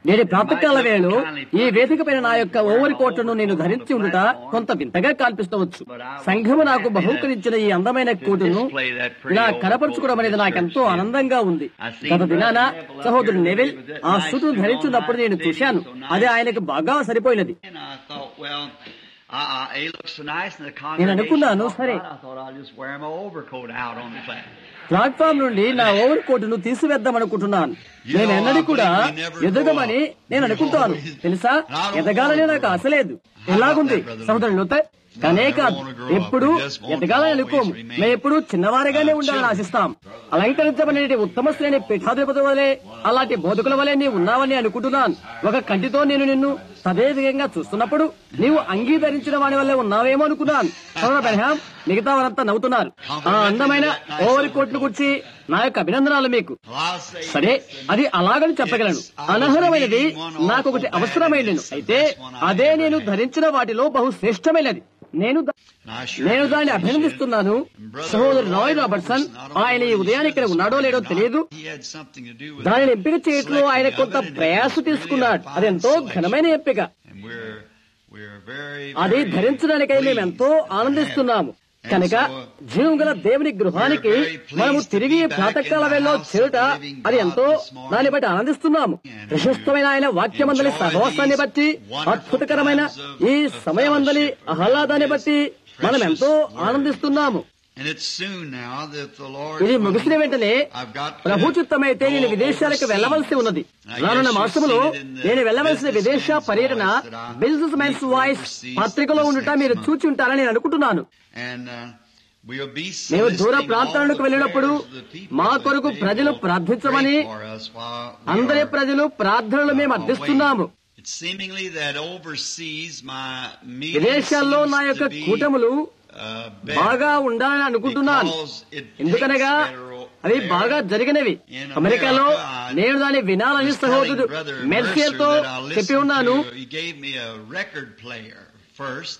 నేటి ప్రాతకాల వేళలో ఈ వేదిక పైన నా యొక్క ఓవరి కోట్లను నేను ధరించి ఉండుట కొంత వింతగా కనిపిస్తవచ్చు సంఘము నాకు బహుకరించిన ఈ అందమైన కోటును ఇలా కనపరుచుకోవడం అనేది నాకెంతో ఆనందంగా ఉంది గత దినాన సహోదరుడు నెవిల్ ఆ సూటును ధరించున్నప్పుడు నేను చూశాను అది ఆయనకు బాగా సరిపోయినది And I thought, well, uh, uh, he looks so nice in the నేను అనుకున్నాను, congregation. సరే. I thought I'll just wear my overcoat out on the platform. Platform నుండి నా ఓవర్ కోటును తీసివేద్దామనుకుంటున్నాను నేను ఎన్నడూ కూడా ఎదగమని నేను అనుకుంటాను తెలుసా ఎదగాలని నాకు ఆశ లేదు ఎలాగుంది సహోదరులు లూథర్? కానే కాదు ఎప్పుడు ఎదగాలని అనుకోము మేము ఎప్పుడు చిన్నవారిగానే ఉండాలని ఆశిస్తాం అలంకరించబడిన ఉత్తమ శ్రేణి పీఠాధిపతి వలె అలాంటి బోధకుల వలె నీవు ఉన్నావని అనుకుంటున్నాను ఒక కంటితో నేను నిన్ను సదేవిధంగా చూస్తున్నప్పుడు నీవు అంగీకరించిన వాడి వల్లే ఉన్నావేమో అనుకున్నాను సోదర బెనహాం మిగతా వారంతా నవ్వుతున్నారు ఆ అందమైన ఓవర్ కోట్ను గురించి నా యొక్క అభినందనాలు మీకు Well, I'll say సరే అది అలాగని చెప్పగలను అనర్హమైనది నాకు ఒకటి అవసరమైనను అయితే అదే నేను ధరించిన వాటిలో బహు శ్రేష్టమైనది నేను దా- నేను దాన్ని అభినందిస్తున్నాను సహోదరు రాయ్ రాబర్ట్సన్ ఆయన ఈ ఉదయాన్ని ఇక్కడ ఉన్నాడో లేడో తెలియదు he had something to do with దానిని ఎంపిక చేయట్లో ఆయన కొంత ప్రయాస తీసుకున్నాడు అది ఎంతో ఘనమైన ఎంపిక and we're we're very అది very ధరించడానికై మేము ఎంతో ఆనందిస్తున్నాము కనుక జీవం గల దేవుని గృహానికి మనము తిరిగి ప్రాతకాల వేళలో చేరుట అది ఎంతో దాన్ని బట్టి ఆనందిస్తున్నాము ప్రశస్తమైన ఆయన వాక్యమందలి సహవాసాన్ని బట్టి అద్భుతకరమైన ఈ సమయమందలి ఆహ్లాదాన్ని బట్టి మనం ఎంతో ఆనందిస్తున్నాము and it's soon now that the Lord ఇది ముగిసిన వెంటనే I've got to ప్రభు చిత్తమైతే నేను విదేశాలకు వెళ్ళవలసి ఉన్నది రానున్న మాసములో నేను వెళ్ళవలసిన విదేశ పర్యటన బిజినెస్ మెన్స్ వాయిస్ పత్రికలో ఉండుట మీరు చూచి ఉంటారని నేను అనుకుంటున్నాను and uh, we'll be మేము దూర soliciting ప్రాంతాలకు all the వెళ్ళినప్పుడు prayers of the people మా that కొరకు they ప్రజలు will ప్రార్థించమని pray for us while we అందరి are ప్రజలు ప్రార్థనలు మేము అర్థిస్తున్నాము It's seemingly that overseas my meeting విదేశాల్లో seems నా యొక్క to be, కూటములు uh, better బాగా ఉండాలని అనుకుంటున్నాను because it ఎందుకనగా takes better అవి there. బాగా జరిగినవి In అమెరికాలో America, నేను దాన్ని వినాలని was telling సహోదరుడు Brother మెర్సియర్తో Mercer that I listened చెప్పి ఉన్నాను to, He gave me a record player first.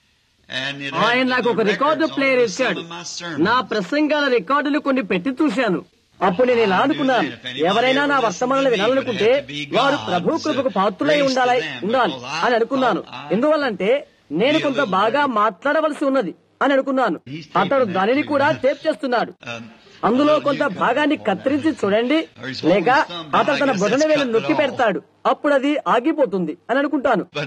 And it ఆయన had నాకు ఒక the record records on player some ఇచ్చాడు of my sermons. నా ప్రసంగాల రికార్డులు కొన్ని పెట్టి చూశాను అప్పుడు నేను ఇలా అనుకున్నాను ఎవరైనా నా వర్తమానాలు వినాలనుకుంటే వారు ప్రభు కృపకు పాత్రులై ఉండాలి ఉండాలి అని అనుకున్నాను ఎందువల్లంటే నేను కొంత బాగా మాట్లాడవలసి ఉన్నది అని అనుకున్నాను అతడు దానిని కూడా టేప్ చేస్తున్నాడు Um, అందులో కొంత భాగాన్ని కత్తిరించి చూడండి లేక అతడు తన బొటన వేలు నొక్కి పెడతాడు అప్పుడు అది ఆగిపోతుంది అని అనుకుంటాను but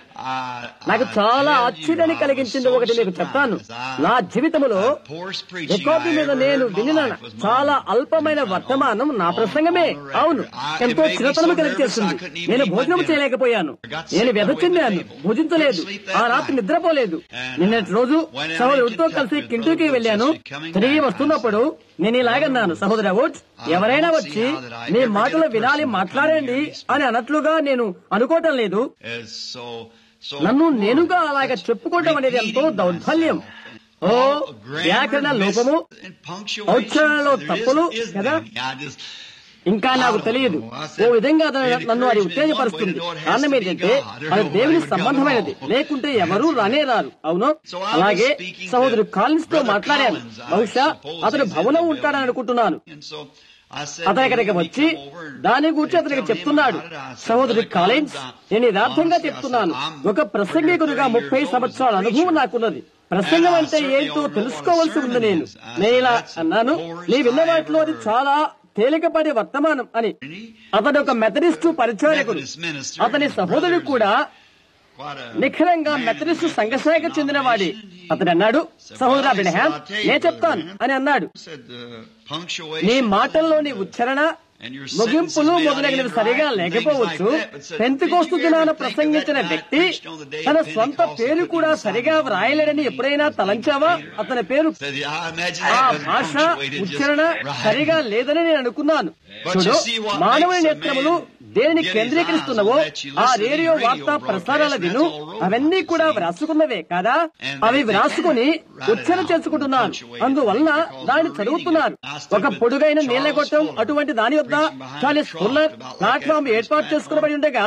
I, నాకు I చాలా tell you, ఆశ్చర్యాన్ని I was కలిగించింది so ఒకటి మీకు చెప్తాను surprised. I- నా జీవితంలో the poorest preaching record I మీద ever నేను heard in my వినిన life was చాలా mine. అల్పమైన On- వర్తమానం నా on- ప్రసంగమే on the record. అవును I- it ఎంతో made me చిరతనం so కలిగేస్తుంది nervous I couldn't even నేను eat my భోజనం dinner. చేయలేకపోయాను I got నేను sick వెద away from చెందాను the table. భుజించలేదు Couldn't sleep that ఆ రాత్రి night. నిద్రపోలేదు And, నిన్నటి రోజు uh, went out సహోదరుడితో in కలిసి Kentucky with కింటూకి Brother వెళ్ళాను Woods. Coming తిరిగి back, వస్తున్నప్పుడు I said, నేను ఇలాగన్నాను సహోదర వుడ్ ఎవరైనా వచ్చి మీ మాటలు వినాలి మాట్లాడండి అని అన్నట్లుగా నేను అనుకోవటం లేదు is so so నన్ను poor. నేనుగా అలాగ చెప్పుకోవటం అనేది ఎంతో Repeating దౌర్బల్యం myself. ఓ All grammar, వ్యాకరణ mis- లోపము and punctuation, ఔచ్చారణలో there తప్పులు, is- isn't కదా? any. I just ఇంకా నాకు తెలియదు ఓ విధంగా అతను నన్ను అది ఉత్తేజపరుస్తుంది కారణం ఏంటంటే అది దేవుని సంబంధమైనది లేకుంటే ఎవరూ రానే రారు అవును అలాగే సహోదరు కాలిన్స్ తో మాట్లాడాను బహుశా అతను భవనం ఉంటాడని అనుకుంటున్నాను and so I said, అతని ఇక్కడికి వచ్చి దాని గురించి అతనికి చెప్తున్నాడు సహోదరు కాలిన్స్ నేను యథార్థంగా చెప్తున్నాను ఒక ప్రసంగికునిగా ముప్పై సంవత్సరాల అనుభవం నాకున్నది ప్రసంగం అంటే ఏంటో తెలుసుకోవాల్సి ఉంది నేను నేను ఇలా అన్నాను నీ విన్న వాటిలో అది చాలా తేలికపడే వర్తమానం అని అతడు ఒక మెథడిస్టు పరిచారకుడు అతని సహోదరుడు కూడా Quite a నిఖరంగా మెథడిస్టు సంఘశాఖ చెందినవాడి అతడు అన్నాడు సహోదర బినహాన్ నే చెప్తాను అని అన్నాడు said the punctuation నీ మాటల్లోని ఉచ్చరణ ముగింపులు మొదలగినవి సరిగా లేకపోవచ్చు పెంతుకోస్తు దినాన ప్రసంగించిన వ్యక్తి తన స్వంత పేరు కూడా సరిగా వ్రాయలేడని ఎప్పుడైనా తలంచావా అతని పేరు said, I imagine ఆ that wasn't భాష punctuated just ఉచ్చారణ right. సరిగా లేదని నేను అనుకున్నాను చూడు మానవుని నేత్రములు దేనిని కేంద్రీకరిస్తున్నవో ఆ రేడియో వార్తా ప్రసారాల విను అవన్నీ కూడా వ్రాసుకున్నవే కాదా అవి వ్రాసుకుని ఉచ్చరణ చేసుకుంటున్నాను అందువలన దాన్ని చదువుతున్నారు ఒక పొడుగైన నీళ్ల గొట్టం అటువంటి దాని వద్ద చాలీస్ ఫుల్లర్ ప్లాట్ఫామ్ ఏర్పాటు చేసుకునబడి ఉండగా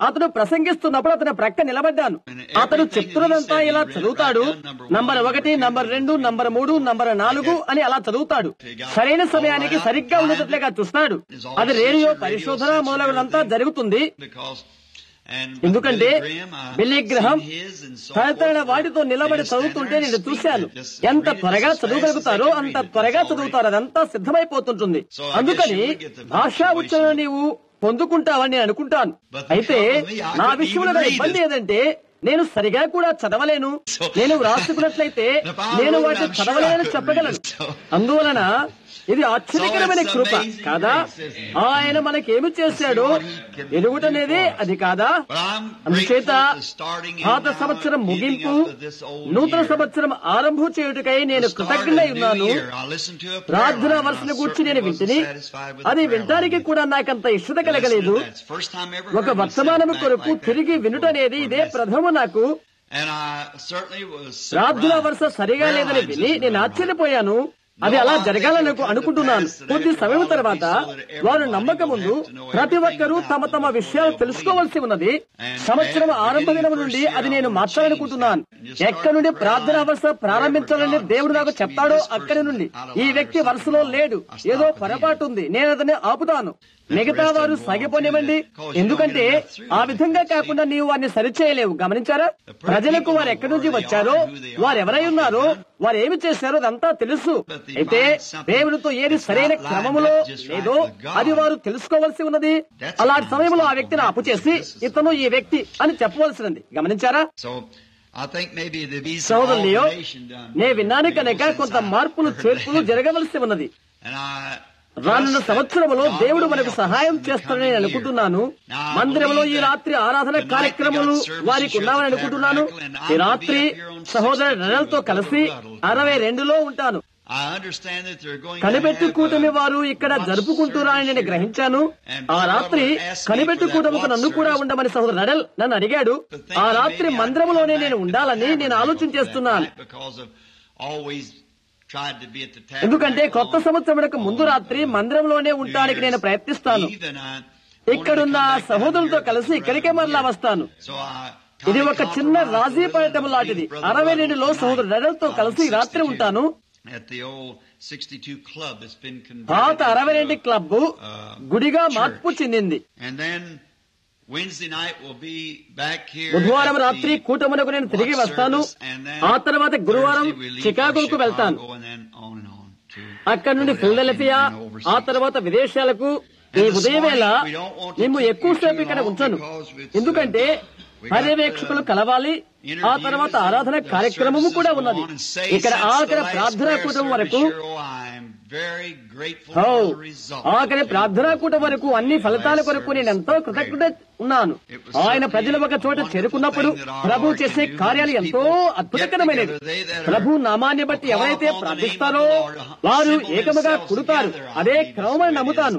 అతను ప్రసంగిస్తున్నప్పుడు అతని ప్రక్క నిలబడ్డాను అతను చెప్తున్నదంతా ఇలా చదువుతాడు నంబర్ ఒకటి నంబర్ రెండు నంబర్ మూడు నంబర్ నాలుగు అని అలా చదువుతాడు సరైన సమయానికి సరిగ్గా ఉండేటట్లుగా చూస్తున్నాడు అది రేడియో పరిశోధన మొదలగునంతా జరుగుతుంది because and ఎందుకంటే Billy Graham, I Billy Graham seen his and so తదితర forth. వాటితో నిలబడి They just stand చదువుతుంటే there and నేను speak చూశాను it. Just ఎంత read it త్వరగా as fast as చదవగలుగుతారో they can అంత read it. త్వరగా It's already- చదువుతారు అదంతా సిద్ధమైపోతుంటుంది So I guess అందుకని you would get the భాషా punctuation. ఉచ్చారణ నీవు పొందుకుంటావని నేను అనుకుంటాను But the అయితే trouble with me, I నా couldn't విషయంలో even గల read ఇబ్బంది it. ఏదంటే నేను సరిగా కూడా చదవలేను So- నేను వ్రాసుకున్నట్లయితే If I నేను wrote it, వాటిని I'm sure I చదవలేనని couldn't చెప్పగలను read it. So- అందువలన ఇది ఆశ్చర్యకరమైన So it's కృప amazing కాదా grace, isn't it? ఆయన మనకేమి చేశాడో what he can do ఎదుగుటనేదే for us. అది కాదా But I'm అందుచేత grateful to starting in పాత now, సంవత్సరం giving ముగింపు up to this old నూతన year. సంవత్సరం ఆరంభం చేయుటకై నేను The start of కృతజ్ఞుడై the new ఉన్నాను year. I listened to a prayer ప్రార్థన line, and I వరుసను గూర్చి certainly నేను wasn't వింటిని satisfied with the అది prayer వినటానికి line. కూడా నాకంత ఇష్టత Listening to కలగలేదు that. It's the first time I ever ఒక heard myself వర్తమానము back కొరకు like that తిరిగి before వినుట అనేది for a ఇదే message. ప్రథమ నాకు And I certainly was ప్రార్థన surprised. వరుస సరిగా Prayer లేదని lines విని isn't నేను right. ఆశ్చర్యపోయాను అది అలా జరగాలని అనుకుంటున్నాను కొద్ది సమయం తర్వాత వారు నమ్మక ముందు ప్రతి ఒక్కరూ తమ తమ విషయాలు తెలుసుకోవాల్సి ఉన్నది సంవత్సరం ఆరంభ దినం నుండి అది నేను మార్చాలనుకుంటున్నాను ఎక్కడి నుండి ప్రార్థన వరుస ప్రారంభించాలని దేవుడు నాకు చెప్తాడో అక్కడి నుండి ఈ వ్యక్తి వరుసలో లేడు ఏదో పొరపాటు ఉంది నేను అతన్ని ఆపుతాను మిగతా వారు సాగిపోనివ్వండి ఎందుకంటే ఆ విధంగా కాకుండా నీవు వారిని సరిచేయలేవు గమనించారా ప్రజలకు వారు ఎక్కడి నుంచి వచ్చారో వారు ఎవరై ఉన్నారో వారు ఏమి చేశారో అదంతా తెలుసు అయితే దేవునితో ఏది సరైన క్రమములో లేదో అది వారు తెలుసుకోవాల్సి ఉన్నది అలాంటి సమయంలో ఆ వ్యక్తిని అప్పు చేసి ఇతను ఈ వ్యక్తి అని చెప్పవలసినది గమనించారా So I think maybe there'd be some సోదరులియో alternation done. నే విన్నాను కనుక Since కొంత I మార్పులు heard చేర్పులు that. జరగవలసి ఉన్నది And I రానున్న trust సంవత్సరములో that దేవుడు God మనకు will help సహాయం us in the చేస్తాడని coming year. అనుకుంటున్నాను Now, I మందిరంలో believe ఈ that రాత్రి ఆరాధన tonight we కార్యక్రమములు got services వారికి here at ఉన్నామని the అనుకుంటున్నాను Tabernacle, and ఈ I'm రాత్రి gonna be up here on సహోదర 62 నెలలతో with కలిసి Brother Ruddle. అరవై రెండులో ఉంటాను I understand that they're going to కనిపెట్టు have, కూటమి uh, వారు ఇక్కడ watch జరుపుకుంటున్నారని నేను service గ్రహించాను And ఆ Brother రాత్రి Ruddle asked me కనిపెట్టు for that కూటమికి watch నన్ను కూడా service. ఉండమని సహోదరు నడల్ నన్ను అడిగాడు But thinking ఆ రాత్రి maybe I'd మందిరములోనే come నేను back to ఉండాలని the నేను tabernacle ఆలోచన for that చేస్తున్నాను night because of always tried to be at the ఎందుకంటే tabernacle కొత్త on- సంవత్సరమునకు ముందు on, రాత్రి uh, మందిరంలోనే New ఉండడానికి నేను Year's ప్రయత్నిస్తాను Eve, and I wanted to ఇక్కడున్న come back down సహోదరులతో here కలిసి for the ఇక్కడికే rest of the మరలా year. వస్తాను So I ఇది kinda ఒక చిన్న compromised రాజీ a little పడటం and లాంటిది Brother అరవై Ruddle రెండులో tonight సహోదరు నడలతో on కలిసి రాత్రి 62 ఉంటాను at the old 62 club that's been పాత converted అరవై రెండు into a, క్లబ్ uh, గుడిగా church. మార్పు చెందింది And then Wednesday night we'll be back here. బుధవారం at the రాత్రి కూటమునకు నేను తిరిగి watch వస్తాను service, and then ఆ తర్వాత గురువారం Thursday we leave for చికాగోకు వెళ్తాను Chicago and then on and on to అక్కడి నుండి ఫిలడెల్ఫియా and overseas. ఆ తర్వాత విదేశాలకు ఈ this ఉదయం వేళ morning we don't want to మేము keep you ఎక్కువసేపు too ఇక్కడ long ఉంచను because it's, ఎందుకంటే we got, పర్యవేక్షకులు uh, కలవాలి ఆ interviews తర్వాత and ఆరాధన the కార్యక్రమము services కూడా go ఉన్నది on and say ఇక్కడ since the ఆఖరి last ప్రార్థనా prayer కూటం service వరకు here, oh, I'm very grateful oh, for the results. ఆఖరి ప్రార్థనా కూటం వరకు అన్ని ఫలితాల కొరకు నేను ఎంతో కృతజ్ఞత ఉన్నాను ఆయన ప్రజలు ఒక చోట చేరుకున్నప్పుడు ప్రభు చేసే కార్యాలు ఎంతో అద్భుతకరమైనవి ప్రభు నామాన్ని బట్టి ఎవరైతే ప్రార్థిస్తారో వారు ఏకముగా కుడుతారు అదే క్రమమని నమ్ముతాను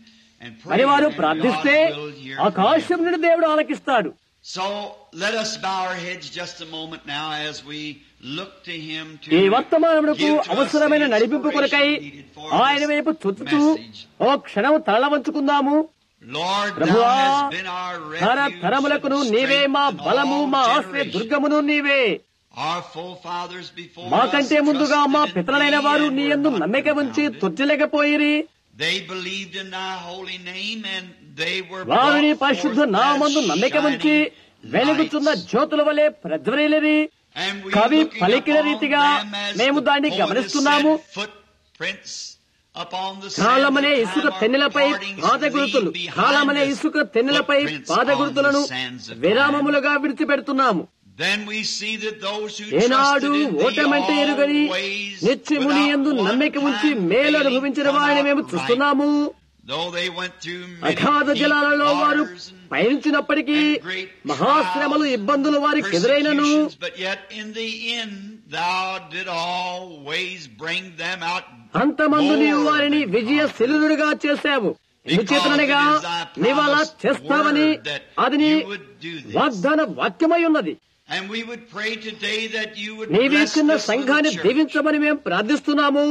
మరి వారు ప్రార్థిస్తే ఆకాశం నుండి దేవుడు ఆలకిస్తాడు So let us bow our heads just a moment now as we look to Him to ఈ వర్తమానమునకు give to us the అవసరమైన నడిపింపు కొరకై inspiration needed for ఆయన this వైపు చుచుతూ message. ఓ క్షణం తల వంచుకుందాము Lord, Thou ప్రభువా hast been our తర refuge తరములకును and నీవే strength మా in బలము all మా ఆశ్రయ generations. దుర్గమును నీవే Our forefathers before మాకంటే us ముందుగా మా trusted in పితరులైన Thee వారు and నీ were యందు not నమ్మిక ఉంచి confounded. తొచ్చలేకపోయిరి They believed in Thy holy name and they were వారు నీ brought పరిశుద్ధ forth నామందు as నమ్మిక ఉంచి shining వెలుగుతున్న lights. జ్యోతుల వలె ప్రజ్వరిల్లిరి And we కవి looking పలికిన upon రీతిగా them as మేము the దాన్ని poet has గమనిస్తున్నాము. said, footprints upon the sands కాలమనే of ఇసుక time are తెన్నెలపై parting to పాదగురుతులు leave behind కాలమనే us ఇసుక తెన్నెలపై footprints పాదగురుతులను on the sands of time. విరామములుగా విడిచిపెడుతున్నాము Then we see that those who ఏనాడు trusted in thee ఓటమంటే ఎరుగని always నిత్యముని without ఎందు one నమ్మిక ఉంచి time మేలు failing అనుభవించిన come వారిని out మేము right. చూస్తున్నాము Though they went through many అగాధ deep జలాలలో వారు waters and పయనించినప్పటికీ and great మహాశ్రమలు trials, ఇబ్బందులు వారికి ఎదురైనను persecutions, but yet in the end thou did always bring them out అంతమందు నీవు more వారిని than విజయ conquerors. శిలురుడుగా చేశావు ఎందుచేతనగా నీవు అలా చేస్తావని అది నీ వాగ్దాన వాక్యమై ఉన్నది And we would pray today that you would నీవి bless ఇచ్చిన this little సంఘాన్ని church. దీవించమని మేము ప్రార్థిస్తున్నాము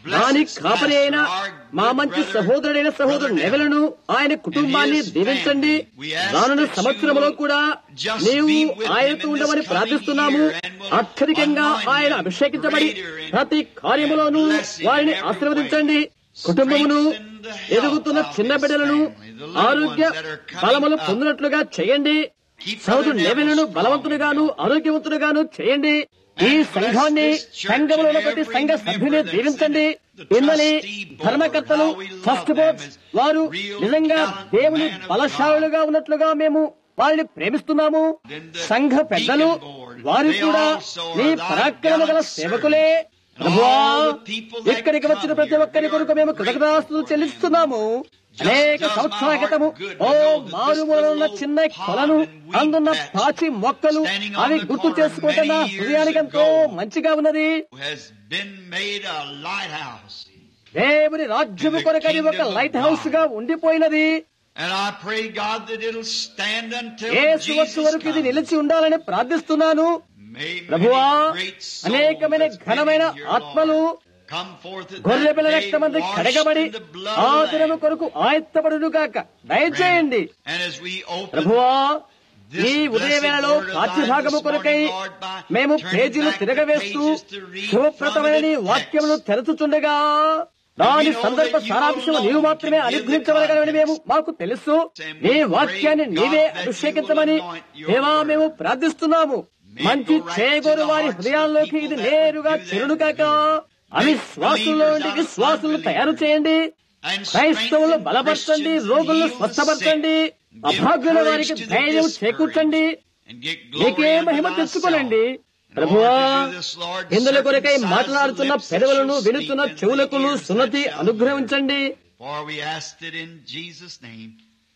దాని కాపరి అయిన మా మంచి సహోదరుడైన సహోదరుడు నెవలను ఆయన కుటుంబాన్ని దీవించండి రానున్న సంవత్సరంలో కూడా నీవు ఆయనతో ఉండమని ప్రార్థిస్తున్నాము అత్యధికంగా ఆయన అభిషేకించబడి ప్రతి కార్యములోనూ వారిని ఆశీర్వదించండి కుటుంబమును ఎదుగుతున్న చిన్న బిడ్డలను ఆరోగ్య బలములు పొందినట్లుగా చేయండి సోదరుడు నెవెలను బలవంతులుగాను ఆరోగ్యవంతులుగాను చేయండి ఈ సంఘాన్ని సంఘంలో ఉన్న ప్రతి సంఘ సభ్యుని దీవించండి ఇన్నని ధర్మకర్తలు ఫస్ట్ బోర్డ్స్ వారు నిజంగా దేవుని బలశాలులుగా ఉన్నట్లుగా మేము వారిని ప్రేమిస్తున్నాము సంఘ పెద్దలు వారు కూడా నీ పరాక్రమ గల సేవకులే ప్రభువా ఇక్కడికి వచ్చిన ప్రతి ఒక్కరి కొరకు మేము కృతజ్ఞతాస్తులు చెల్లిస్తున్నాము అనేక సంవత్సరాల క్రితము ఓ మారుమూలలో ఉన్న చిన్న కొలను అందున్న పాచి మొక్కలు అవి గుర్తు చేసుకుంటే నా హృదయానికి ఎంతో మంచిగా ఉన్నది who has been made a lighthouse. దేవుని రాజ్యము కొరకని ఒక లైట్ హౌస్ గా ఉండిపోయినది And I pray, God, that it'll stand until Yesu Jesus వచ్చే వరకు ఇది comes. నిలిచి ఉండాలని ప్రార్థిస్తున్నాను May ప్రభువా many great souls అనేకమైన that's been ఘనమైన in here, ఆత్మలు Lord, come forth at గొర్రె that పిల్ల day రక్తమంది washed కడగబడి in the blood ఆ of the దినము Lamb. కొరకు ఆయత్తపడును గాక దయచేయండి And as we open ప్రభువా this ఈ ఉదయ blessed వేళలో word of thine పాఠ్యభాగము this కొరకై morning, Lord, by మేము turning పేజీలు back the తిరగవేస్తూ pages to read శుభప్రదమైన నీ from the వాక్యమును text. తెరచుచుండగా దాని సందర్భ సారాంశము నీవు మాత్రమే అనుగ్రహించగలగలని మేము మాకు తెలుసు నీ వాక్యాన్ని నీవే అభిషేకించమని దేవా మేము ప్రార్థిస్తున్నాము మంచి చేగోరు వారి హృదయాల్లోకి ఇది నేరుగా చెరును కాక అవిశ్వాసుల్లో నుండి విశ్వాసులను తయారు చేయండి And క్రైస్తవులు strengthen బలపరచండి Christians and రోగులను heal the స్వస్థపరచండి sick. Give అభాగ్యుల courage వారికి to the ధైర్యం discouraged. చేకూర్చండి And get నీకే glory Mahima unto తెచ్చుకోనండి thyself. In ప్రభువా order to do this, Lord, ఇందుల కొరకై circumcise మాట్లాడుతున్న the lips that పెదవులను shall వినుతున్న speak and చెవులకును the ears సున్నతి that shall అనుగ్రహించండి hear. For we asked it in Jesus' name.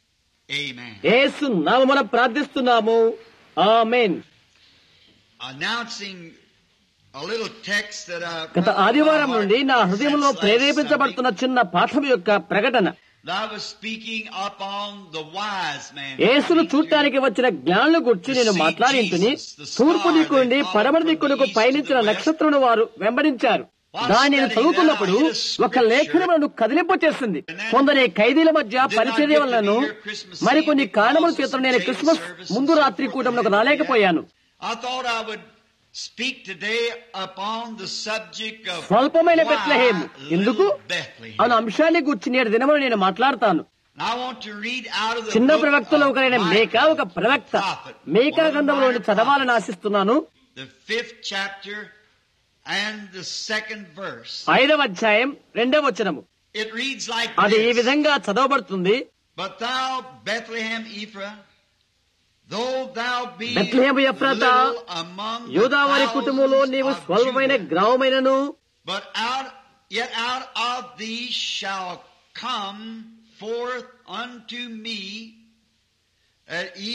Amen. యేసు నామమున ప్రార్థిస్తున్నాము ఆమేన్ Announcing a little text that I గత ఆదివారం నుండి నా హృదయంలో ప్రేరేపించబడుతున్న చిన్న పాఠం యొక్క ప్రకటన I was speaking upon the wise man. యేసును చూడటానికి వచ్చిన జ్ఞానుల గురించి నేను మాట్లాడించుని తూర్పు దిక్కు నుండి పడమర దిక్కునకు పయనించిన నక్షత్రమును వారు వెంబడించారు దాన్ని నేను చదువుతున్నప్పుడు ఒక లేఖనమును కదిలింపు చేసింది కొందరి ఖైదీల మధ్య పరిచర్య వలన మరికొన్ని కారణముల చేత నేను క్రిస్మస్ ముందు రాత్రి కూటములకు రాలేకపోయాను I thought I would speak today upon the subject of స్వల్పమైన why బెత్లహేము ఎందుకు little Bethlehem. అన్న అంశాన్ని గురించి నేడు దినములు నేను మాట్లాడతాను And I want to read out of the చిన్న book ప్రవక్తలో of ఒకరైన Micah, మేక ఒక ప్రవక్త prophet, Meka one of the గ్రంథంలోని minor చదవాలని prophets. ఆశిస్తున్నాను the fifth chapter and the second verse. ఐదవ అధ్యాయం రెండవ వచనము It reads like అది ఈ this. విధంగా చదవబడుతుంది But thou, Bethlehem Ephraim, though thou be Bethlehem Ephrathah, little among the యూదావారి కుటుంబంలో thousands నీవు of స్వల్పమైన Judah, గ్రామమైనను but out, yet out of thee shall come forth unto me at ye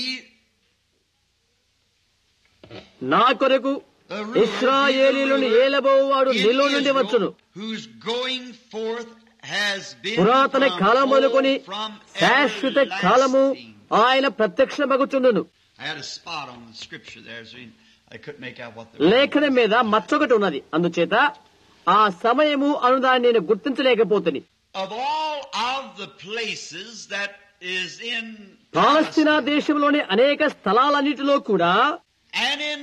నా కొరకు the ruler, ఇస్రాయేలీలను the ruler ఏలబోవాడు in నీలో నుండి Israel, వచ్చును whose going forth has been పురాతన from కాలం మొదలుకొని old, from శాశ్వత కాలము everlasting. ఆయన ప్రత్యక్షమగుచుండును I had a spot on the scripture there, so I couldn't make out what the లేఖనం మీద మచ్చొకటి ఉన్నది అందుచేత ఆ సమయము అనుదాన్ని నేను గుర్తించలేకపోతుంది of all of the places that is in Palestine Palestine, దేశంలోని అనేక స్థలాలన్నిటిలో కూడా and in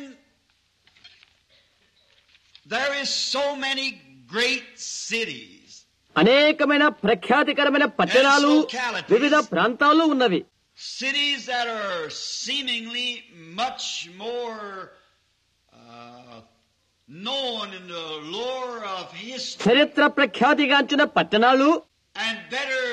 there is so many great cities. అనేకమైన ప్రఖ్యాతికరమైన పట్టణాలు వివిధ ప్రాంతాలు ఉన్నవి Cities that are seemingly much more uh, known in the lore of history చరిత్ర ప్రఖ్యాతిగాంచిన పట్టణాలు and better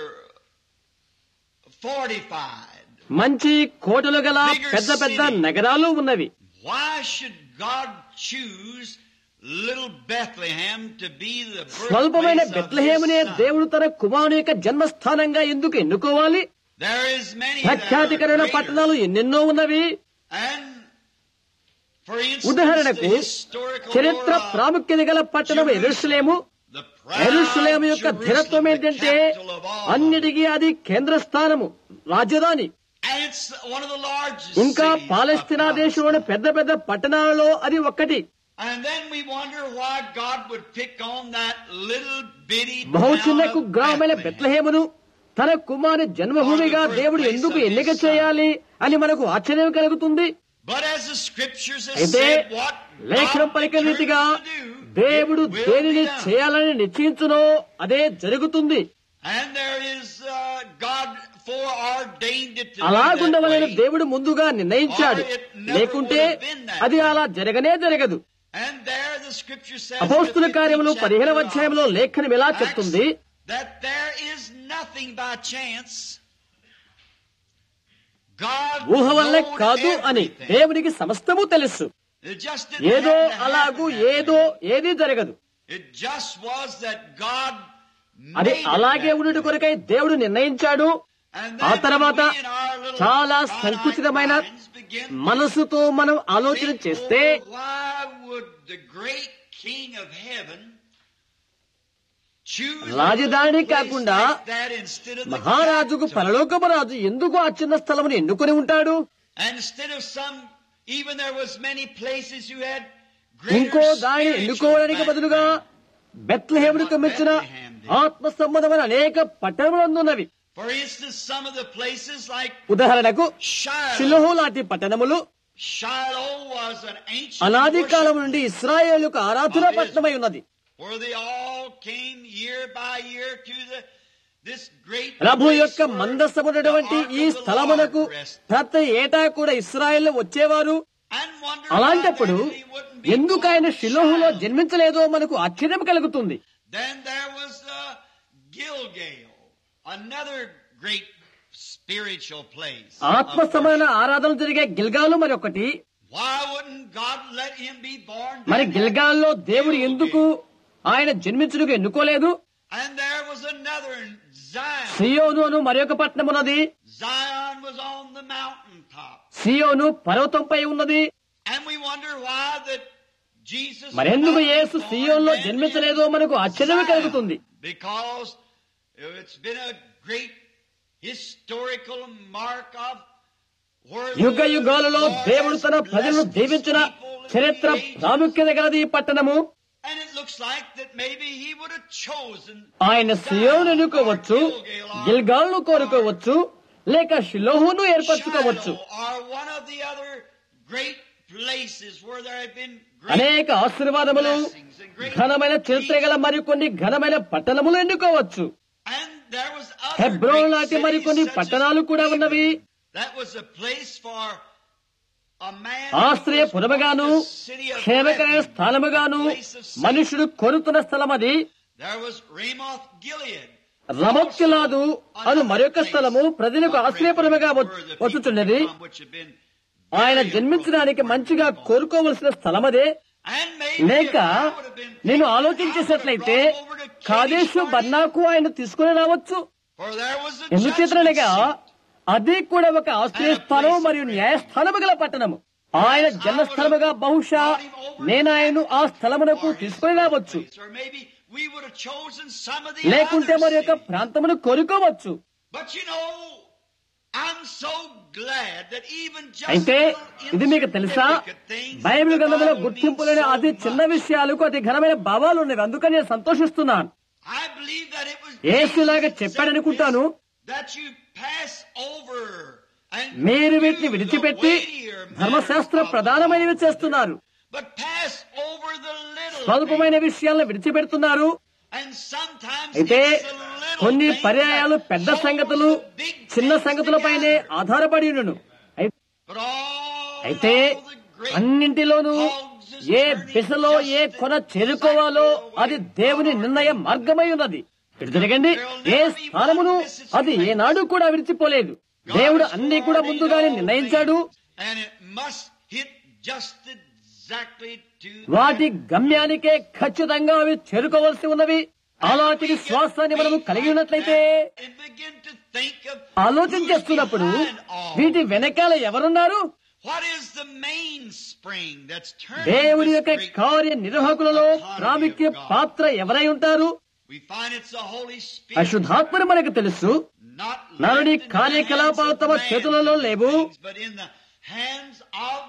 fortified. మంచి కోటలు గల పెద్ద పెద్ద నగరాలు ఉన్నవి Why should God choose little Bethlehem to be the స్వల్పమైన birthplace of బెత్లహేమునే his son? దేవుడు తన కుమారుని యొక్క జన్మస్థానంగా ఎందుకు ఎన్నుకోవాలి There is many that ప్రఖ్యాతికరమైన are పట్టణాలు greater. ఎన్నెన్నో ఉన్నవి And for instance, ఉదాహరణకు the historical చరిత్ర lore of ప్రాముఖ్యత గల పట్టణం ఎరుసలేము the proud ఎరుసలేము యొక్క Jerusalem, ధిరత్వం the ఏంటంటే capital of all. అన్నిటికీ అది కేంద్ర స్థానము రాజధాని And it's one of the largest ఇంకా cities of పాలస్తీనా దేశంలోని Palestine. పెద్ద పెద్ద పట్టణాలలో అది ఒక్కటి And then we wonder why God would pick on that little bitty బహు town చిన్న of కుగ్రామమైన Bethlehem. బెత్లహేమును తన కుమారుని జన్మభూమిగా దేవుడు ఎందుకు ఎన్నిక చేయాలి అని మనకు ఆశ్చర్యం కలుగుతుంది But as the scriptures have అయితే said, what లేఖనం God పలికిన రీతిగా determines to do, దేవుడు it will దేనిని be done. చేయాలని నిశ్చయించునో అదే జరుగుతుంది And there is uh, God foreordained it to be అలాగుండవలని that way. దేవుడు ముందుగా నిర్ణయించాడు లేకుంటే అది అలా జరగనే జరగదు And there the scripture says అపోస్తుల in the కార్యములు 15th పదిహేనవ chapter of అధ్యాయంలో లేఖనం ఎలా Acts, చెప్తుంది that there is nothing by chance. God ఊహ వల్ల knowed కాదు అని everything. దేవునికి సమస్తము తెలుసు It just didn't ఏదో happen to అలాగూ happen that ఏదో way. ఏదీ జరగదు It just was that God అది made it అలాగే that ఉండుట way. కొరకై దేవుడు నిర్ణయించాడు And ఆ then తర్వాత we in our little చాలా finite సంకుచితమైన minds begin to మనసుతో మనం ఆలోచన think, చేస్తే "Oh, why would the great King of heaven choose a రాజధాని little place కాకుండా like that instead of the మహారాజుకు capital? పరలోకపు రాజు ఎందుకు ఆ చిన్న స్థలమును ఎన్నుకొని ఉంటాడు And instead of some, even there was many places who had ఇంకో greater దానిని spiritual ఎన్నుకోవడానికి బదులుగా background. బెత్లహేమునికి మెచ్చిన ఆత్మ సంబంధమైన అనేక పట్టణములందున్నవి For instance, some of the places like ఉదాహరణకు Shiloh. షిలోహు లాంటి పట్టణములు Shiloh was an ancient అనాది worship కాలం నుండి ఇస్రాయేలుకు ఆరాధన పట్టణమై ఉన్నది where they all came year by year to the this great Prabhu place యొక్క where మందసమున్నటువంటి the ark ఈ of the స్థలమునకు Lord rested. ప్రతి ఏటా కూడా ఇస్రాయేల్ వచ్చేవారు And wondered అలాంటప్పుడు why then he wouldn't be ఎందుకు ఆయన called షిలోహులో Shiloh. జన్మించలేదో మనకు ఆశ్చర్యం కలుగుతుంది Then there was uh, Gilgal, another great spiritual place. ఆత్మ of సమాన worship. ఆరాధన జరిగే గిల్గాలు మరొకటి Why wouldn't God let him be born? మరి down గిల్గాల్లో there? దేవుడు Gilgal. ఎందుకు ఆయన జన్మించుటకు ఎన్నుకోలేదు And there was another in Zion. సియోను అను మరొక పట్టణం ఉన్నది Zion was on the mountaintop. సియోను పర్వతంపై ఉన్నది And we wonder why that Jesus మరెందుకు would not be Yesu born సియోన్లో then జన్మించలేదో in మనకు ఆశ్చర్యం Zion. కలుగుతుంది Because it's been a great historical mark of where the యుగ యుగాలలో Lord దేవుడు has తన ప్రజలను blessed దీవించిన his people in చరిత్ర the ages. ప్రాముఖ్యత గలది ఈ పట్టణము And it looks like that maybe he would have chosen ఆయన సియోను ఎన్నుకోవచ్చు గిల్గాల్ను కోరుకోవచ్చు లేక షిలోహును ఏర్పరచుకోవచ్చు Shiloh or one of the other great places where there had been great అనేక ఆశీర్వాదములు ఘనమైన చరిత్ర గల మరికొన్ని ఘనమైన పట్టణములు ఎన్నుకోవచ్చు And there was other Hebron great లాంటి cities మరికొన్ని such as పట్టణాలు కూడా ఉన్నవి That was a place for a man ఆశ్రయ who was పురముగాను called the city of క్షేమకరమైన refuge, స్థలముగాను place of safety. మనుషుడు కొరుతున్న స్థలం అది There was Ramoth Gilead. రమత్కిలాదు అను మరొక స్థలము ప్రజలకు ఆశ్రయపురముగా వచ్చుచున్నది ఆయన జన్మించడానికి మంచిగా కోరుకోవలసిన స్థలమదే లేక నేను ఆలోచించేసినట్లయితే కాదేశు బర్నాకు ఆయన తీసుకుని రావచ్చు ఎందుచేతనగా అది కూడా ఒక ఆశ్రయ స్థలం మరియు న్యాయస్థానము గల పట్టణము ఆయన జన్మస్థలముగా బహుశా నేను ఆయన్ను ఆ స్థలమునకు తీసుకుని రావచ్చు లేకుంటే మరి యొక్క ప్రాంతమును కోరుకోవచ్చు అయితే ఇది మీకు తెలుసా బైబిల్ గ్రంథంలో గుర్తింపులోని అతి చిన్న విషయాలకు అతి ఘనమైన భావాలు ఉన్నవి అందుకని నేను సంతోషిస్తున్నాను ఏసులాగా చెప్పాడనుకుంటాను మీరు వీటిని విడిచిపెట్టి ధర్మశాస్త్ర ప్రధానమైనవి చేస్తున్నారు స్వల్పమైన విషయాలను విడిచిపెడుతున్నారు అయితే కొన్ని పర్యాయాలు పెద్ద సంగతులు చిన్న సంగతులపైనే ఆధారపడి ఉండును అయితే అన్నింటిలోనూ ఏ దిశలో ఏ కొన చేరుకోవాలో అది దేవుని నిర్ణయ మార్గమై ఉన్నది ఇటు తిరగండి ఏ స్థానమును అది ఏనాడు కూడా విడిచిపోలేదు దేవుడు అన్ని కూడా ముందుగానే నిర్ణయించాడు వాటి గమ్యానికే ఖచ్చితంగా అవి చేరుకోవలసి ఉన్నవి అలాంటి విశ్వాసాన్ని మనము కలిగి ఉన్నట్లయితే ఆలోచన చేస్తున్నప్పుడు వీటి వెనకాల ఎవరున్నారు దేవుడి యొక్క కార్య నిర్వాహకులలో ప్రాముఖ్య పాత్ర ఎవరై ఉంటారు అశుద్ధాత్మని మనకు తెలుసు నరుని కార్యకలాపాలు తమ చేతులలో లేవు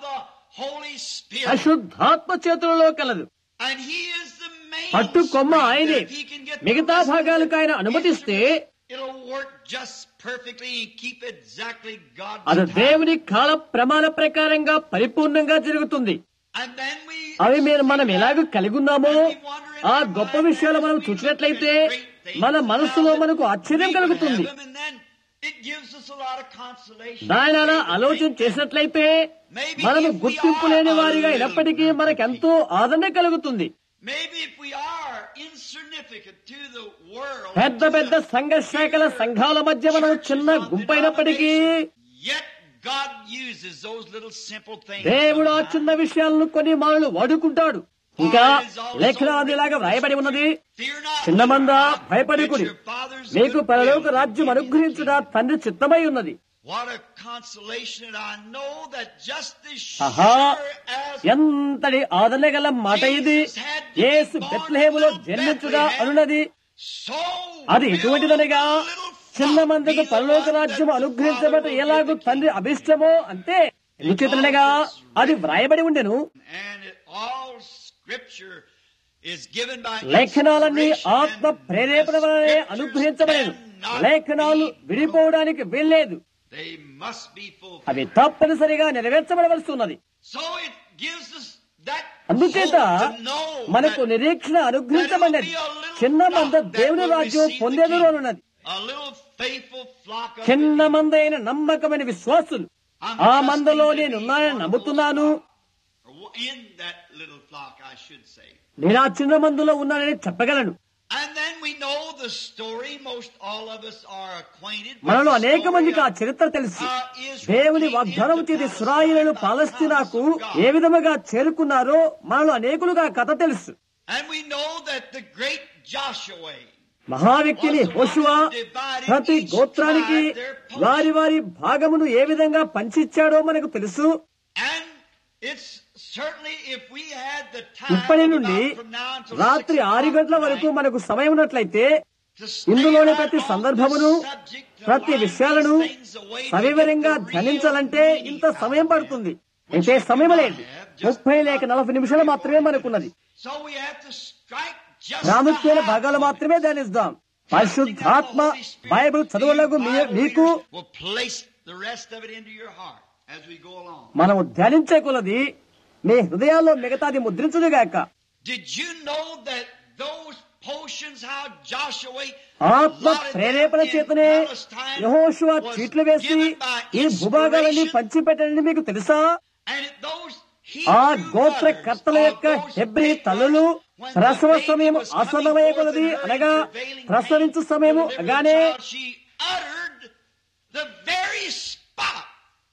Holy Spirit. అశుద్ధాత్మ చేతులలో కలదు And he is the main పట్టు కొమ్మ spring ఆయనే that if he can get the మిగతా rest of భాగాలకు the ఆయన అనుమతిస్తే It'll work just perfectly and keep exactly God's అది time. దేవుని కాల ప్రమాణ ప్రకారంగా పరిపూర్ణంగా జరుగుతుంది And then we అవి మీరు మనం ఎలాగ కలిగి ఉన్నామో ఆ గొప్ప విషయాలు మనం చూసినట్లయితే మన మనస్సులో మనకు ఆశ్చర్యం కలుగుతుంది And then it gives us a lot of consolation. దాని అలా ఆలోచన చేసినట్లయితే మనము గుర్తింపు లేని వారిగా అయినప్పటికీ మనకెంతో ఆదరణ కలుగుతుంది Maybe if we are insignificant to the world, పెద్ద పెద్ద సంఘ శాఖల సంఘాల మధ్య మనం చిన్న గుంపైనప్పటికీ yet God uses those little simple things. దేవుడు ఆ చిన్న విషయాలను కొన్ని మానలు వాడుకుంటాడు ఇంకా లేఖనాది ఇలాగా వ్రాయబడి ఉన్నది Fear not, చిన్న మంద little flock, భయపడకుడి that your Father's మీకు good పరలోక will రాజ్యం will అనుగ్రహించుట తండ్రి చిత్తమై ఉన్నది What a consolation that I know that just as ఆహా sure as ఎంతటి ఆదరణ గల మాట ఇది యేసు బెత్లహేములో జన్మించుట అనున్నది so అది ఎటువంటిదనగా will the little చిన్న flock మందకు be the పరలోక one రాజ్యం that the అనుగ్రహించబట Father will ఎలాగూ give తండ్రి అభిష్టమో అంతే ఎందుచేతనగా అది వ్రాయబడి ఉండెను And it, all scripture is given by లేఖనాలన్నీ inspiration ఆత్మ and ప్రేరేపణ the వలనే scriptures అనుగ్రహించబడేను cannot లేఖనాలు be విడిపోవడానికి వీల్లేదు They must be fulfilled. అవి తప్పనిసరిగా నెరవేర్చబడవలసి ఉన్నది So it gives us that అందుచేత hope to know మనకు that నిరీక్షణ అనుగ్రహించబడినది చిన్న మంద దేవుని రాజ్యం పొందేదు అనున్నది a little faithful flock of చిన్న believers. మంద అయిన నమ్మకమైన విశ్వాసులు ఆ మందలో నేనున్నానని నమ్ముతున్నాను Or in that little flock, I should say. నేను ఆ చిన్న మందులో ఉన్నానని చెప్పగలను And then we know the story. Most all of us are acquainted. with మనలో the అనేక story మందికి ఆ of చరిత్ర తెలుసు how Israel దేవుని came వాగ్దానం into చేతి Palestine ఇస్రాయిలను by the పాలస్తీనాకు promise of God. ఏ విధముగా చేరుకున్నారో మనలో అనేకులుగా ఆ కథ తెలుసు And we know that the great Joshua మహావ్యక్తిని హోషువా ప్రతి గోత్రానికి వారి వారి భాగమును ఏ విధంగా పంచిచ్చాడో మనకు తెలుసు And it's certainly if we had the time ఇప్పటి నుండి about from now until రాత్రి six ఆరు o'clock గంటల వరకు tonight మనకు సమయం ఉన్నట్లయితే to stay ఇందులోని right ప్రతి on సందర్భమును the subject, to ప్రతి line విషయాలను these things away to సవివరంగా get the real ధ్యానించాలంటే meaning ఇంత out సమయం of it. పడుతుంది అయితే సమయం లేదు ముప్పై లేక నలభై నిమిషాలు మాత్రమే మనకున్నది So we have to strike just ప్రాముఖ్యమైన the high భాగాలు point. మాత్రమే ధ్యానిస్తాం పరిశుద్ధాత్మ బైబిల్ చదువులకు మీ- మీకు will place the rest of it into your heart as we go along. మనము ధ్యానించే కొలది మీ హృదయాల్లో మిగతాది ముద్రించుడుగాక Did you know that those portions how Joshua ఆత్మ allotted ప్రేరేపణ them in చేతనే Palestine యెహోషువ was చీట్లు వేసి given by ఈ భూభాగాలన్నీ inspiration పంచిపెట్టని మీకు తెలుసా and those ఆ Hebrew గోత్ర mothers కర్తల of యొక్క those హెబ్రి patriarchs, తల్లులు when the ప్రసవ baby సమయం was coming ఆసన్నమయ్యే forth కొలది in her అనగా travailing ప్రసవించు pain సమయము to deliver the agaనే child, she uttered the very spot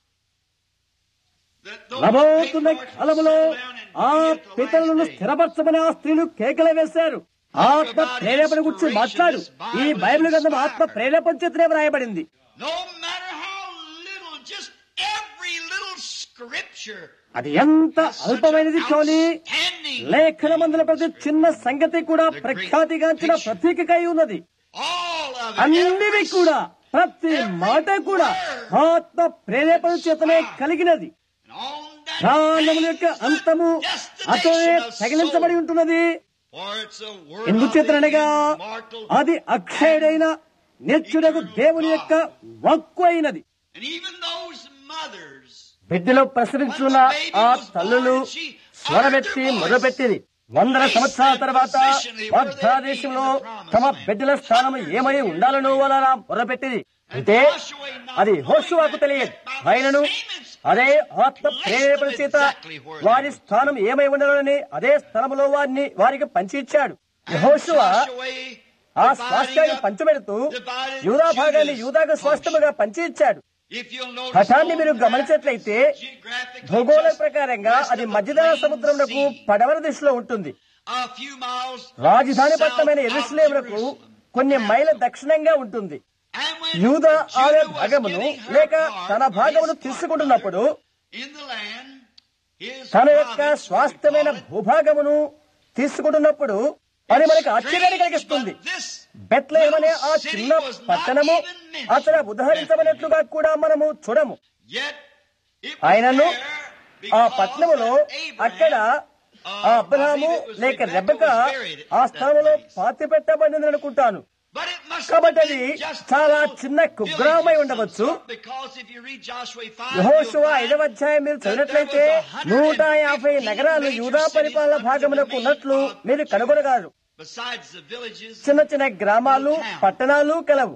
that those నభోతున్న patriarchs would కాలములో settle down and ఆ begin to పితరులను last day. స్థిరపరచమని ఆ స్త్రీలు కేకలు వేశారు ఆత్మ ప్రేరేపణ గురించి మాట్లాడు ఈ బైబిల్ గ్రంథం ఆత్మ ప్రేరేపణ చేతనే వ్రాయబడింది No matter how little, just every little scripture అది ఎంత has such an అల్పమైనది చూని outstanding లేఖన మందుల ప్రతి చిన్న సంగతి కూడా ప్రఖ్యాతిగాంచిన ప్రతీకకై ఉన్నది all of it. అన్నివి every కూడా ప్రతి మాట కూడా ఆత్మ ప్రేరేపణ చేతనే కలిగినది And on that ప్రాణముల day యొక్క is the అంతము అతనే destination of తగిలించబడి soul. ఉంటున్నది For it's a word of ఎందుచేతనగా the immortal అది అక్షయుడైన నిత్యుడకు దేవుని యొక్క వక్కు అయినది And even those mothers బిడ్డలో ప్రసరించున్న ఆ తల్లులు స్వరమెత్తి మొదలుపెట్టింది వందల సంవత్సరాల తర్వాత దేశంలో తమ బిడ్డల స్థానం ఏమై ఉండాలనో అలా మొదలుపెట్టింది అయితే అది హోషువాకు తెలియదు ఆయనను అదే ఆత్మ ప్రేరేపణ చేత వారి స్థానం ఏమై ఉండాలని అదే స్థలంలో వారిని వారికి పంచి ఇచ్చాడు యెహోషువ ఆ స్వాస్థ్యాన్ని పంచబెడుతూ యూదా భాగాన్ని యూదాకు స్వాస్థ్యముగా పంచి ఇచ్చాడు పటాన్ని మీరు గమనించినట్లయితే భూగోళ ప్రకారంగా అది మధ్యధర సముద్రమునకు పడమర దిశలో ఉంటుంది రాజధాని పట్టణమైన ఎరుసలేమునకు కొన్ని మైళ్ళ దక్షిణంగా ఉంటుంది యూదా ఆలయ భాగమును లేక తన భాగమును తీసుకుంటున్నప్పుడు తన యొక్క స్వాస్థ్యమైన భూభాగమును తీసుకుంటున్నప్పుడు అది మనకు ఆశ్చర్యాన్ని కలిగిస్తుంది బెత్లెహేమ్ అనే ఆ చిన్న పట్టణము అతను ఉదహరించబడినట్లుగా కూడా మనము చూడము ఆయనను ఆ పట్టణములో అక్కడ ఆ అబ్రహాము లేక రెబ్బక ఆ స్థలంలో పాతి పెట్టబడింది అనుకుంటాను But it must కాబట్టి have అది been just a చాలా little చిన్న కుగ్రామై village of ఉండవచ్చు some sort, because if you read Joshua 5, యహోశువ you'll find ఐదవ అధ్యాయం మీరు చదివినట్లయితే నూట యాభై నగరాలు యూదా పరిపాలన భాగములకు ఉన్నట్లు మీరు కనుగొనగలరు besides the villages, చిన్న చిన్న గ్రామాలు పట్టణాలు కలవు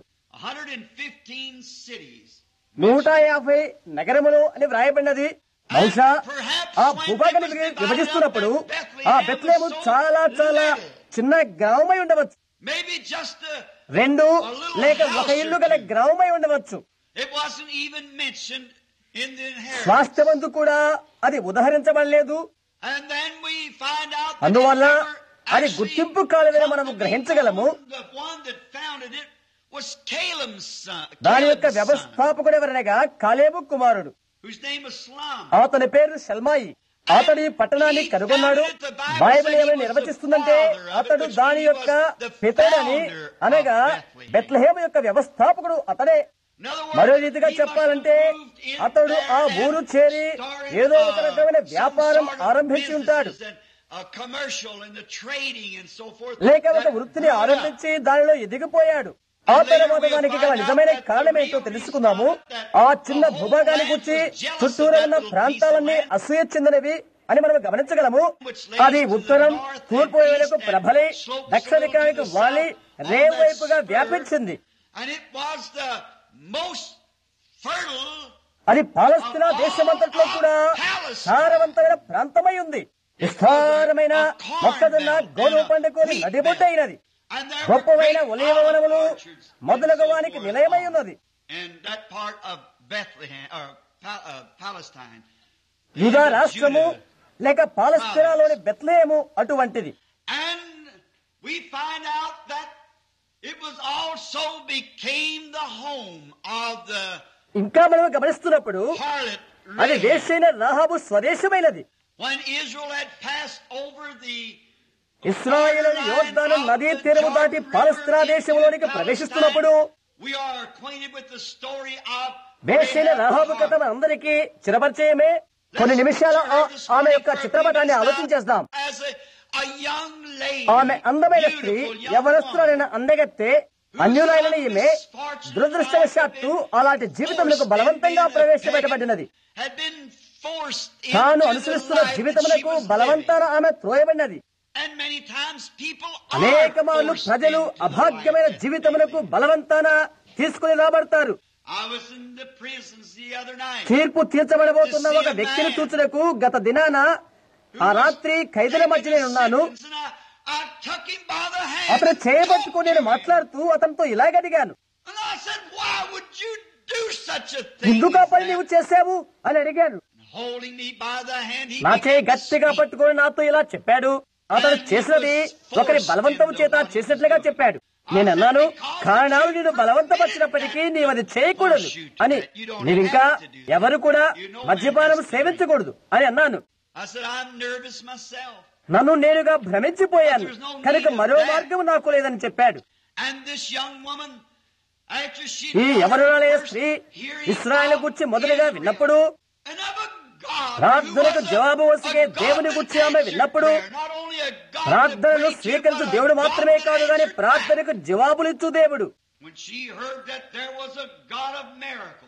115 cities. నూట యాభై నగరములు అని వ్రాయబడినది బహుశా ఆ భూభాగాన్ని విభ- విభజిస్తున్నప్పుడు ఆ బెత్లేము చాలా చాలా చిన్న గ్రామమై ఉండవచ్చు Maybe just a, రెండు లేక ఒక ఇల్లు గల గ్రామమై ఉండవచ్చు it wasn't even mentioned in the inheritance. స్వాస్థ్యవంతు కూడా అది ఉదహరించబడలేదు And then we find out that అందువల్ల it never అది actually గుర్తింపు కాలేదని మనము come to be గ్రహించగలము known. The one that founded it was Caleb's son, దాని యొక్క Caleb's son, వ్యవస్థాపకుడు ఎవరనగా కాలేబు కుమారుడు whose name was Slam. అతని పేరు షల్మాయి అతడు ఈ పట్టణాన్ని కనుగొన్నాడు బైబిల్ ఏమని నిర్వచిస్తుందంటే అతడు దాని యొక్క పితడని అనగా బెత్లహేమ యొక్క వ్యవస్థాపకుడు అతడే In other words, మరో రీతిగా he చెప్పాలంటే must have moved in అతడు ఆ there ఊరు and చేరి started, ఏదో uh, ఒక రకమైన some వ్యాపారం sort of ఆరంభించి ఉంటాడు businesses and, uh, commercial and the trading and so forth. లేక ఒక That వృత్తిని grew up. ఆరంభించి దానిలో ఎదిగిపోయాడు ఆ తర్వాత దానికి గల నిజమైన కారణమేంటో తెలుసుకుందాము ఆ చిన్న భూభాగాన్ని గురించి చుట్టూరు ఉన్న ప్రాంతాలన్నీ అసూయ చెందినవి అని మనం గమనించగలము అది ఉత్తరం తూర్పు వైపులకు ప్రబలి దక్షిణానికి వాలి రేవు వైపుగా వ్యాపించింది And it was the most fertile అది పాలస్తీనా దేశమంతట్లో కూడా సారవంతమైన ప్రాంతమై ఉంది విస్తారమైన మొక్కజొన్న గోధుమ పండుకొని నడిబొడ్డ అయినది and there were గొప్పవైన great ఒలీవ వనములు olive orchards మొదలగు వానికి నిలయమై ఉన్నది in that part of Bethlehem or Pa- uh, Palestine. యూదా రాష్ట్రము లేక పాలస్తీనాలోని బెత్లేయము అటువంటిది And we find out that it was also became the home of the ఇంకా మనం గమనిస్తున్నప్పుడు harlot అది Rahab. వేసైన రాహాబు స్వదేశమైనది When Israel had passed over the Israel యోర్దాను నదీ తీరము దాటి పాలస్తీనా దేశంలోనికి ప్రవేశిస్తున్నప్పుడు we are acquainted with the story of వేసైన Rahab కథ అందరికీ చిరపరిచయమే కొన్ని నిమిషాల ఆ- ఆమె యొక్క చిత్రపటాన్ని ఆలోచించేద్దాం As a, a young lady, ఆమె అందమైన స్త్రీ beautiful young ఎవరస్తులైన అందగత్తె అన్యులైన ఈమె దురదృష్టవశాత్తు అలాంటి జీవితములకు బలవంతంగా ప్రవేశపెట్టబడినది woman had been forced తాను into the అనుసరిస్తున్న life that she జీవితములకు was living. బలవంతాన ఆమె త్రోయబడినది And many times people are అనేక మార్లు forced ప్రజలు into the అభాగ్యమైన life that జీవితములకు they live. బలవంతాన తీసుకుని రాబడతారు I was in the prisons the other night. తీర్పు తీర్చబడబోతున్న ఒక వ్యక్తిని చూచుటకు గత దినాన ఆ రాత్రి ఖైదీల మధ్య నేను ఉన్నాను And I, I took him by the hand. అతను and చేయబట్టుకుని నేను talked to him. మాట్లాడుతూ అతనితో ఇలాగ అడిగాను And I said, why would you do such a thing? ఎందుకు ఆ as పని that?" నీవు చేశావు అని అడిగాను Holding me by the hand, he నా చేయి began to గట్టిగా speak. పట్టుకుని నాతో ఇలా చెప్పాడు అతను చేసినది ఒకరి బలవంతం చేత చేసినట్లుగా చెప్పాడు నేను అన్నాను కారణాలు నేను బలవంతపరిచినప్పటికీ నీవు అది చేయకూడదు అని నీవింకా ఎవరు కూడా మద్యపానం సేవించకూడదు అని అన్నాను I said, I'm nervous myself. నన్ను నేనుగా భ్రమించిపోయాను కనుక మరో మార్గం నాకు లేదని చెప్పాడు And this young woman, after she ఈ ఎవరునాలే స్త్రీ ఇస్రాయల్ గురించి మొదలుగా విన్నప్పుడు and of a God ప్రార్థనకు who was a- జవాబు వసిగే a God దేవుని that గురించి ఆమె answered విన్నప్పుడు prayer. Not only a God that ప్రార్థనను prayed to, స్వీకరించు but a దేవుడు God మాత్రమే that కాదు గాని answered ప్రార్థనకు జవాబులిచ్చు దేవుడు prayer. When she heard that there was a God of miracles,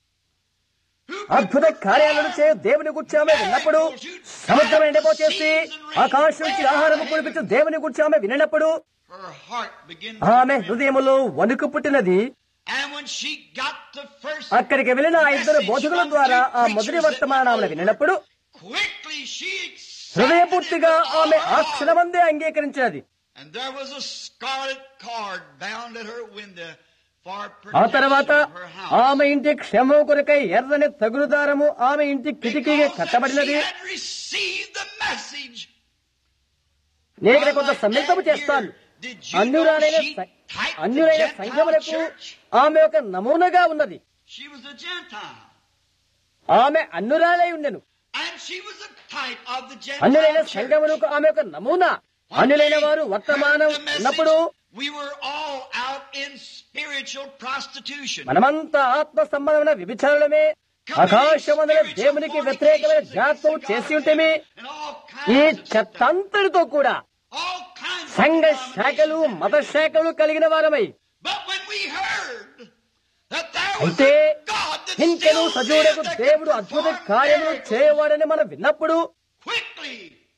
who could అద్భుత కార్యాలను చేయు దేవుని గురించి ఆమె విన్నప్పుడు సముద్రం ఎండిపోచేసి ఆకాశం నుంచి ఆహారం కురిపించు దేవుని గురించి ఆమె వినప్పుడు her heart began to ఆమె tremble. హృదయములో వణుకు పుట్టినది And when she got the first అక్కడికి వెళ్లిన ఆ ఇద్దరు message బోధకుల from ద్వారా two ఆ preachers మొదటి that వర్తమానాలను were వినప్పుడు Quickly she accepted హృదయపూర్తిగా it with all ఆమె her ఆ heart. క్షణమందే అంగీకరించినది And there was a scarlet card bound at her window for ఆ తర్వాత protection of her house. ఆమె ఇంటి క్షేమం కొరకై ఎర్రని తగులుదారము ఆమె ఇంటి కిటికీగా Because that కట్టబడినది she had received the message. నేను ఇక్కడ కొంత సమ్మితము చేస్తాను అన్యురాలైన స- అన్యులైన సంఘములకు ఆమె ఒక నమూనాగా ఉన్నది She was a Gentile. ఆమె అన్నురాలై ఉండెను And she was a type of the అన్యులైన Gentile church. సంఘములకు ఆమె ఒక నమూనా అన్యులైన వారు వర్తమానం The message, ఉన్నప్పుడు We were all out in spiritual prostitution. మనమంతా ఆత్మ సంబంధమైన విభిచారులమే ఆకాశమందుల దేవునికి వ్యతిరేకమైన జాతం చేసి ఉంటేమి and all ఈ kinds of stuff. చెత్తంతటితో కూడా All kinds of సంఘ denominations. శాఖలు మత శాఖలు కలిగిన వారమై But when we heard that there was అయితే a God that ఇంకను still సజీవుడకు lived that దేవుడు could అద్భుత perform కార్యములు miracles చేయవాడని మనం విన్నప్పుడు quickly,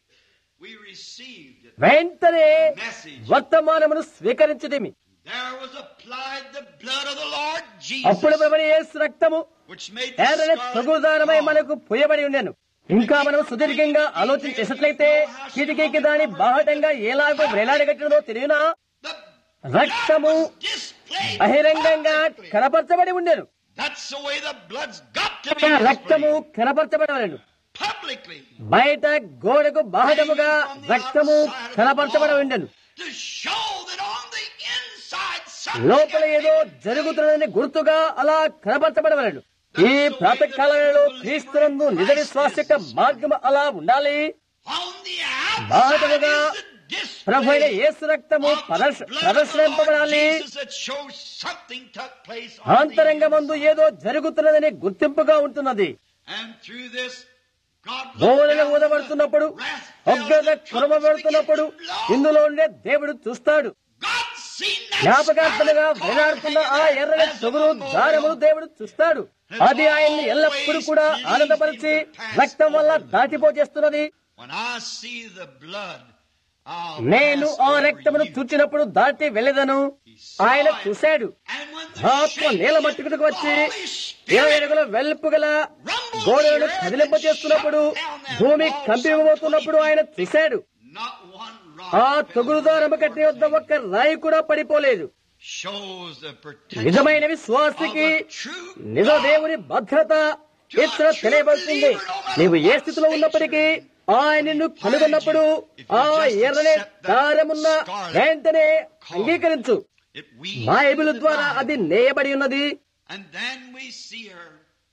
we received it. వెంటనే Message. వర్తమానమును స్వీకరించడమి There was applied the blood of the Lord అప్పుడు Jesus, ప్రభుని యేసు రక్తము which made the ఏదైనా scarlet తగుదానమై cloth. మనకు పుయ్యబడి ఉండెను ఇంకా మనం సుదీర్ఘంగా ఆలోచన చేసినట్లయితే కిటికీకి దాని బాహటంగా ఎలాగో వేలాడగట్టినదో తెలియనా The రక్తము blood was displayed బహిరంగంగా publicly. కనపరచబడి ఉండెను That's the way the blood's got to be రక్తము displayed. కనపరచబడవలను Publicly. బయట గోడకు బాహటముగా రక్తము కనపరచబడి ఉండెను To show that on the inside లోపల something ఏదో జరుగుతున్నదని గుర్తుగా అలా కనపరచబడవలను ఈ ప్రాతకాలంలో క్రీస్తునందు నిజ విశ్వాస యొక్క మార్గం అలా ఉండాలి on the outside బాహటముగా is the display ప్రభు అయిన యేసు రక్తము of the ప్రదర్శ- blood of the Lord ప్రదర్శింపబడాలి Jesus that shows something took place on the ఆంతరంగమందు inside. ఏదో జరుగుతున్నదని గుర్తింపుగా ఉంటున్నది And through this, God గోడలు looked down ఊదబడుతున్నప్పుడు the wrath fell, ఒగ్గద the trumpets కురమబడుతున్నప్పుడు began to blow. ఇందులో ఉండే దేవుడు చూస్తాడు God seen that జ్ఞాపకార్థముగా scarlet cord వేలాడుతున్న ఆ hanging ఎర్రని as a తొగురు memorial. దారములు దేవుడు చూస్తాడు అది ఆయన్ని ఎల్లప్పుడూ కూడా ఆనందపరిచి రక్తం వల్ల దాటిపోచేస్తున్నది When I see the blood, I'll నేను pass ఆ over రక్తమును you. చూచినప్పుడు దాటి వెళ్ళదను ఆయన చూశాడు And when the ఆత్మ shaking నేల of మట్టుకుకు the వచ్చి Holy ఇరవై Spirit అడుగుల వెల్పు గల గోడలను కదిలింప చేస్తున్నప్పుడు భూమి కంపిపోతున్నప్పుడు ఆయన చూశాడు Not one ఆ rock fell తొగురు దారము కట్టి వద్ద ఒక్క రాయి కూడా పడిపోలేదు shows the protection నిజమైన of విశ్వాసికి a true నిజ దేవుని భద్రత ఇతర తెలియబడుతుంది నీవు ఏ స్థితిలో ఉన్నప్పటికీ ఆయన నిన్ను కనుగొన్నప్పుడు ఆ ఎర్రని దారమున్న వెంటనే అంగీకరించు It weaves బైబిల్ the ద్వారా vine. అది నేయబడి ఉన్నది And then we see her.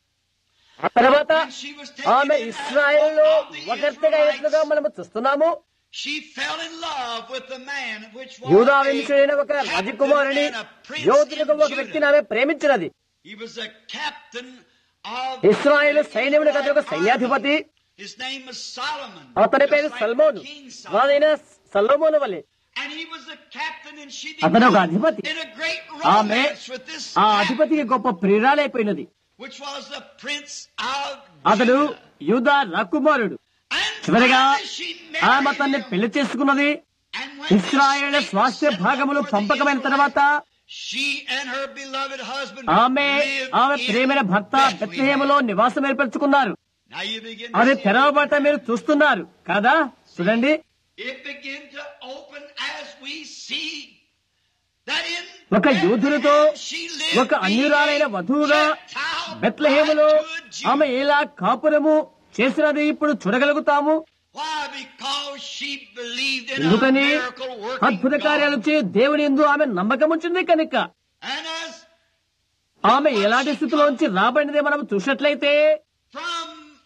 ఆ తర్వాత When she was taken ఆమె in ఇస్రాయేల్లో of the ఒకరిగా అయినట్లుగా Israelites, మనము చూస్తున్నాము she fell in love with the man which was యూదా a వంశుడైన ఒక captain రాజకుమారుని and a prince యోధులకు in ఒక వ్యక్తిని Judah. ఆమె ప్రేమించినది He was a captain of Israel the సైన్యములకు అతడు ఒక Israelite సైన్యాధిపతి army. His name was Solomon. అతని just పేరు like సల్మోను King Solomon. వాదైన సల్లోమోను వలె And he was a captain and she అతను ఒక became అధిపతి. in a great ఆమె romance with this ఆ captain, అధిపతికి గొప్ప ప్రియురాలైపోయినది which was the prince of అతడు Judah. యూదా రాకుమారుడు And చివరిగా finally she married ఆమె అతన్ని him. పెళ్లి చేసుకున్నది And when Israel the state స్వాస్థ్య set భాగములు up for the పంపకమైన తర్వాత Israelites, she and her beloved husband ఆమె lived ఆమె in ప్రేమైన భర్త Bethlehem. బెత్లెహేములో నివాసం ఏర్పరచుకున్నారు Now you begin అది to see తెరవబట్ట మీరు చూస్తున్నారు కాదా చూడండి it begin to open as we see that in ఒక యూదునితో Bethlehem she lived ఒక అన్యురాలైన being a వధువుగా Gentile బెత్లహేములో bride to a Jew. ఆమె ఎలా కాపురము చేసినది ఇప్పుడు చూడగలుగుతాము Why? Because she believed in a ఎందుకని miracle working అద్భుత కార్యాలు God. చే దేవుని ఎందు ఆమె నమ్మకం ఉంచింది కనుక And as ఆమె ఎలాంటి స్థితిలోంచి రాబడినది మనం చూసినట్లయితే from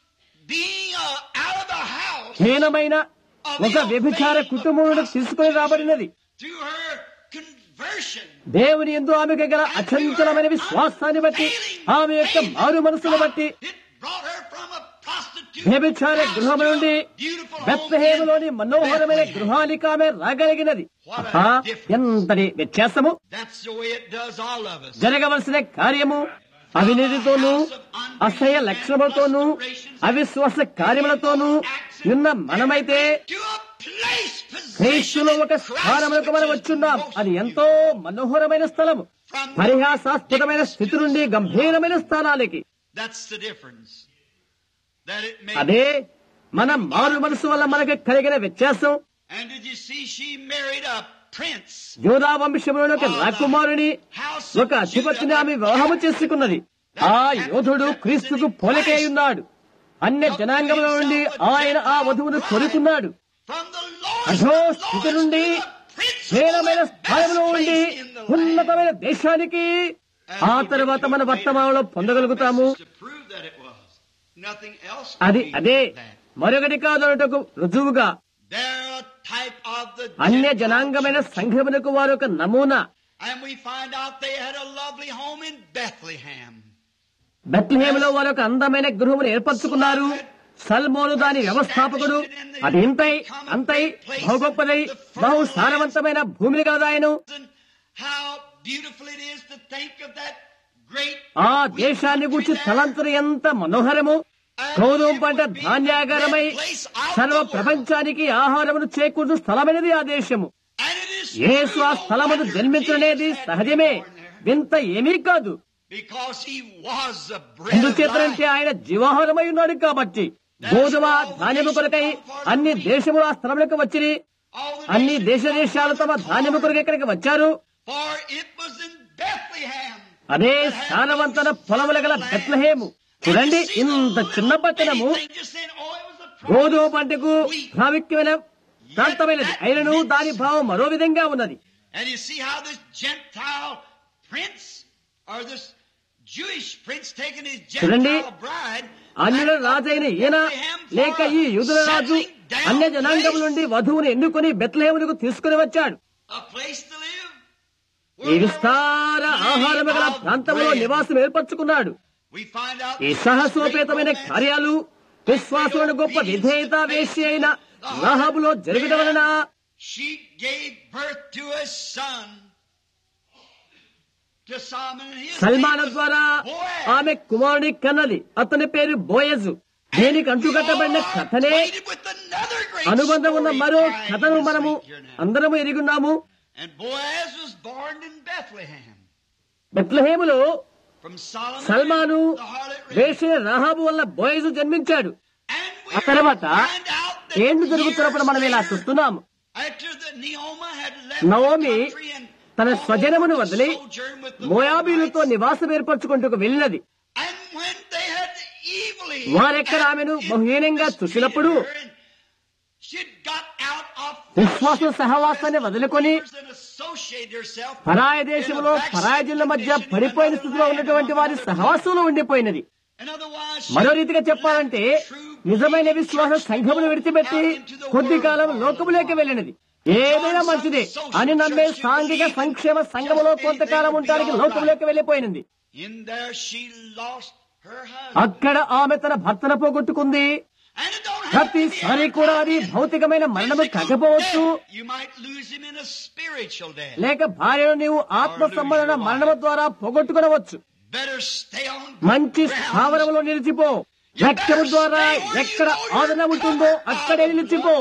being uh, out of the house హీనమైన ఒక వ్యభిచార కుటుంబం నుండి తీసుకొని రాబడినది through her conversion, దేవుని ఎందు ఆమెకు గల అచంచలమైన విశ్వాసాన్ని బట్టి ఆమె యొక్క మారు మనసును బట్టి it brought her from a prostitute వ్యభిచార house గృహం to a నుండి beautiful home బెత్లహేములోని in మనోహరమైన Bethlehem. గృహానికి ఆమె రాగలిగినది ఆహా, ఎంతటి వ్యత్యాసము That's the way it does all of us. జరగవలసిన కార్యము అవినీతితోనూ అసహ్య లక్షణములతోనూ అవిశ్వాస కార్యములతోనూ నిన్న మనమైతే To a place క్రీస్తులో position ఒక in Christ స్థానములకు మనం which is వచ్చున్నాం most అది ఎంతో మనోహరమైన స్థలము పరిహాసాస్పదమైన స్థితి నుండి గంభీరమైన స్థానాలకి That's the difference. That it made. అదే మన మారు మనసు వల్ల మనకు కలిగిన వ్యత్యాసం And did you see she married a prince? యోధా వంశంలోని ఒక రాకుమారుని House ఒక of అధిపతిని Judah. ఆమె వివాహము చేసుకున్నది ఆ యోధుడు క్రీస్తుకు పోలికై ఉన్నాడు అన్య జనాంగముల నుండి ఆయన ఆ వధువును కొనుక్కున్నాడు From the Lord, అధో స్థితి నుండి హీనమైన స్థానంలో ఉండి ఉన్నతమైన దేశానికి ఆ తర్వాత మన వర్తమానంలో పొందగలుగుతాము To prove that it was. Nothing else. అది could be అదే that. మరొకటి కాదనటకు రుజువుగా They're a type of the అన్య Gentile జనాంగమైన church. సంఘమునకు వారు ఒక నమూనా And we find out they had a lovely home in Bethlehem. బెత్లహేములో వారు ఒక అందమైన గృహమును ఏర్పరచుకున్నారు సల్మోను దాని వ్యవస్థాపకుడు అది ఇంతై అంతై బహు గొప్పదై బహు సారవంతమైన భూమిని కలదాయను And how beautiful it is to think of that great ఆ దేశాన్ని గురించి తలంతులు ఎంత మనోహరము గౌరవం పంట ధాన్యాగారమై సర్వ ప్రపంచానికి ఆహారమును చేకూర్చు స్థలమైనది ఆ దేశము and it is యేసు ఆ స్థలమును జన్మించడనేది సహజమే వింత ఏమీ కాదు because he was the bread of ఎందుచేతనంటే life. ఆయన జీవాహారమై ఉన్నాడు కాబట్టి గోధుమ ధాన్యము కొరకై అన్ని దేశములు ఆ స్థలములకు వచ్చిరి All the అన్ని nations దేశ దేశాలు తమ ధాన్యము కొరకు ఇక్కడికి వచ్చారు For it was in Bethlehem. అదే సారవంతన పొలముల గల బెత్లహేము చూడండి ఇంత చిన్న పట్టణము గోధుమ పంటకు ప్రాముఖ్యమైన ప్రాంతమైనది అయినను దాని భావం మరో విధంగా ఉన్నది And you see how this Gentile prince, or this Jewish prince taking his చూడండి, Gentile bride, అన్యుల రాజైన ఈయన లేక ఈ యూదుల రాజు అన్య జనాంగం నుండి వధువుని ఎన్నుకొని బెత్లహేములకు తీసుకుని వచ్చాడు a place to live. ఈ విస్తార ఆహారము గల ప్రాంతంలో నివాసం ఏర్పరచుకున్నాడు We find out ఈ సాహసోపేతమైన కార్యాలు విశ్వాసులను గొప్ప విధేయత వేసి అయిన రాహాబులో జరగడం వలన she gave birth to a son. To Solomon and his Salman name was ద్వారా Boaz. ఆమె కుమారుడి కన్నది అతని పేరు బోయజు దీనికి అంటుకట్టబడిన కథనే Acquainted with another great అనుబంధం ఉన్న story మరో time కథను this మనము week here now. అందరము ఎరుగున్నాము And Boaz was born in Bethlehem. బెత్లహేములో From Solomon Salman the harlot river. వేసిన రాహాబు వల్ల బోయజు జన్మించాడు And we ఆ తర్వాత find out that ఏంటి జరుగుతున్నప్పుడు మనం ఇలా years చూస్తున్నాము later, after the Naomi had left నవోమి the country and తన gone స్వజనమును to వదిలి sojourn with the మోయాబీలతో Moabites, నివాసం ఏర్పరచుకుంటూ వెళ్ళినది and when they had evilly వారెక్కడ ఆమెను బహుహీనంగా చూసినప్పుడు and she'd got out of విశ్వాస సహవాసాన్ని వదులుకొని and associated herself పరాయ దేశంలో పరాయజుల మధ్య పడిపోయిన స్థితిలో ఉన్నటువంటి వారి సహవాసంలో ఉండిపోయినది and otherwise మరో రీతిగా చెప్పాలంటే నిజమైన విశ్వాస సంఘమును విడిచిపెట్టి కొద్ది కాలం లోకములోకి వెళ్ళినది ఏదైనా మంచిదే అని నమ్మే సాంఘిక సంక్షేమ సంఘములో కొంతకాలం ఉండడానికి లోకంలోకి వెళ్ళిపోయినది in there she lost her husband. అక్కడ ఆమె తన భర్తను పోగొట్టుకుంది And it don't have to be ప్రతిసారి కూడా అది భౌతికమైన మరణము కాకపోవచ్చు You might lose him in a spiritual death. లేక భార్యను నీవు ఆత్మ సంబంధన మరణము ద్వారా పోగొట్టుకునవచ్చు Better stay on మంచి ground. స్థావరంలో నిలిచిపో రక్తము ద్వారా ఎక్కడ ఆదరణ ఉంటుందో అక్కడే నిలిచిపో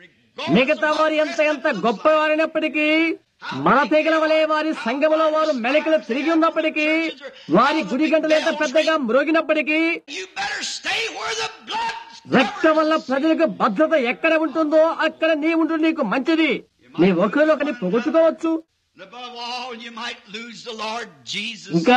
మిగతా వారి ఎంత ఎంత గొప్పవారైనప్పటికీ మన తెగల వలె వారి సంఘములో వారు మెలకలు తిరిగి ఉన్నప్పటికీ వారి గుడి గంటలు ఎంత పెద్దగా మ్రోగినప్పటికీ You better stay where the blood రక్తం వల్ల ప్రజలకు భద్రత ఎక్కడ ఉంటుందో అక్కడ నీ ఉంటు నీకు మంచిది నీ ఒకరినొకరిని పొగొట్టుకోవచ్చు Above all, you might lose the Lord Jesus. ఇంకా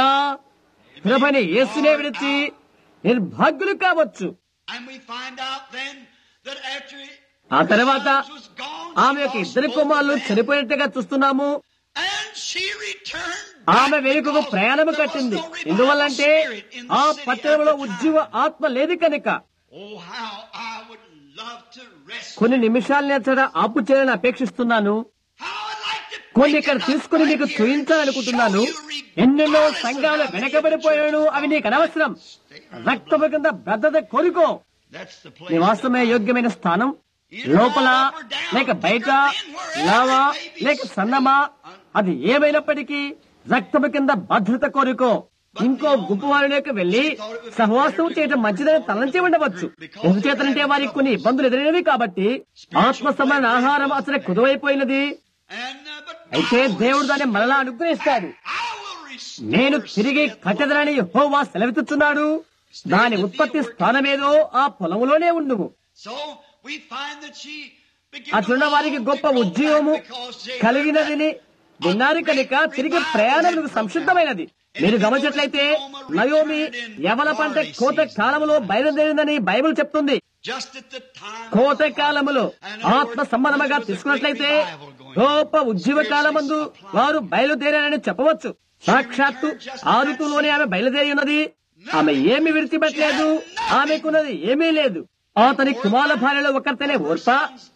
ప్రభని యేసునే విడిచి నిర్భాగ్యులు కావచ్చు And we find out then that after ఆ తర్వాత his sons was gone, ఆమె she యొక్క lost ఇద్దరు both కుమారులు of them. చనిపోయినట్టుగా చూస్తున్నాము And she returned ఆమె back వెనుకకు because ప్రయాణము there was కట్టింది no revival ఎందువల్లంటే spirit in the ఆ city పట్టణంలో at the time. ఉజ్జీవ ఆత్మ లేదు కనుక Oh, how I would love to rest. కొన్ని నిమిషాలు నేర్చడ ఆపు చేయాలని అపేక్షిస్తున్నాను How I'd like to కొన్ని ఇక్కడ తీసుకుని మీకు చూపించాలనుకుంటున్నాను ఎన్నెన్నో సంఘాలు వెనకబడిపోయాను అవి నీకు అనవసరం రక్తము కింద భద్రత కోరుకో That's the place. నివాసమే యోగ్యమైన స్థానం లోపల లేక బయట లావా లేక సన్నమా అది ఏమైనప్పటికీ రక్తము కింద భద్రత కోరుకో ఇంకో గుంపు వారిలోకి వెళ్లి సహవాసం చేయడం మంచిదని తలంచి ఉండవచ్చు ఎందుచేతనంటే వారికి కొన్ని ఇబ్బందులు ఎదురైనవి కాబట్టి ఆత్మ సమాన ఆహారం అసలు కుదువైపోయినది And, uh, but అయితే దేవుడు దాన్ని మరలా అనుగ్రహిస్తాడు I will restore. నేను తిరిగి కట్టెదనని యెహోవా సెలవిస్తున్నాడు దాని ఉత్పత్తి స్థానమేదో ఆ పొలములోనే ఉండుము So we find that she began అట్లున్న to వారికి long గొప్ప to go ఉద్యోగము back because they కలిగినదిని విన్నారు కనుక తిరిగి ప్రయాణములకు సంసిద్ధమైనది మీరు గమనించినట్లయితే నయోమి యవన పంట కోత కాలములో బయలుదేరిందని బైబిల్ చెప్తుంది just at the time కోత కాలములో ఆత్మ సంబంధముగా తీసుకున్నట్లయితే గొప్ప ఉద్యోగ కాలమందు వారు బయలుదేరారని చెప్పవచ్చు సాక్షాత్తు ఆ ఋతువులోనే ఆమె బయలుదేరి ఉన్నది ఆమె ఏమి విడిచిపెట్టలేదు ఆమెకున్నది ఏమీ లేదు అతని కుమార భార్యలో ఒకరితేనే ఓర్ప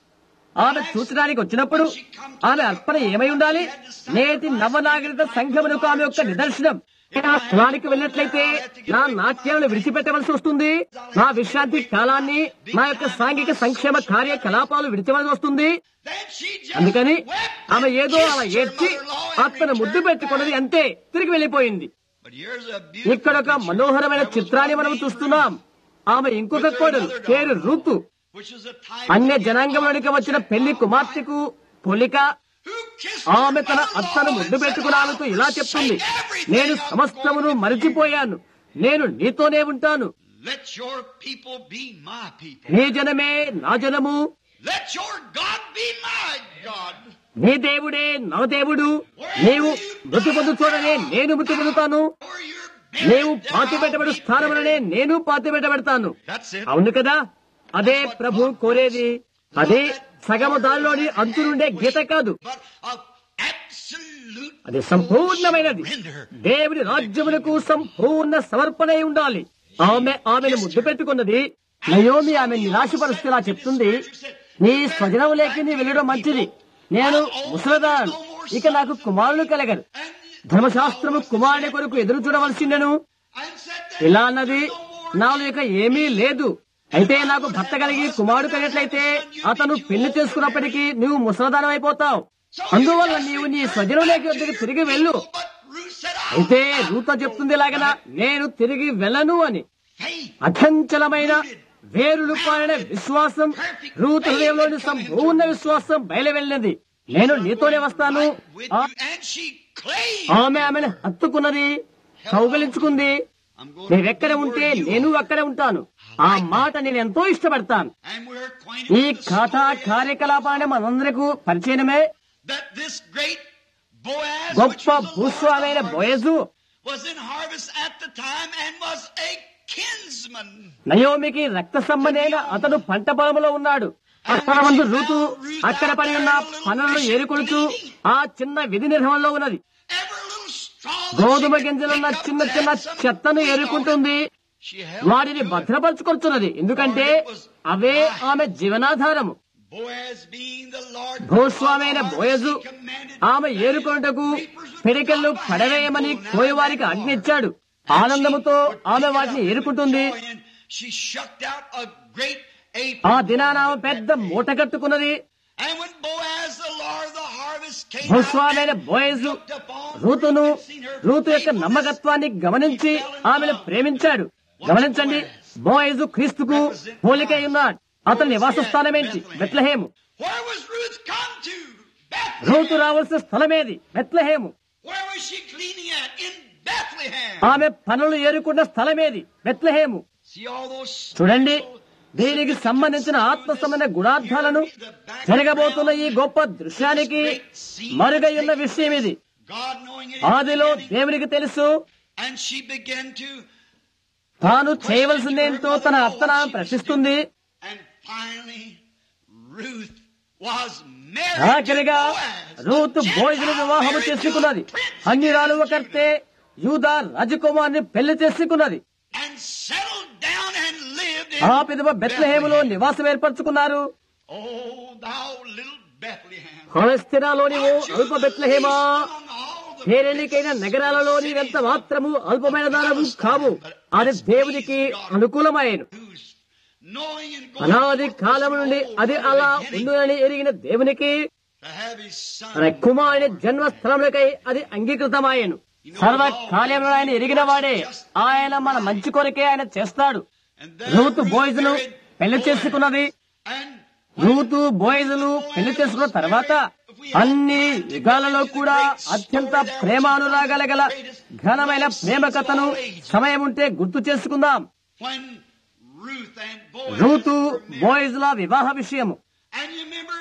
ఆమె చూచడానికి వచ్చినప్పుడు ఆమె అర్పణ ఏమై ఉండాలి నేటి నవనాగరిక సంఘమునకు ఆమె యొక్క నిదర్శనం నేను ఆ స్థలానికి వెళ్ళినట్లయితే నా నాట్యాలను విడిచిపెట్టవలసి వస్తుంది నా విశ్రాంతి కాలాన్ని నా యొక్క సాంఘిక సంక్షేమ కార్యకలాపాలు విడిచవలసి వస్తుంది Then she just అందుకని wept ఆమె and ఏదో అలా kissed her ఏడ్చి mother-in-law and అతను ముద్దు returned పెట్టుకున్నది అంతే తిరిగి వెళ్ళిపోయింది But here's a beautiful ఇక్కడ ఒక picture. మనోహరమైన There was చిత్రాన్ని one మనం named చూస్తున్నాం ఆమె ఇంకొక Ruth with her కోడలు mother పేరు daughter, రుతు which is a type అన్య of జనాంగంలోనికి వచ్చిన పెళ్లి కుమార్తెకు పొలిక who kissed ఆమె her తన mother-in-law అత్తను and ముద్దు said, పెట్టుకుని ఆమెతో ఇలా "I'll చెప్తుంది forsake everything నేను I'm సమస్తమును going with you. మరిచిపోయాను నేను నీతోనే ఉంటాను Let your people be my people. నీ జనమే నా జనము Let your God be my God. నీ దేవుడే నా దేవుడు నీవు మృతి పొందుతోడనే నేను మృతి పొందుతాను Or your నీవు buried పాతి down పెట్టబడి be స్థానములనే buried. నేను పాతి పెట్టబెడతాను That's it. అవును కదా అదే ప్రభు కోరేది అది సగము దానిలోని అంతు నుండే గీత కాదు But of absolute అది సంపూర్ణమైనది surrender. దేవుని రాజ్యములకు సంపూర్ణ సమర్పణ అయి ఉండాలి ఆమె ఆమెను ముద్దు పెట్టుకున్నది నయోమి ఆమె నిరాశపరుస్తేలా చెప్తుంది నీ స్వజనములేకి నీ వెళ్ళడం మంచిది నేను ముసలదాను ఇక నాకు కుమారులు కలగరు ధర్మశాస్త్రము కుమారుని కొరకు ఎదురు చూడవలసిందెను And said that ఇలా అన్నది నాలో ఇక ఏమీ లేదు అయితే నాకు భర్త కలిగి కుమారుడు కలిగినట్లయితే అతను పెళ్లి చేసుకున్నప్పటికీ నువ్వు ముసలదానం అయిపోతావు అందువల్ల నీవు నీ స్వజనులేకి వద్దకు తిరిగి వెళ్ళు But Ruth said, "I'll అయితే రూత చెప్తుంది ఇలాగన నేను తిరిగి వెళ్ళను అని faith. అచంచలమైన వేరులు పారిన విశ్వాసం రూత హృదయంలోని సంపూర్ణ విశ్వాసం బయలు వెళ్ళినది నేను నీతోనే వస్తాను With ఆ- you. And she claimed. ఆమె ఆమెను హత్తుకున్నది కౌగలించుకుంది I'm going నీవెక్కడ to be ఉంటే where you నేను are. అక్కడే ఉంటాను ఆ మాట నేను ఎంతో ఇష్టపడతాను And we're acquainted ఈ with the కథా story కార్యకలాపాన్ని మనందరకు పరిచయమే that this great Boaz, which గొప్ప was the Lord భూస్వామైన of harvest, Boaz was in harvest at the time and was a kinsman. నయోమికి రక్త సంబంధైన అతను పంట పొలంలో ఉన్నాడు అక్కడ ముందు ఋతు అక్కడ పడి ఉన్న పనులను ఏరుకొలుచు ఆ చిన్న విధి నిర్వహణలో ఉన్నది Every little straw that గోధుమ she could గింజలున్న pick up చిన్న that చిన్న had some చెత్తను wheat on it, ఏరుకుంటుంది she held వాటిని to it. భద్రపరుచుకొచ్చున్నది ఎందుకంటే అవే ఆమె జీవనాధారము Boaz being the Lord భూస్వామైన of the Boaz harvest, he commanded ఆమె ఏరుకొనుటకు పిడికెళ్ళు పడవేయమని కోయవారికి ఆజ్ఞించాడు ఆనందముతో ఆమె వాటిని ఏరుకుంటుంది She shucked out a great ఆ apron. దినాన ఆమె పెద్ద మూట కట్టుకున్నది And when Boaz, the Lord of the harvest, came భూస్వామైన out and బోయజు looked upon రూతును Ruth and seen her రూతు యొక్క faithfulness, నమ్మకత్వాన్ని గమనించి ఆమెను ప్రేమించాడు గమనించండి బోయజు క్రీస్తుకు పోలిక అయి ఉన్నాడు అతని నివాస స్థానమేంటి Bethlehem Where was Ruth come to? Bethlehem. రూతు రావాల్సిన స్థలమేది Bethlehem Where was she cleaning at? In Bethlehem. ఆమె పనులు ఏరుకున్న స్థలమేది బెత్లహేము See all those చూడండి దీనికి సంబంధించిన ఆత్మ సంబంధ గుణార్థాలను జరగబోతున్న ఈ గొప్ప దృశ్యానికి మరుగై ఉన్న విషయం ఇది God knowing it. ఆదిలో దేవునికి తెలుసు And she began to తాను చేయవలసిందేంటో తన అత్తన ప్రశ్నిస్తుంది And finally, Ruth was married ఆఖరిగా to Boaz. రూతు the భోజన Gentile వివాహము married to a చేసుకున్నది prince అన్యురాలు against ఒకర్తే యూదా రాజకుమార్ని పెళ్లి చేసుకున్నది And settled down and lived in ఆ పిదవ బెత్లహేములో Bethlehem. నివాసం ఏర్పరచుకున్నారు Oh, thou little Bethlehem. కొలెస్తిరాలోని ఓ అల్ప బెత్లహేమా Among all the పేరెన్నికైన నగరాలలో నీవెంత మాత్రము అల్పమైన దానము కావు అది దేవునికి అనుకూలమైన who's knowing and going అనాది forth కాలం from నుండి old అది from the అలా beginning ఉండునని ఎరిగిన దేవునికి to have his son తన కుమారుని జన్మస్థలములకై అది అంగీకృతమాయను సర్వకాలంలో ఆయన ఎరిగిన వాడే ఆయన మన మంచి కొరకే ఆయన చేస్తాడు And then రూతు Ruth బోయిజును married పెళ్లి Boaz. చేసుకున్నది And రూతు బోయిజులు పెళ్లి చేసుకున్న తర్వాత అన్ని యుగాలలో కూడా అత్యంత ప్రేమానురాగాల గల ఘనమైన ప్రేమ కథను సమయం ఉంటే గుర్తు చేసుకుందాం when Ruth and Boaz రూతు were married. బోయిజుల వివాహ విషయము And you remember,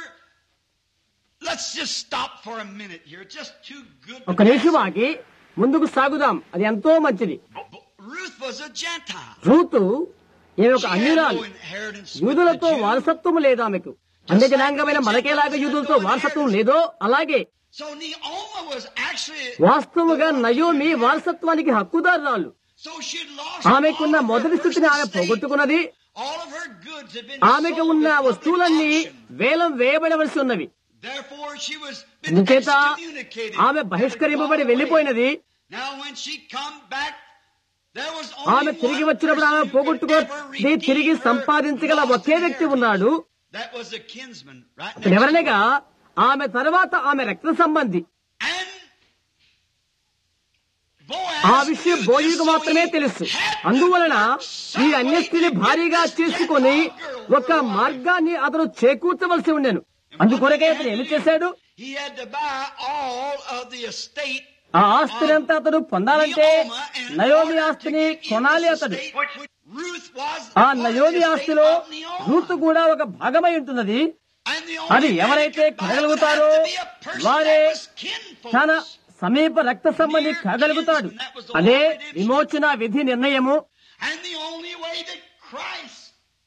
let's just stop for a minute here. Just too good. to ఒక నిమిషం pass. ఆగి ముందుకు సాగుదాం అది ఎంతో మంచిది Ruth was a Gentile. రూతు ఈమె ఒక She had అన్యురాలు no inheritance with యూదులతో the Jews. వారసత్వం లేదు ఆమెకు అన్య జనాంగమైన మనకేలాగా యూదులతో వారసత్వం లేదో అలాగే So Naomi was actually. వాస్తవముగా నయోమి వారసత్వానికి హక్కుదారురాలు So she lost ఆమెకున్న all of her మొదటి స్థితిని ఆమె first estate. పోగొట్టుకున్నది All of her goods had been ఆమెకు sold ఉన్న with public వస్తువులన్నీ auction. వేలం వేయబడవలసి ఉన్నవి Therefore, she was అందుచేత excommunicated. ఆమె బహిష్కరింపబడి వెళ్లిపోయినది Now when she come back, there was ఆమె only తిరిగి one వచ్చినప్పుడు ఆమె person who could ever పోగొట్టుకుని తిరిగి redeem her సంపాదించగల lost ఒకే వ్యక్తి inheritance. ఉన్నాడు That was a kinsman, right? అతను ఎవరనగా ఆమె తర్వాత ఆమె రక్త సంబంధి And Boaz ఆ విషయం knew బోయికు this, so మాత్రమే he తెలుసు had to అందువలన ఈ some అన్య way స్త్రీని to get భారీగా this చేసుకొని Gentile girl ఒక for a wife. మార్గాన్ని అతను చేకూర్చవలసి ఉండెను అందుకొరకే అతను ఏమి చేశాడు He had to buy all of the estate ఆ ఆస్తిని అంతా అతను పొందాలంటే Naomi and నయోమి order to ఆస్తిని get in కొనాలి this అతడు estate, which Ruth was ఆ part of the నయోమి estate ఆస్తిలో of Naomi. రూతు కూడా ఒక భాగమై ఉంటున్నది And the అది only man ఎవరైతే that could buy it would have కొనగలుగుతారో to be a person వారే that was kinfolks. తన సమీప రక్త సంబంధి కాగలుగుతాడు అదే విమోచన విధి నిర్ణయము And the only way that Christ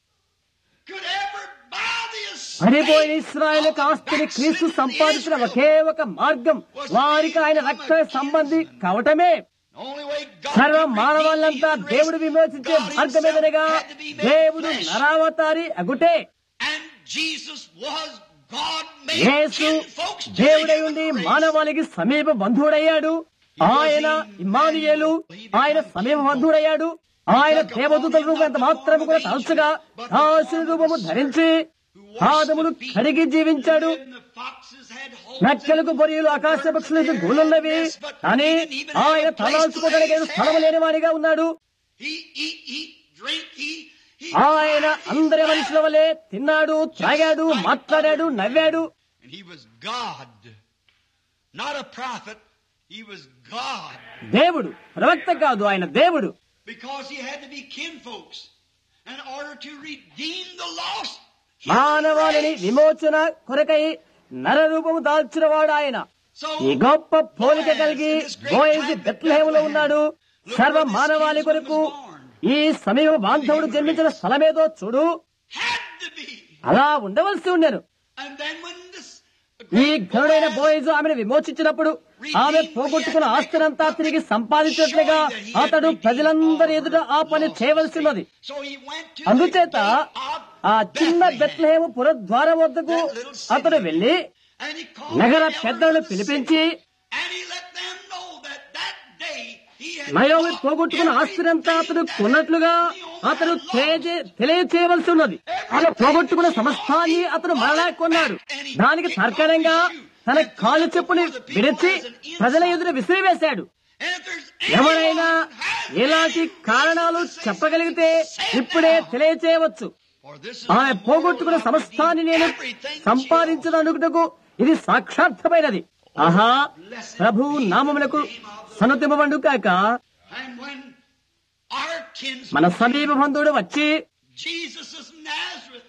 could ever buy the estate పడిపోయిన ఇస్రాయల్ of the ఆస్తిని క్రీస్తు backslidden సంపాదించిన Israel. ఒకే ఒక మార్గం వారికి ఆయన రక్త సంబంధి కావటమే The only way God సర్వ could మానవాళ్ళంతా redeem the human దేవుడు race, విమోచించే God మార్గం himself ఏదనగా had to be made దేవుడు flesh. నరావతారి అగుటే And Jesus was God made Yesu kinfolks to the దేవుడై human ఉండి race. మానవాళికి సమీప బంధువుడయ్యాడు ఆయన ఇమ్మానుయేలు ఆయన సమీప బంధువుడయ్యాడు ఆయన దేవదూతల రూపం ఎంత మాత్రం కూడా తరచుగా దాసుని రూపము ధరించి పాదములు కడిగి జీవించాడు And the foxes had holes నక్కలకు బొరియలు ఆకాశ పక్షులకు గూళ్ళున్నవి కానీ ఆయన తలాల్చుకోవడానికి ఏదో స్థలం లేని వాడిగా ఉన్నాడు He eat, eat, drink, he, he ఆయన అందరి మనుషుల వలె తిన్నాడు త్రాగాడు మాట్లాడాడు నవ్వాడు And he was God. Not a prophet, he was God. దేవుడు ప్రవక్త కాదు ఆయన దేవుడు Because he had to be kinfolks in order to redeem the lost. మానవాళిని విమోచన కొరకై నరరూపము దాల్చినవాడు ఆయన So, ఈ గొప్ప పోలిక కలిగి బోయజి బెత్లహేములో ఉన్నాడు సర్వ మానవాళి కొరకు ఈ సమీప బాంధవుడు జన్మించిన స్థలమేదో చూడు had to be. అలా ఉండవలసి ఉండెను And then when this ఈ ఘనుడైన బోయజు ఆమెను విమోచించినప్పుడు ఆమె పోగొట్టుకున్న ఆస్తినంతా తిరిగి సంపాదించినట్లుగా అతడు ప్రజలందరి ఎదుట ఆ పని చేయవలసి ఉన్నది So he went to అందుచేత the gate of ఆ చిన్న Bethlehem. బెత్లహేము పురద్వారం వద్దకు అతడు వెళ్లి And he called నగర the పెద్దలను elders of the పిలిపించి city. And he let them know that that day he had నయోమి bought పోగొట్టుకున్న ఆస్తినంతా అతడు everything కొన్నట్లుగా that Naomi అతడు had lost. తెలియజే- తెలియచేయవలసి ఉన్నది అలా పోగొట్టుకున్న సమస్తాన్ని అతడు మరలా కొన్నాడు దానికి తర్కణంగా తన కాలు చెప్పుని విడిచి ప్రజల ఎదుట విసిరివేశాడు And if there's ఎవరైనా anyone who has ఎలాంటి కారణాలు చెప్పగలిగితే ఇప్పుడే తెలియచేయవచ్చు For this is ఆమె the పోగొట్టుకున్న Lord సమస్తాన్ని నేను everything that she lost. సంపాదించడానికుటకు ఇది సాక్షార్థమైనది ఆహా ప్రభు నామమునకు సన్నతిమ్మబండు కాక And when our kinsman, మన సమీప బంధువుడు వచ్చి Jesus of Nazareth,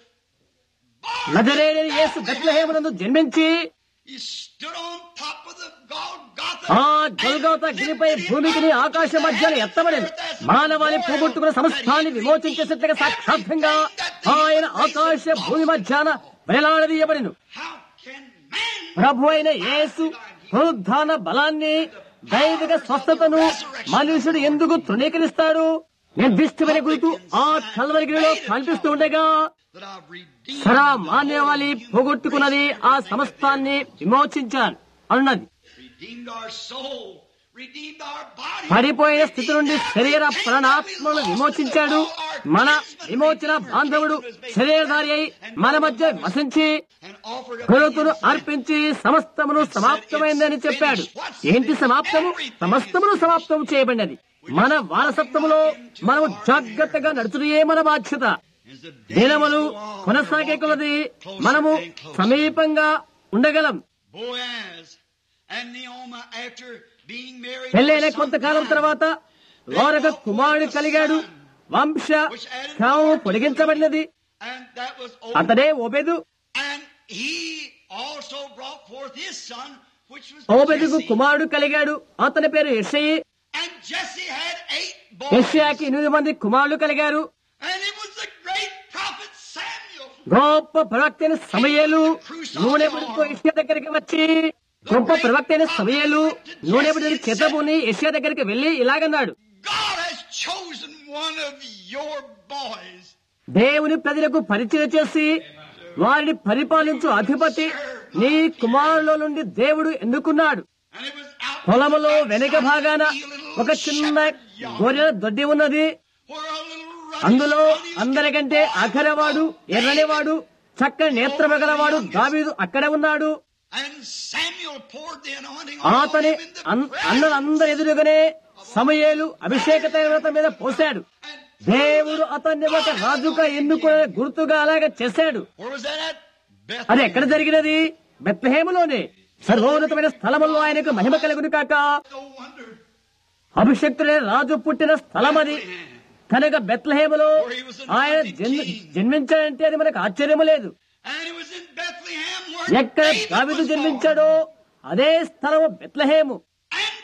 నజరేడని యేసు బెత్లహేమునందు జన్మించి he stood on top of the Golgotha. ఆ గొల్గోత గిరిపై భూమికిని ఆకాశ మధ్యలో ఎత్తబడింది మానవాళి పోగొట్టుకున్న సమస్తాన్ని విమోచించేటట్లుగా సాక్షార్థంగా ఆయన ఆకాశ భూమి మధ్యాన వేలాడదీయబడిను How can man ప్రభు అయిన యేసు పునరుద్ధాన బలాన్ని దైవిక స్వస్థతను మనుషుడు ఎందుకు తృణీకరిస్తాడు నిర్దిష్టమైన గుర్తు ఆ కల్వరిగిరిలో కనిపిస్తూ ఉండగా that I've redeemed సరా మాన్యవాలి పోగొట్టుకున్నది ఆ సమస్తాన్ని విమోచించాను అన్నది redeemed our soul, redeemed our body. పడిపోయిన స్థితి నుండి శరీర ప్రాణాత్మను విమోచించాడు మన విమోచన బాంధవుడు శరీరధారి అయి మన మధ్య వసించి and offered up కొరతను his life. అర్పించి సమస్తమును సమాప్తమైందని చెప్పాడు ఏంటి సమాప్తము సమస్తమును సమాప్తం చేయబడినది మన వారసత్వములో మనము జాగ్రత్తగా నడుచుడే మన బాధ్యత As the days దినములు go on, కొనసాగే we're కొలది walking మనము closer and closer. సమీపంగా ఉండగలం Boaz and Naomi, after being married పెళ్ళైన for some కొంతకాలం time, తర్వాత వారొక కుమారుడు కలిగాడు వంశ క్రమము పొడిగించబడినది and that was అతడే ఓబెదు And he also brought forth his son, which was ఓబెదుకు Jesse. కుమారుడు కలిగాడు అతని పేరు యెషయి And Jesse had eight boys. యెషయాకి ఎనిమిది మంది కుమారులు కలిగారు And it was the great prophet Samuel. గొప్ప ప్రవక్త అయిన సమయలు నూనె బుడితో యెషయా దగ్గరికి వచ్చి గొప్ప ప్రవక్త అయిన సమయలు నూనె బుడిని చేతబూని యెషయా దగ్గరికి వెళ్లి ఇలాగన్నాడు God has chosen one of your boys. దేవుని ప్రజలకు పరిచయం చేసి వారిని పరిపాలించు అధిపతి నీ కుమారుల నుండి దేవుడు ఎన్నుకున్నాడు And it was out పొలములో వెనుక భాగాన ఒక చిన్న గొర్రెల దొడ్డి ఉన్నది where a little ruddy అందులో son is అందరికంటే అఖరవాడు ఎర్రనివాడు చక్కని నేత్రము గలవాడు దావీదు అక్కడే ఉన్నాడు And Samuel poured the anointing on అతని him in the an- presence. అన్నలందరి ఎదురుగానే సమయేలు అభిషేక తైలవ్రతం మీద పోశాడు దేవుడు అతన్ని ఒక రాజుగా ఎన్నుకునే గుర్తుగా అలాగే చేశాడు Where was that at? Bethlehem. అది ఎక్కడ జరిగినది బెత్లహేములోనే సర్వోన్నతమైన స్థలములో ఆయనకు మహిమ కలుగును కాక No wonder. అభిషక్తుడైన రాజు పుట్టిన స్థలం అది కనుక బెత్లహేములో ఆయన జన్మ- జన్మించాడంటే అది మనకు ఆశ్చర్యము లేదు And it was in Bethlehem where ఎక్కడ David దావిదు was జన్మించాడో అదే స్థలము బెత్లహేము born. And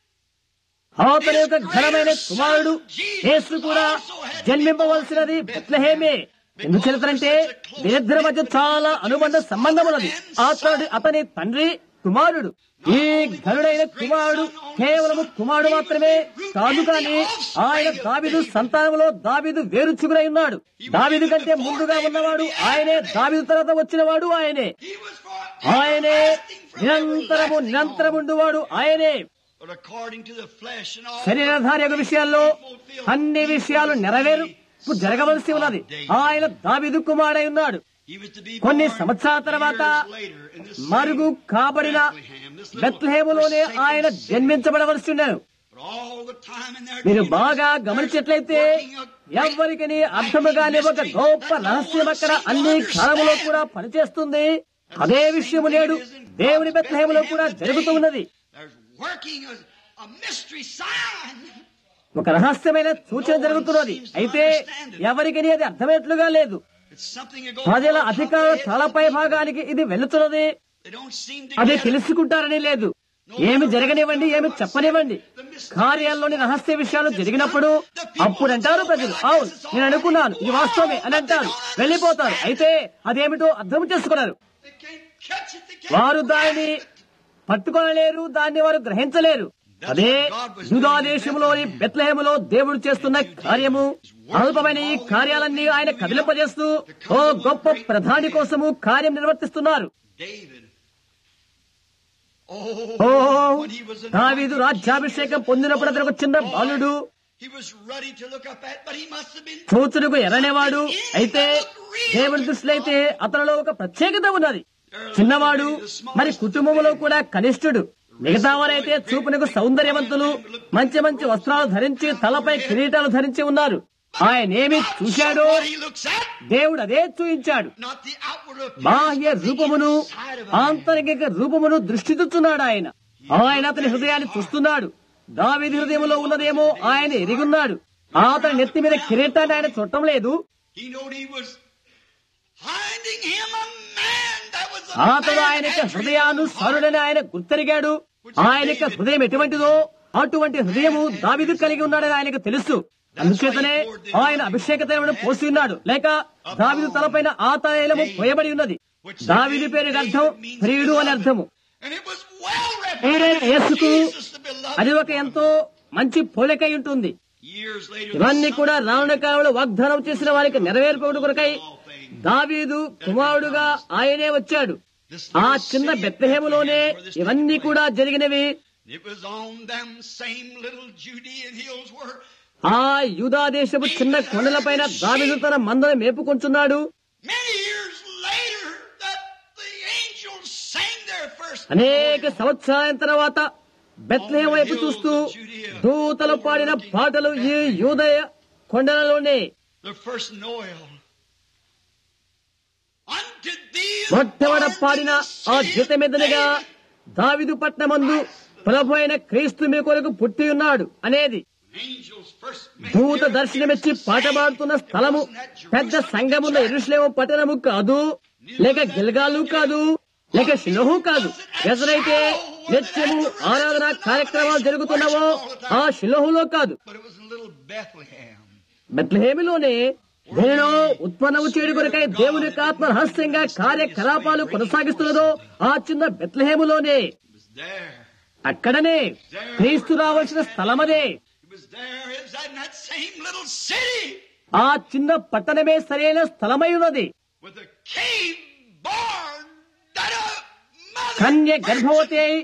అతని యొక్క ఘనమైన కుమారుడు యేసు కూడా జన్మింపవలసినది బెత్లహేమే ఎందుచేతంటే వీరిద్దరి మధ్య చాలా అనుబంధ సంబంధం ఉన్నది అతడు అతని తండ్రి కుమారుడు ఈ ఘనుడైన కుమారుడు కేవలము కుమారుడు మాత్రమే కాదు కాని ఆయన దావిదు సంతానంలో దావిదు వేరుచుకునై ఉన్నాడు దావిదు కంటే ముందుగా ఉన్నవాడు ఆయనే దావిదు తర్వాత వచ్చినవాడు ఆయనే he was for ఆయనే everlasting forever. నిరంతరము నిరంతరముండువాడు ఆయనే But according to the flesh and all శరీరధారి యొక్క విషయాల్లో అన్ని విషయాలు నెరవేరు జరగవలసి ఉన్నది ఆయన దావిదు కుమారుడై ఉన్నాడు he was to be కొన్ని born సంవత్సరాల తర్వాత years later in this మరుగు same కాబడిన Bethlehem, this little బెత్లహేములోనే forsaken ఆయన city. జన్మించబడవలసి ఉన్నాడు But all the time in their మీరు dealings, బాగా there's గమనించినట్లయితే working a great ఎవ్వరికి అర్థము కాని ఒక గొప్ప రహస్యం అక్కడ అన్ని కాలములో కూడా పనిచేస్తుంది అదే విషయము నేడు దేవుని బెత్లహేములో కూడా జరుగుతూ ఉన్నది There's working a, a mystery sign. ఒక రహస్యమైన సూచన జరుగుతున్నది అయితే ఎవరికి అది అర్థమైనట్లుగా లేదు It's something that goes ప్రజల on top అధికార of their తలపై heads. భాగానికి ఇది వెళుతున్నది They don't seem to అది get it. తెలుసుకుంటారని లేదు ఏమి జరగనివ్వండి ఏమి చెప్పనివ్వండి కార్యాల్లోని రహస్య విషయాలు జరిగినప్పుడు అప్పుడు అంటారు ప్రజలు అవును నేను అనుకున్నాను ఇది వాస్తవమే అని అంటారు వెళ్ళిపోతారు అయితే అదేమిటో అర్థం చేసుకున్నారు They can't catch it. They can't వారు grasp దానిని it. పట్టుకోలేరు దాన్ని వారు గ్రహించలేరు అదే యూదా దేశంలోని బెత్లహేములో దేవుడు చేస్తున్న కార్యము అల్పమైన ఈ కార్యాలన్నీ ఆయన కదిలింపజేస్తూ ఓ గొప్ప ప్రధాని కోసము కార్యం నిర్వర్తిస్తున్నారు David. Oh Oh, when he was దావీదు రాజ్యాభిషేకం పొందినప్పుడు అతను ఒక చిన్న బాలుడు He was ready to look up at, but he must have been సూచనకు ఎర్రనేవాడు అయితే దేవుని దృష్టిలో అయితే అతనిలో ఒక ప్రత్యేకత ఉన్నది చిన్నవాడు మరి కుటుంబంలో కూడా కనిష్ఠుడు మిగతా వారైతే చూపునకు సౌందర్యవంతులు మంచి మంచి వస్త్రాలు ధరించి తలపై కిరీటాలు ధరించి ఉన్నారు ఆయన ఏమి చూశాడో what he looks at, దేవుడు అదే చూయించాడు not the outward appearance, బాహ్య but the రూపమును inside of him. ఆంతరిక రూపమును దృష్టి చుచున్నాడు ఆయన ఆయన అతని హృదయాన్ని చూస్తున్నాడు దావీది హృదయంలో ఉన్నదేమో ఆయన ఎరిగున్నాడు అతని నెత్తి మీద కిరీటాన్ని ఆయన చుట్టం లేదు He knowed he was finding him a man that was a అతడు man ఆయన యొక్క after his own హృదయానుసారుడని ఆయన గుర్తెరిగాడు ఆయన యొక్క హృదయం ఎటువంటిదో అటువంటి హృదయము దావిదు కలిగి ఉన్నాడని ఆయనకు తెలుసు అందుచేతనే ఆయన అభిషేక తైలమును పోసి ఉన్నాడు లేక దావిదు తలపైన ఆ తైలము పోయబడి ఉన్నది దావిది పేరుకి అర్థం ప్రియుడు అని అర్థము And it was well ఏడైన represented యేసుకు Jesus the beloved. అది ఒక ఎంతో మంచి పోలికై ఉంటుంది Years later, ఇవన్నీ the కూడా son రావణ కాలంలో వాగ్దానం చేసిన వారికి నెరవేర్పడు కొరకై దావీదు కుమారుడుగా ఆయనే వచ్చాడు this ఆ little చిన్న city of బెత్తహేములోనే Bethlehem where this ఇవన్నీ took place. కూడా జరిగినవి It was on them same little Judean hills where ఆ యూదా దేశపు చిన్న కొండలపైన దావీదు తన మందను మేపుకొంచున్నాడు many years later that the angels sang their first అనేక సంవత్సరాల తర్వాత బెత్లహేం వైపు చూస్తూ దూతలు పాడిన పాటలు ఈ యూదయ కొండలలోనే the first Noel. Unto thee మొట్టమొదట పాడిన ఆ గీత మీదనగా దావిదు పట్నమందు ప్రభు క్రీస్తు మీ కొరకు పుట్టి ఉన్నాడు అనేది angels first met దూత there. దర్శనమిచ్చి పాట పాడుతున్న స్థలము పెద్ద సంఘమున్న ఎరుషలేము పట్టణము కాదు లేక గిల్గాలు కాదు లేక శిలోహు కాదు ఎదురైతే నిత్యము ఆరాధన కార్యక్రమాలు జరుగుతున్నావో ఆ శిలోహులో కాదు But it was in little Bethlehem. బెత్లహేమిలోనే నేను ఉత్పన్నము చేయడు కొరకై దేవుని యొక్క ఆత్మ రహస్యంగా కార్యకలాపాలు కొనసాగిస్తున్నదో ఆ చిన్న బెత్లహేములోనే It was there. అక్కడనే క్రీస్తు రావాల్సిన స్థలమదే It was there. It was in that same little city ఆ చిన్న పట్టణమే సరైన స్థలమై ఉన్నది with a cave born that a mother కన్య గర్భవతి అయి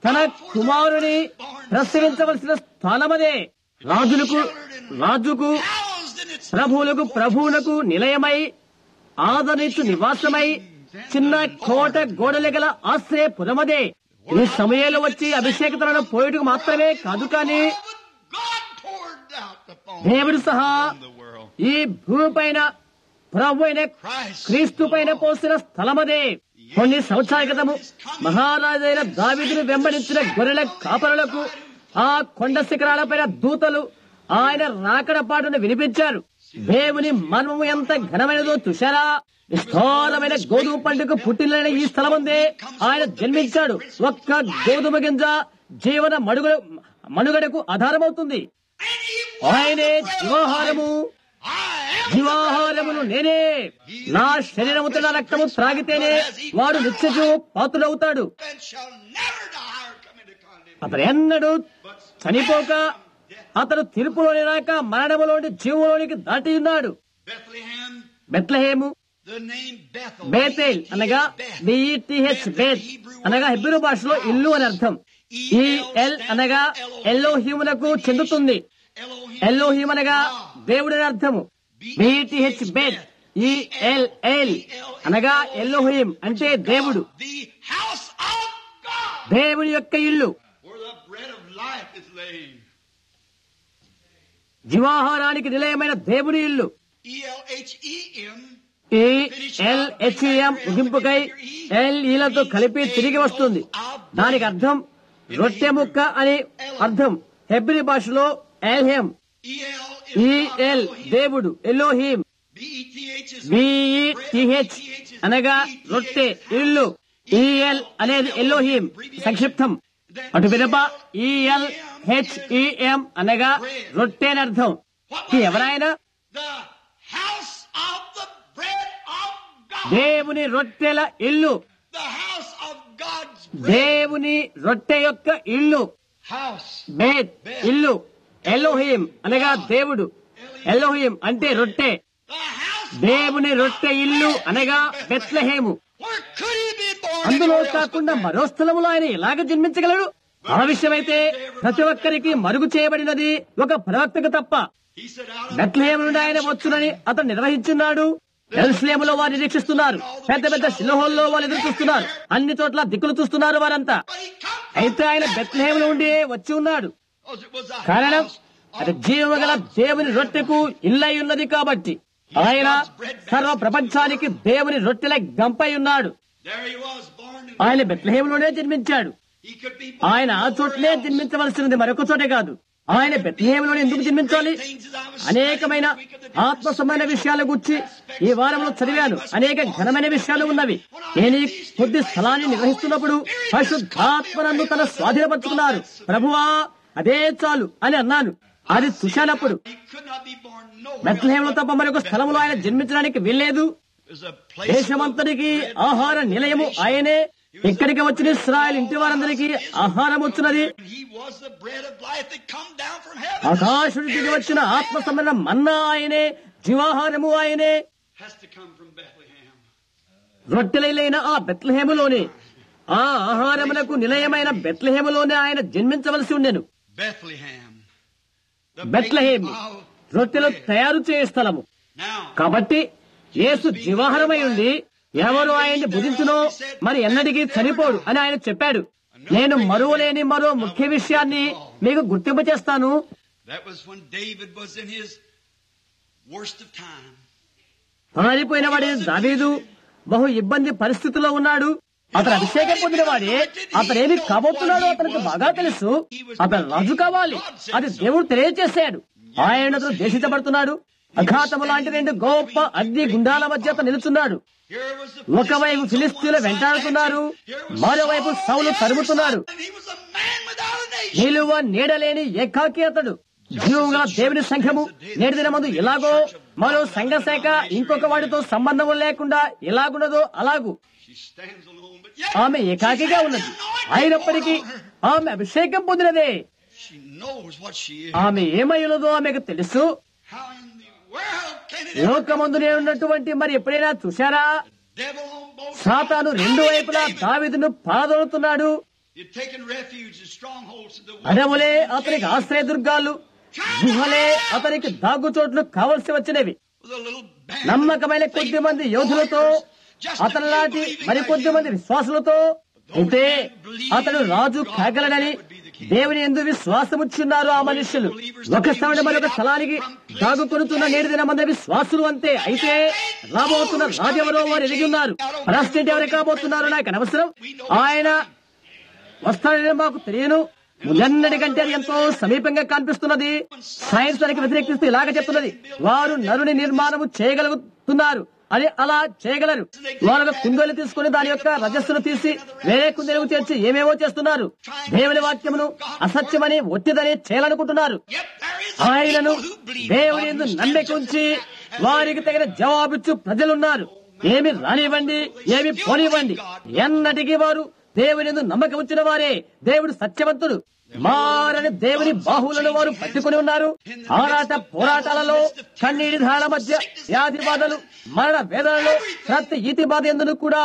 తన కుమారుని ప్రసవించవలసిన స్థలమదే రాజులకు రాజుకు housed in its ప్రభువులకు ప్రభువులకు నిలయమై ఆదరించు నివాసమై చిన్న కోట గోడలు గల ఆశ్రయపురమదే ఈ సమయంలో వచ్చి అభిషేకతలను పోయేటకు మాత్రమే కాదు కానీ God poured out upon దేవుడు సహా the world. ఈ భూమిపైన ప్రభు అయిన Christ. క్రీస్తు పైన పోసిన స్థలమదే కొన్ని సంవత్సరాల క్రితము మహారాజైన దావిదును వెంబడించిన గొర్రెల కాపరులకు ఆ కొండ శిఖరాలపైన దూతలు ఆయన రాకడ పాటను వినిపించారు దేవుని మర్మము ఎంత ఘనమైనదో చూశారా విస్తారమైన గోధుమ పండుగ పుట్టిన ఈ స్థలముందే ఆయన జన్మించాడు ఒక్క గోధుమ గింజ జీవన మడుగు మనుగడకు ఆధారమవుతుంది And he ఆయనే జీవాహారము I am జీవాహారమును నేనే నా శరీరముతో నా రక్తము త్రాగితేనే వాడు నిత్యజు పాత్రుడవుతాడు and shall never die or come into condemnation. అతడు ఎన్నడూ చనిపోక అతడు తీర్పులోని రాక మరణములోని జీవంలోనికి దాటి ఉన్నాడు Bethlehem, Bethlehem the name Bethel. Bethel అనగా బిఈటిహెచ్ బేత్ అనగా హెబ్రూ భాషలో ఇల్లు అని అర్థం ఈ ఎల్ అనగా ఎల్లోహిమునకు చెందుతుంది Elohim. ఎల్లోహిం అనగా దేవుడు అని అర్థము బిటిహెచ్ బెత్ ఈ ఎల్ ఎల్ అనగా ఎల్లోహిం అంటే దేవుడు The house of God, దేవుని యొక్క ఇల్లు where the bread of life is laid. జీవాహారానికి నిలయమైన దేవుని ఇల్లు E L H E M. E L H M ముగింపుకై ఎల్ ఈలతో కలిపి తిరిగి వస్తుంది దానికి అర్థం రొట్టె ముక్క అని అర్థం హెబ్రి భాషలో ఎల్హెం E L ఈ is God, ఎల్ Elohim. దేవుడు ఎల్లోహిం B E T H is బిఈటిహెచ్ అనగా రొట్టె ఇల్లు ఈఎల్ అనేది ఎల్లోహిం సంక్షిప్తం అటు వినప ఈఎల్ హెచ్ఈఎం అనగా రొట్టె అని అర్థం ఈ ఎవరైనా the house of the bread of God. దేవుని రొట్టెల ఇల్లు The house of God's దేవుని రొట్టె యొక్క ఇల్లు house. బేత్ ఇల్లు ఎల్లోహిం అనగా దేవుడు ఎల్లోహిం అంటే రొట్టె The house. దేవుని రొట్టె ఇల్లు అనగా Bethlehem Where could he be born? అందులో anywhere else but కాకుండా మరో స్థలములో ఆయన ఎలాగ జన్మించగలడు ఆ విషయమైతే ప్రతి ఒక్కరికి మరుగు చేయబడినది ఒక ప్రవక్తకు తప్ప He said, out of Bethlehem నుండి ఆయన వచ్చునని అతను నిర్వహించున్నాడు ఎరుసలేములో వారు నిరీక్షిస్తున్నారు పెద్ద పెద్ద శిలోహోల్లో వాళ్ళు ఎదురు చూస్తున్నారు అన్ని చోట్ల దిక్కులు చూస్తున్నారు వారంతా But he come from అయితే ఆయన బెత్లహేము నుండి వచ్చి ఉన్నాడు because it was a కారణం house అది of జీవము గల God's దేవుని రొట్టెకు ఇల్లై ఉన్నది కాబట్టి ఆయన సర్వ ప్రపంచానికి దేవుని రొట్టెల గంపై ఉన్నాడు There he was, born in ఆయన బెత్లహేములోనే జన్మించాడు He could be ఆయన ఆ చోట్లే జన్మించవలసినది మరొక చోటే కాదు ఆయన బెత్లహేములోనే ఎందుకు జన్మించాలి అనేకమైన ఆత్మ సంబంధ విషయాల గురించి ఈ వారంలో చదివాను అనేక ఘనమైన విషయాలు ఉన్నవి నేను ఈ కొద్ది స్థలాన్ని నిర్వహిస్తున్నప్పుడు పరిశుద్ధాత్మనందు తన స్వాధీనపరుచుకున్నారు ప్రభువా అదే చాలు అని అన్నాను అది చూశానప్పుడు He could not be born nowhere. బెత్లహేములో తప్ప మరొక స్థలంలో ఆయన జన్మించడానికి వీల్లేదు There's a place దేశమంతటికి ఆహార నిలయము ఆయనే ఇక్కడికి వచ్చిన ఇస్రాయల్ ఇంటి వారందరికీ ఆహారం వచ్చినది He was the bread of life that come down from heaven. ఆకాశుడి దిగి వచ్చిన ఆత్మ సంబంధం మన్నా ఆయనే జీవాహారము ఆయనే Has to come from Bethlehem. రొట్టెలైన ఆ బెత్లహేములోనే ఆ ఆహారమునకు నిలయమైన బెత్లహేములోనే ఆయన జన్మించవలసి ఉండెను Bethlehem. The Bethlehem baking of రొట్టెలు bread. తయారు చేయ స్థలము Now, కాబట్టి యేసు జీవాహారమై ఉండి ఎవరు ఆయన్ని భుజించునో మరి ఎన్నటికీ చనిపోడు అని ఆయన చెప్పాడు నేను మరువలేని మరో ముఖ్య విషయాన్ని మీకు గుర్తింపు చేస్తాను that was when David was in his worst of time. పారిపోయిన వాడి దావీదు బహు ఇబ్బంది పరిస్థితిలో ఉన్నాడు అతను అభిషేకం పొందిన వాడే అతనేమి కాబోతున్నాడో అతనికి బాగా తెలుసు అతను రాజు కావాలి అది దేవుడు తెలియజేశాడు ఆయన అతను దేశించబడుతున్నాడు అఘాతము లాంటి రెండు గొప్ప అగ్ని గుండాల మధ్య అతను నిలుచున్నాడు Here was the ఒకవైపు ఫిలిస్తీన్లు వెంటాడుతున్నారు మరోవైపు సౌలు తరుముతున్నాడు And he was a man without a nation. నిలువ నీడలేని ఏకాకి అతడు జీవుగా దేవుని సంఘము నేటి దినమందు ఎలాగో మరో సంఘ శాఖ ఇంకొక వాడితో సంబంధం లేకుండా ఎలాగున్నదో అలాగు She stands alone, but yet ఆమె ఏకాకిగా ఉన్నది అయినప్పటికీ ఆమె అభిషేకం పొందినదే she knows what she is. ఆమె ఏమై ఉన్నదో ఆమెకు తెలుసు How in the world can it లోకమందునే ఉన్నటువంటి మరి ఎప్పుడైనా చూశారా devil on both సాతాను రెండు వైపులా దావిదును పాదొలుతున్నాడు He'd taken refuge in strongholds in the అడవులే అతనికి ఆశ్రయదుర్గాలు గుహలే అతనికి దాగుచోట్లు కావలసి వచ్చినవి with a little band నమ్మకమైన కొద్ది మంది యోధులతో అతని లాంటి మరికొద్ది మంది విశ్వాసులతో అయితే అతడు రాజు కాగలడని దేవుని ఎందు విశ్వాసముచ్చున్నారు ఆ మనుషులు ఒక స్థలం మరొక స్థలానికి దాగుకొనుతున్న నేడు దిన మంది విశ్వాసులు అంతే అయితే రాబోతున్న రాజెవరో వారు ఎదిగి ఉన్నారు ప్రెసిడెంట్ ఎవరు కాబోతున్నారో నాకు అనవసరం ఆయన వస్తాడని మాకు తెలియను ముందన్నటికంటే అది ఎంతో సమీపంగా కనిపిస్తున్నది సైన్స్ దానికి వ్యతిరేకిస్తూ ఇలాగ చెప్తున్నది వారు నరుని నిర్మాణము చేయగలుగుతున్నారు అది అలా చేయగలరు వారు ఒక కుందేలు తీసుకుని దాని యొక్క రజస్సును తీసి వేరే కుందేలకు చేర్చి ఏమేమో చేస్తున్నారు దేవుని వాక్యమును అసత్యమని ఒత్తిదని చేయాలనుకుంటున్నారు Yet there is ఆయనను people who believe దేవుని God ఎందు will నమ్మిక ఉంచి వారికి తగిన జవాబిచ్చు ప్రజలున్నారు ఏమి రానివ్వండి ఏమి పోనివ్వండి ఎన్నటికీ వారు దేవుని ఎందు నమ్మకం ఉంచిన వారే దేవుడు సత్యవంతుడు మారని దేవుని బాహువులను వారు పట్టుకుని ఉన్నారు ఆరాట పోరాటాలలో కన్నీటి ధారల మధ్య వ్యాధి బాధలు మరణ వేదనలో ప్రతి ఈతి బాధ ఎందును కూడా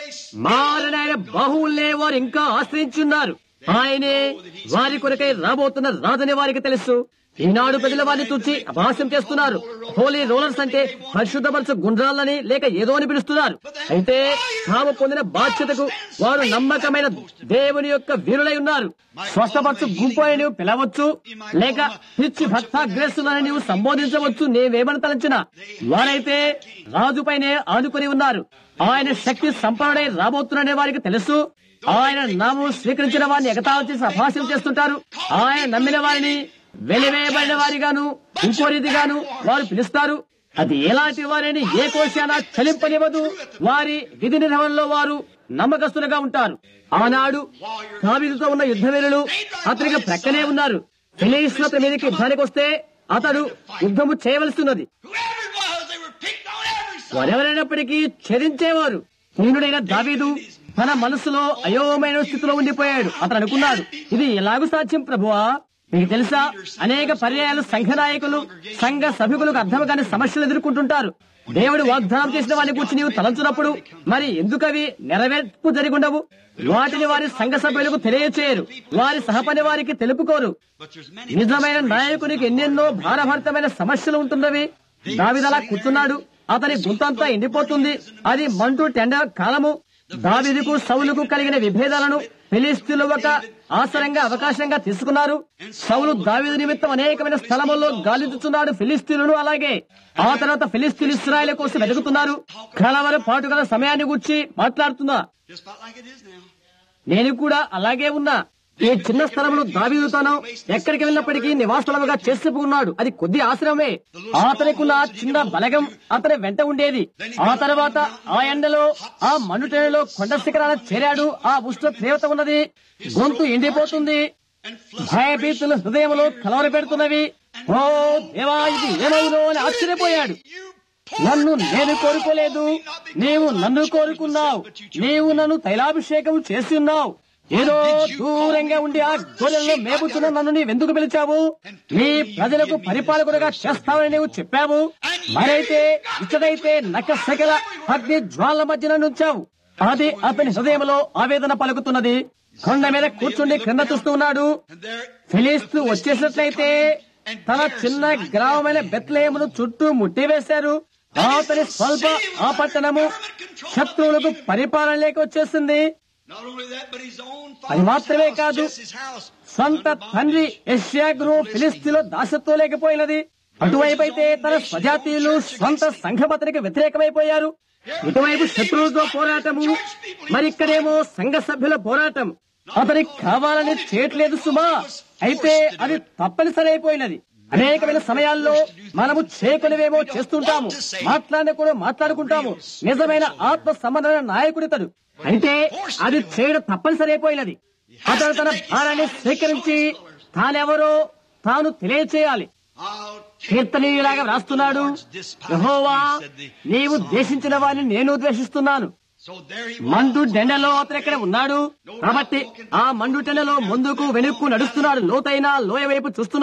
మారని ఆయన బాహువులనే వారు ఇంకా ఆశ్రయించున్నారు ఆయనే వారి కొరకై రాబోతున్న రాజని వారికి తెలుసు ఈనాడు ప్రజల వారిని చూచి అపహాస్యం చేస్తున్నారు హోలీ రోలర్స్ అంటే పరిశుద్ధపరచు గుండ్రాలని లేక ఏదో అని పిలుస్తున్నారు అయితే తాము పొందిన బాధ్యతకు వారు నమ్మకమైన దేవుని యొక్క వీరులై ఉన్నారు స్వస్థపరచు గుంపు అని నీవు పిలవచ్చు లేక పిచ్చి భక్తాగ్రేస్తున్నాని నీవు సంబోధించవచ్చు నేవేమని తలంచిన వారైతే రాజుపైనే ఆనుకుని ఉన్నారు ఆయన శక్తి సంపన్నుడై రాబోతున్ననే వారికి తెలుసు ఆయన నామం స్వీకరించిన వారిని ఎగతాళం చేసి అభాష్యం చేస్తుంటారు ఆయన నమ్మిన వారిని వెలివేయబడిన వారిగాను ఇంకో రీతిగాను వారు పిలుస్తారు అది ఎలాంటి వారిని ఏ కోశాన చలింపనివ్వదు వారి విధి నిర్వహణలో వారు నమ్మకస్తులుగా ఉంటారు ఆనాడు దావీదుతో ఉన్న యుద్ధవీరులు అతనికి ప్రక్కనే ఉన్నారు ఫిలిస్తీన్ల మీదకి యుద్ధానికి వస్తే అతడు యుద్ధము చేయవలసి ఉన్నది Whoever it was, they were picked on every side. వారెవరైనప్పటికీ ఛేదించేవారు హీనుడైన దావీదు తన మనసులో అయోమైన స్థితిలో ఉండిపోయాడు అతను అనుకున్నాడు ఇది ఎలాగూ సాధ్యం ప్రభువా మీకు తెలుసా అనేక పర్యాయాలు సంఘ నాయకులు సంఘ సభ్యులకు అర్థం కాని సమస్యలు ఎదుర్కొంటుంటారు దేవుడు వాగ్దానం చేసిన వారిని గురించి నీవు తలంచున్నప్పుడు మరి ఎందుకవి నెరవేర్పు జరిగి ఉండవు వాటిని వారి సంఘ సభ్యులకు తెలియచేయరు వారి సహపని వారికి తెలుపుకోరు But there's many నిజమైన నాయకునికి ఎన్నెన్నో భారభరితమైన సమస్యలు ఉంటున్నవి దావిదలా కూర్చున్నాడు అతని గుంతంతా ఎండిపోతుంది అది మంటూ టెండ కాలము దావిదుకు సౌలుకు కలిగిన విభేదాలను ఫిలిస్తీన్లు ఒక ఆసరంగా అవకాశంగా తీసుకున్నారు సౌలు దావిదు నిమిత్తం అనేకమైన స్థలముల్లో గాలించుచున్నాడు ఫిలిస్తీన్లను అలాగే ఆ తర్వాత ఫిలిస్తీన్ ఇస్రాయల్ కోసం వెతుకుతున్నారు కలవర పాటు గల సమయాన్ని గురించి మాట్లాడుతున్నా just about like it is now. నేను కూడా అలాగే ఉన్నా ఈ చిన్న స్థలంలో దావీదుతాను ఎక్కడికి వెళ్ళినప్పటికీ నివాసస్థలముగా చేసుకున్నాడు అది కొద్ది ఆశ్రమే అతనికున్న ఆ చిన్న బలగం అతని వెంట ఉండేది ఆ తర్వాత ఆ ఎండలో ఆ మన్నుటెలలో కొండ శిఖరాల చేరాడు ఆ ఉష్ణ తీవ్రత ఉన్నది గొంతు ఎండిపోతుంది And flood భయభీతులు హృదయంలో కలవర పెడుతున్నవి ఓ దేవా ఇది ఏమైందో అని ఆశ్చర్యపోయాడు నన్ను నేను కోరుకోలేదు నీవు నన్ను కోరుకున్నావు నీవు నన్ను తైలాభిషేకం చేసి ఉన్నావు ఏదో దూరంగా ఉండి ఆ గొర్రెలను మేపుతున్న నన్ను నీవెందుకు పిలిచావు నీ ప్రజలకు పరిపాలకుడుగా చేస్తావని నీవు చెప్పావు మరైతే ఇచ్చటైతే నక్క సకల అగ్ని జ్వాల మధ్యన నుంచావు అది అతని హృదయంలో ఆవేదన పలుకుతున్నది కొండ మీద కూర్చుండి క్రింద చూస్తూ ఉన్నాడు And there ఫిలిస్తు వచ్చేసినట్లయితే తన చిన్న గ్రామమైన బెత్లేమును చుట్టూ ముట్టివేశారు అతని స్వల్ప ఆ పట్టణము శత్రువులకు పరిపాలనలోకి వచ్చేసింది not only that, but his own అది మాత్రమే father's కాదు. house, Jesse's house. సొంత తండ్రి యష్యాగ్ను ఫిలిస్తీన్లో దాసత్వం లేకపోయినది అటువైపు అయితే తన స్వజాతీయులు సొంత సంఘపతనికి వ్యతిరేకమైపోయారు ఇటువైపు శత్రువులతో పోరాటము మరి ఇక్కడేమో సంఘ సభ్యుల పోరాటం అతనికి కావాలని చేయట్లేదు సుమా అయితే అది తప్పనిసరి అయిపోయినది అనేకమైన సమయాల్లో మనము చేయకునివేమో చేస్తుంటాము మాట్లాడిన కూడా మాట్లాడుకుంటాము నిజమైన ఆత్మ సంబంధమైన నాయకుడితడు అయితే అది చేయడం తప్పనిసరి అయిపోయినది అతను తన భారాన్ని స్వీకరించి తానెవరో తాను తెలియచేయాలి I'll కీర్తనీయులాగా వ్రాస్తున్నాడు యెహోవా నీవు ద్వేషించిన వారిని నేను ద్వేషిస్తున్నాను So there he మండు డెండలో అతను ఎక్కడ ఉన్నాడు కాబట్టి ఆ మండు టెండలో ముందుకు వెనుక్కు నడుస్తున్నాడు లోతైన లోయ వైపు చూస్తున్నాడు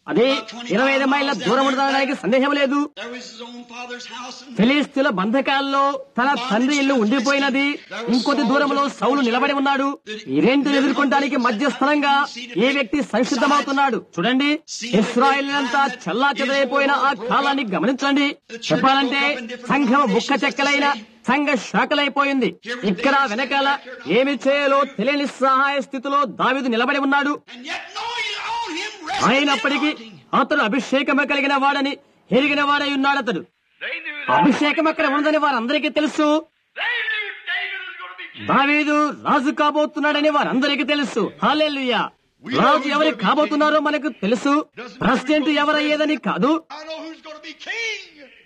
అదే ఇరవై ఐదు మైళ్ళ దూరం ఉండడానికి సందేహం లేదు There was his own father's house and ఫిలిస్తీన్ల బంధకాల్లో తన తండ్రి ఇల్లు ఉండిపోయినది ఇంకొద్ది దూరంలో సౌలు నిలబడి ఉన్నాడు ఈ రెంటిని ఎదుర్కొనడానికి మధ్యస్థలంగా ఏ వ్యక్తి సంసిద్ధమవుతున్నాడు చూడండి ఇస్రాయిల్ అంతా చల్లా చెదరైపోయిన ఆ కాలాన్ని గమనించండి చెప్పాలంటే సంఘం ముక్క చెక్కలైన సంఘ శాఖలైపోయింది ఇక్కడ వెనకాల ఏమి చేయాలో తెలియని సహాయ స్థితిలో దావిదు నిలబడి ఉన్నాడు and yet knowing it on him rested the అయినప్పటికీ anointing. అతడు అభిషేకము కలిగిన వాడని ఎరిగిన వాడై ఉన్నాడు అతడు They knew that. అభిషేకం అక్కడ ఉందని వారందరికీ తెలుసు They knew David was going to be king. దావీదు రాజు కాబోతున్నాడని వారందరికీ తెలుసు హాలెలుయా రాజు ఎవరు కాబోతున్నారో మనకు తెలుసు ప్రెసిడెంట్ ఎవరయ్యేదని కాదు I know who's going to be king.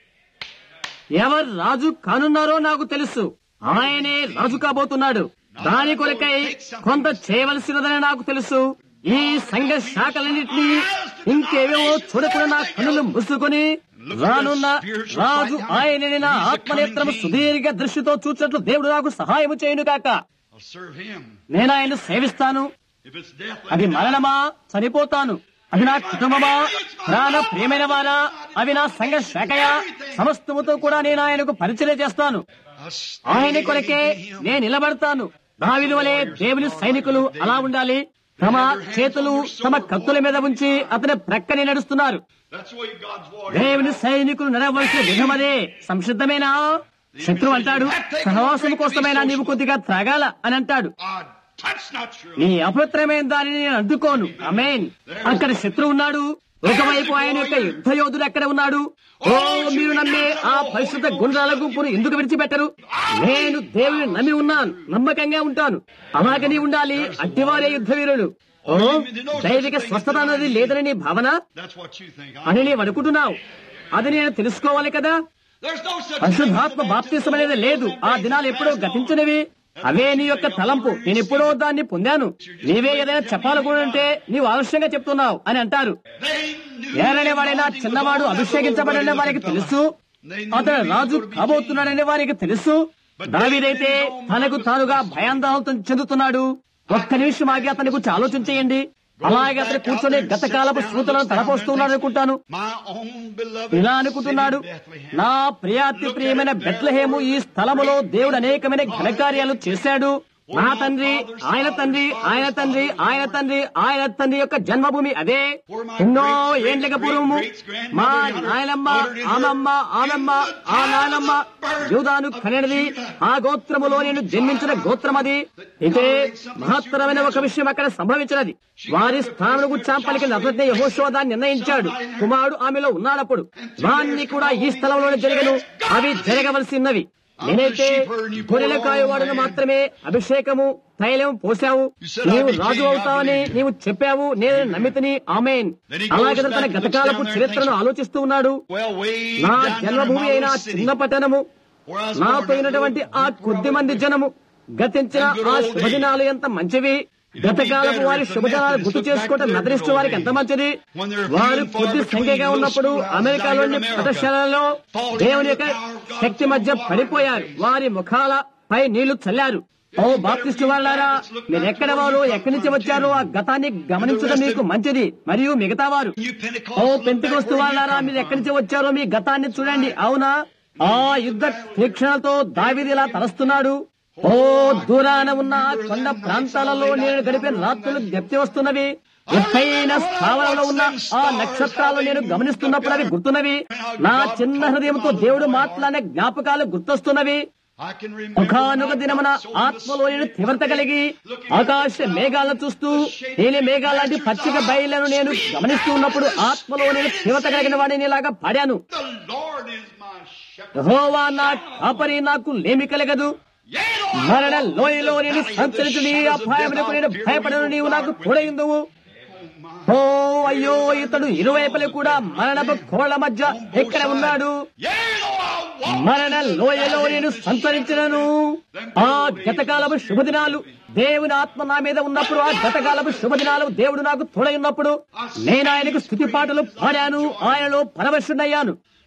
ఎవరు రాజు కానున్నారో నాకు తెలుసు ఆయనే రాజు కాబోతున్నాడు దాని కొరకై కొంత చేయవలసినదని నాకు తెలుసు ఈ సంఘ శాఖలన్నింటినీ ఇంకేవేవో చూడకుండా నా కన్నులు మూసుకొని రానున్న రాజు ఆయనని నా ఆత్మనేత్రము సుదీర్ఘ దృష్టితో చూచినట్లు దేవుడు నాకు సహాయము చేయను కాక I'll serve him. నేను ఆయన సేవిస్తాను If it's death, let అది me die. మరణమా చనిపోతాను అది నా కుటుంబమా ప్రాణ ప్రియమైన వారా అవి నా సంఘ శాఖయా సమస్తముతో కూడా నేను ఆయనకు పరిచయం చేస్తాను I'll stay ఆయన కొరకే in him. నేను నిలబడతాను దావిది వలె దేవుని సైనికులు అలా ఉండాలి తమ చేతులు తమ కత్తుల మీద ఉంచి అతని ప్రక్కనే నడుస్తున్నారు That's the way God's warrior. దేవుని సైనికులు నడవలసిన విధమదే సంసిద్ధమేనా శత్రువు అంటాడు సహవాసం కోసమైనా నీవు కొద్దిగా త్రాగాల అని అంటాడు I touch not your నీ అపవిత్రమైన దానిని నేను అడ్డుకోను అమేన్ అక్కడ శత్రువు ఉన్నాడు ఒకవైపు ఆయన యొక్క యుద్ధ యోధుడు ఎక్కడ ఉన్నాడు ఓ మీరు నమ్మే ఆ పరిశుద్ధ గుండ్రాల గుంపును ఎందుకు విడిచిపెట్టరు నేను దేవుని నమ్మి ఉన్నాను నమ్మకంగా ఉంటాను అలాగని ఉండాలి అట్టివారే యుద్ధ వీరుడు ఓ దైవిక స్వస్థత అన్నది లేదని నీ భావన That's what you think. I అని నీవు అనుకుంటున్నావు అది నేను తెలుసుకోవాలి కదా There's no such thing as పరిశుద్ధాత్మ a బాప్తిసం అనేది లేదు ఆ దినాలు ఎప్పుడో గతించినవి అవే నీ యొక్క తలంపు నేను ఎప్పుడో దాన్ని పొందాను నీవే ఏదైనా చెప్పాలనుకుంటే నీవు ఆలస్యంగా చెప్తున్నావు అని అంటారు They knew ఏరనే వాడైనా చిన్నవాడు అభిషేకించబడిన వారికి తెలుసు అతను రాజు కాబోతున్నాడనే వారికి తెలుసు దావీదైతే తనకు తానుగా భయాందోళన చెందుతున్నాడు ఒక్క నిమిషం ఆగి అతని గురించి ఆలోచన చేయండి అలాగే అతను కూర్చొని గత కాలపు స్మృతులను తలపోస్తున్నాడు అనుకుంటాను My own beloved ఇలా అనుకుంటున్నాడు city, Bethlehem. నా ప్రియాతి ప్రియమైన బెత్లహేము ఈ స్థలములో దేవుడు అనేకమైన ఘనకార్యాలు చేశాడు నా తండ్రి ఆయన తండ్రి ఆయన తండ్రి ఆయన తండ్రి ఆయన తండ్రి యొక్క జన్మభూమి అదే ఎన్నో ఏండ్లక పూర్వము మా నాయనమ్మ ఆమమ్మ ఆమెమ్మ ఆ నాయనమ్మ యూదాను కనెనది ఆ గోత్రములో నేను జన్మించిన గోత్రం అది అయితే మహత్తరమైన ఒక విషయం అక్కడ సంభవించినది వారి స్థానము చాంపలికి నజరతే యహోశోదాన్ని నిర్ణయించాడు కుమారుడు ఆమెలో ఉన్నాడప్పుడు వాణ్ణి కూడా ఈ స్థలంలోనే జరగను అవి జరగవలసినవి నేనైతే గొర్రెల కాయవాడును మాత్రమే అభిషేకము తైలం పోసావు నీవు రాజు అవుతావని నీవు చెప్పావు నేను నమ్మితిని ఆమెన్ అలాగే తన గతకాలపు చరిత్రను ఆలోచిస్తూ ఉన్నాడు Well, way నా down there జన్మభూమి in అయిన my ఆ own city, చిన్న పట్టణము where I was నా born, పోయినటువంటి ఆ కొద్ది మంది జనము గతించిన ఆ శుభదినాలు ఎంత మంచివి గతకాలపు వారి శుభదినాలు గుర్తు చేసుకోవటం మెదరిస్తూ వారికి ఎంత మంచిది వారు కొద్ది సంఖ్యగా ఉన్నప్పుడు అమెరికాలోని ప్రదర్శనలలో దేవుని యొక్క శక్తి మధ్య పడిపోయారు వారి ముఖాల పై నీళ్లు చల్లారు ఓ బాప్టిస్టు వాళ్ళారా మీరు ఎక్కడ వారు ఎక్కడి నుంచి వచ్చారో ఆ గతాన్ని గమనించడం మీకు మంచిది మరియు మిగతా వారు You Pentecost, ఓ పెంతికొస్తు వాళ్ళారా మీరు ఎక్కడి నుంచి వచ్చారో మీ గతాన్ని చూడండి అవునా ఆ యుద్ధ తీక్షణతో దావిది ఇలా తలస్తున్నాడు ఓ దూరాన ఉన్న ఆ కొండ ప్రాంతాలలో నేను గడిపిన రాత్రులు జ్ఞప్తి వస్తున్నవి ఎత్తైన స్థావరంలో ఉన్న ఆ నక్షత్రాలు నేను గమనిస్తున్నప్పుడు అవి గుర్తున్నవి నా చిన్న హృదయంతో దేవుడు మాట్లాడిన జ్ఞాపకాలు గుర్తొస్తున్నవి I can remember ఒకనొక దినమున ఆత్మలో నేను తీవ్రత కలిగి ఆకాశ మేఘాలను చూస్తూ నీలి మేఘాలాంటి పచ్చిక బయలను నేను గమనిస్తూ ఉన్నప్పుడు ఆత్మలో నేను తీవ్రత కలిగిన వాడిని ఇలాగా పాడాను the Lord is my shepherd. యెహోవా నా కాపరి నాకు లేమి కలగదు Yea, though I మరణ walk లోయలో through the నేను valley of the సంచరించు నీ shadows of అపాయమునకు death, నేను I'll fear భయపడను no నీవు evil, నాకు for thou art with తోడయుందువు me. Oh, my. ఓ అయ్యో ఇతడు ఇరువైపులు కూడా మరణపు కోళ్ల మధ్య ఎక్కడ ఉన్నాడు Yea, though I walk మరణ లోయలో నేను సంచరించినను ఆ గతకాలపు శుభదినాలు దేవుని ఆత్మ నా మీద ఉన్నప్పుడు ఆ గతకాలపు శుభదినాలు దేవుడు నాకు తోడై ఉన్నప్పుడు నేను ఆయనకు స్థుతి పాటలు పాడాను ఆయనలో పరవశుడయ్యాను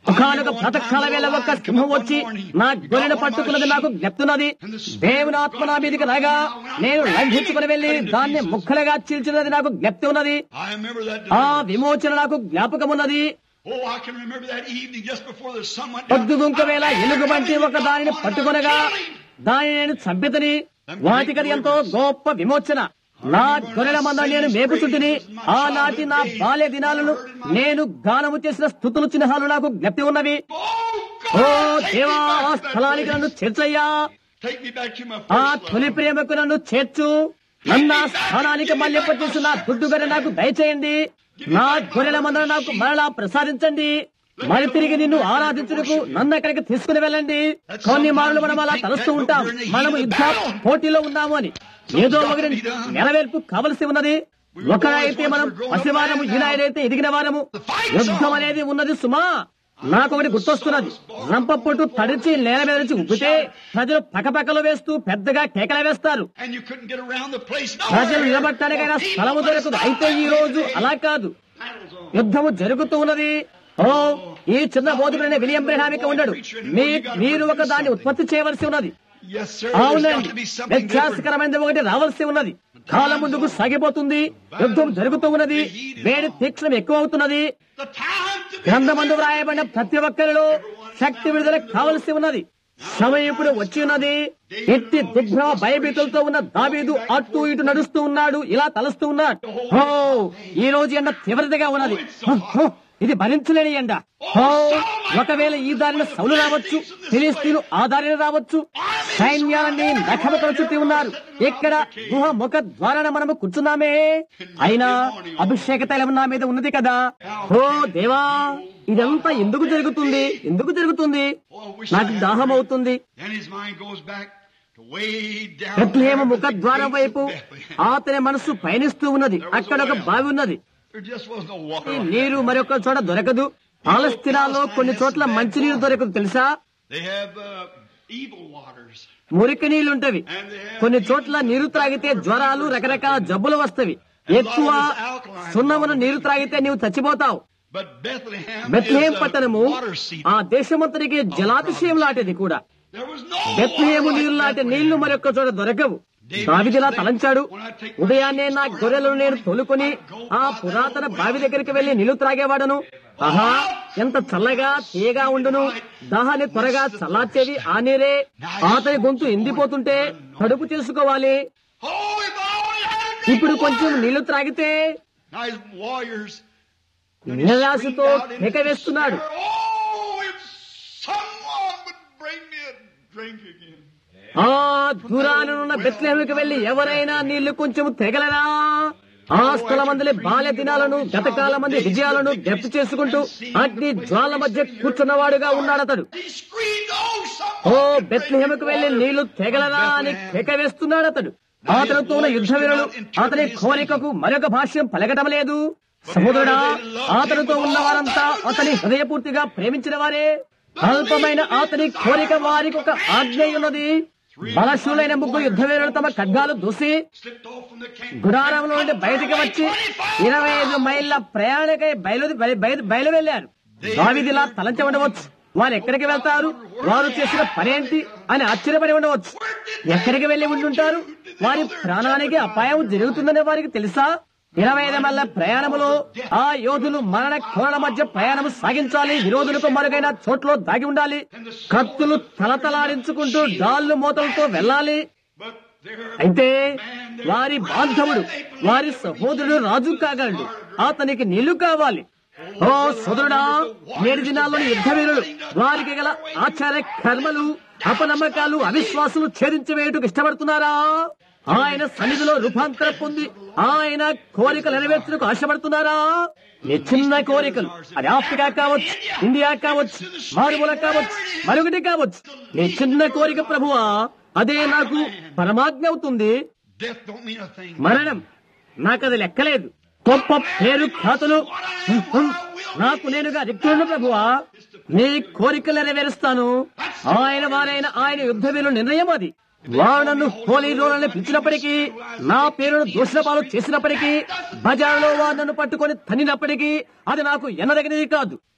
ఒకనొక ప్రాతకాల వేళ ఒక సింహం వచ్చి నా గొర్రెను పట్టుకున్నది నాకు జ్ఞప్తున్నది దేవుని ఆత్మ నా మీదకి రాగా నేను లంఘించుకుని వెళ్లి దాన్ని ముక్కలుగా చీల్చినది నాకు జ్ఞప్తి ఉన్నది I remember that. ఆ విమోచన నాకు జ్ఞాపకమున్నది Oh, I can remember that evening just before the sun went down. పొద్దుగుంక వేళ ఎలుగు వంటి ఒక దానిని పట్టుకొనగా దానిని నేను చంపితని వాటికది ఎంతో గొప్ప విమోచన నా గొర్రెల మంద నేను మేపుచుంటిని ఆనాటి నా బాల్య దినాలను నేను గానము చేసిన స్థుతులు చిహ్నాలు నాకు జ్ఞప్తి ఉన్నవి Oh, ఓ God! దేవా ఆ స్థలానికి నన్ను చేర్చయ్యా Take me back to my ఆ first తొలి love. ప్రేమకు నన్ను చేర్చు నన్ను ఆ స్థానానికి మళ్ళింపచేసి నా దుడ్డు గొర్రె నాకు దయచేయండి నా గొర్రెల మందను నాకు మరలా ప్రసాదించండి మరి తిరిగి నిన్ను ఆరాధించుటకు నన్ను అక్కడికి తీసుకుని వెళ్ళండి కొన్ని మార్లు మనం అలా తలుస్తూ ఉంటాం మనము యుద్ధ పోటీలో ఉన్నాము అని ఏదో ఒకటి నెరవేర్పు కావలసి ఉన్నది ఒకరైతే మనం పసివారము ఈనాడైతే ఎదిగిన వారము యుద్ధం అనేది ఉన్నది సుమా నాకొకటి గుర్తొస్తున్నది రంపపొట్టు తడిచి నేల మీద నుంచి ఉబ్బితే ప్రజలు పకపకలు వేస్తూ పెద్దగా కేకలు వేస్తారు And you couldn't get around the place. ప్రజలు నిలబట్టడానికైనా స్థలము దొరకదు అయితే ఈ రోజు అలా కాదు యుద్ధము జరుగుతూ ఉన్నది ఓ ఈ చిన్న బోధకుడైన విలియం బ్రహామిక ఉండడు మీ మీరు ఒక దాన్ని ఉత్పత్తి చేయవలసి ఉన్నది Yes, sir. There's got అవునండి to be something different. వ్యత్యాసకరమైనది ఒకటి రావాల్సి ఉన్నది కాలం ముందుకు సాగిపోతుంది యుద్ధం జరుగుతూ ఉన్నది వేడి తీక్షణం ఎక్కువ అవుతున్నది The time to be గ్రంథమందు వ్రాయబడిన ప్రతి ఒక్కరిలో శక్తి విడుదల కావలసి ఉన్నది సమయం ఇప్పుడు వచ్చి ఉన్నది ఎట్టి దిగ్భ్రమ భయభీతులతో ఉన్న దావీదు అటు ఇటు నడుస్తూ ఉన్నాడు ఇలా తలుస్తూ ఉన్నాడు ఓ ఈ రోజు ఎండ తీవ్రతగా ఉన్నది హో, హో, ఇది భరించలేని ఎండ ఓ ఒకవేళ ఈ దారిన సౌలు రావచ్చు ఫిలిస్తీన్లు ఆ దారిన రావచ్చు సైన్యాలన్నీ నఖమకల చుట్టి ఉన్నారు ఇక్కడ గుహ ముఖ ద్వారాన మనము కూర్చున్నామే అయినా అభిషేక తైలం నా మీద ఉన్నది కదా ఓ దేవా ఇదంతా ఎందుకు జరుగుతుంది ఎందుకు జరుగుతుంది నాకు దాహం అవుతుంది Then his mind goes back to way down Bethlehem there ముఖ with the ద్వారం gates వైపు of Bethlehem. అతని మనసు పయనిస్తూ ఉన్నది అక్కడ ఒక బావి ఉన్నది There just was no water. ఈ on నీరు మరొక చోట దొరకదు పాలస్తీనాలో కొన్ని చోట్ల మంచినీరు దొరకదు తెలుసా They have uh, evil waters. మురికి నీళ్లుంటవి కొన్ని చోట్ల నీరు త్రాగితే జ్వరాలు రకరకాల జబ్బులు వస్తవి ఎక్కువ సున్నమున నీరు త్రాగితే నీవు చచ్చిపోతావు But Bethlehem Bethlehem is a పట్టణము water seat. ఆ దేశమంతరికి జలాతిశయం లాంటిది కూడా There was no Bethlehem water నీళ్లు like లాంటి Bethlehem. నీళ్లు మరొక చోట దొరకవు దావిదిలా తలంచాడు ఉదయాన్నే నా గొర్రెలను నేను తోలుకొని ఆ పురాతన బావి దగ్గరికి వెళ్లి నీళ్లు త్రాగేవాడను ఆహా ఎంత చల్లగా తీయగా ఉండును దాహాన్ని త్వరగా చల్లార్చేది ఆ నీరే అతని గొంతు ఎండిపోతుంటే కడుపు చేసుకోవాలి Oh, if I only had a drink ఇప్పుడు of కొంచెం water. నీళ్లు త్రాగితే Now his warriors నిరాశతో కేక వేస్తున్నాడు Oh, if someone would bring me a drink again. ఆ దూరానున్న బెత్లెహేముకి వెళ్లి ఎవరైనా నీళ్లు కొంచెం తెగలరా ఆ స్థలమందలి బాల్య దినాలను గతకాల మంది విజయాలను జప్తు చేసుకుంటూ అగ్ని జ్వాల మధ్య కూర్చున్నవాడుగా ఉన్నాడతడు He screamed, Oh, oh someone would bring me బెత్లెహేముకు వెళ్లి water. నీళ్లు తెగలరా అని కేక వేస్తున్నాడు అతడు అతనితో ఉన్న యుద్ధ వీరులు అతని కోరికకు మరొక భాష్యం పలకటం లేదు సముద్రుడా అతనితో ఉన్న వారంతా అతని హృదయపూర్తిగా ప్రేమించిన వారే అల్పమైన అతని కోరిక వారికి ఒక ఆజ్ఞ ఉన్నది బలశూలైన ముగ్గురు యుద్ధ వీరులు తమ ఖడ్గాలు దూసి Slipped off from the camp. గుడారంలో నుండి బయటికి వచ్చి ఇరవై ఐదు మైళ్ళ ప్రయాణికై బయలు బయ- బయ- బయలు వెళ్లారు దావిదిలా తలంచి ఉండవచ్చు వారు ఎక్కడికి వెళ్తారు వారు చేసిన పనేంటి అని ఆశ్చర్యపడి ఉండవచ్చు ఎక్కడికి వెళ్లి ఉంటుంటారు వారి ప్రాణానికి అపాయం జరుగుతుందనే వారికి తెలుసా ఇరవై ఐదు మైళ్ళ ప్రయాణములో ఆ యోధులు మరణ కోరల మధ్య ప్రయాణం సాగించాలి విరోధులకు మరుగైన చోట్లో దాగి ఉండాలి కత్తులు తలతలాడించుకుంటూ డాళ్ళు మూతలతో వెళ్ళాలి But there అయితే వారి బాంధవుడు వారి సహోదరుడు రాజు కాగలడు అతనికి నీళ్లు కావాలి ఓ సోదరుడా నేటి దినాల్లోని యుద్ధ వీరులు వారికి గల ఆచార కర్మలు అపనమ్మకాలు అవిశ్వాసులు ఛేదించి వేయటకు ఇష్టపడుతున్నారా ఆయన సన్నిధిలో రూపాంతర పొంది ఆయన కోరికలు నెరవేర్చడానికి ఆశపడుతున్నారా నీ చిన్న కోరికలు అది ఆఫ్రికా కావచ్చు ఇండియా కావచ్చు మారుమూల కావచ్చు మరొకటి కావచ్చు నీ చిన్న కోరిక ప్రభువా అదే నాకు పరమాజ్ఞ అవుతుంది death don't mean a thing. మరణం నాకది లెక్కలేదు గొప్ప పేరు ఖ్యాతులు నాకు నేనుగా రిక్తులను ప్రభువా నీ కోరికలు నెరవేరుస్తాను ఆయన వారైన ఆయన యుద్ధ వీరు నిర్ణయం అది వారు నన్ను హోలీ రోడ్లని పిలిచినప్పటికీ నా పేరును దోషణ పాలు చేసినప్పటికీ బజార్లో వారు నన్ను పట్టుకొని తన్నినప్పటికీ అది నాకు ఎన్నదగినది కాదు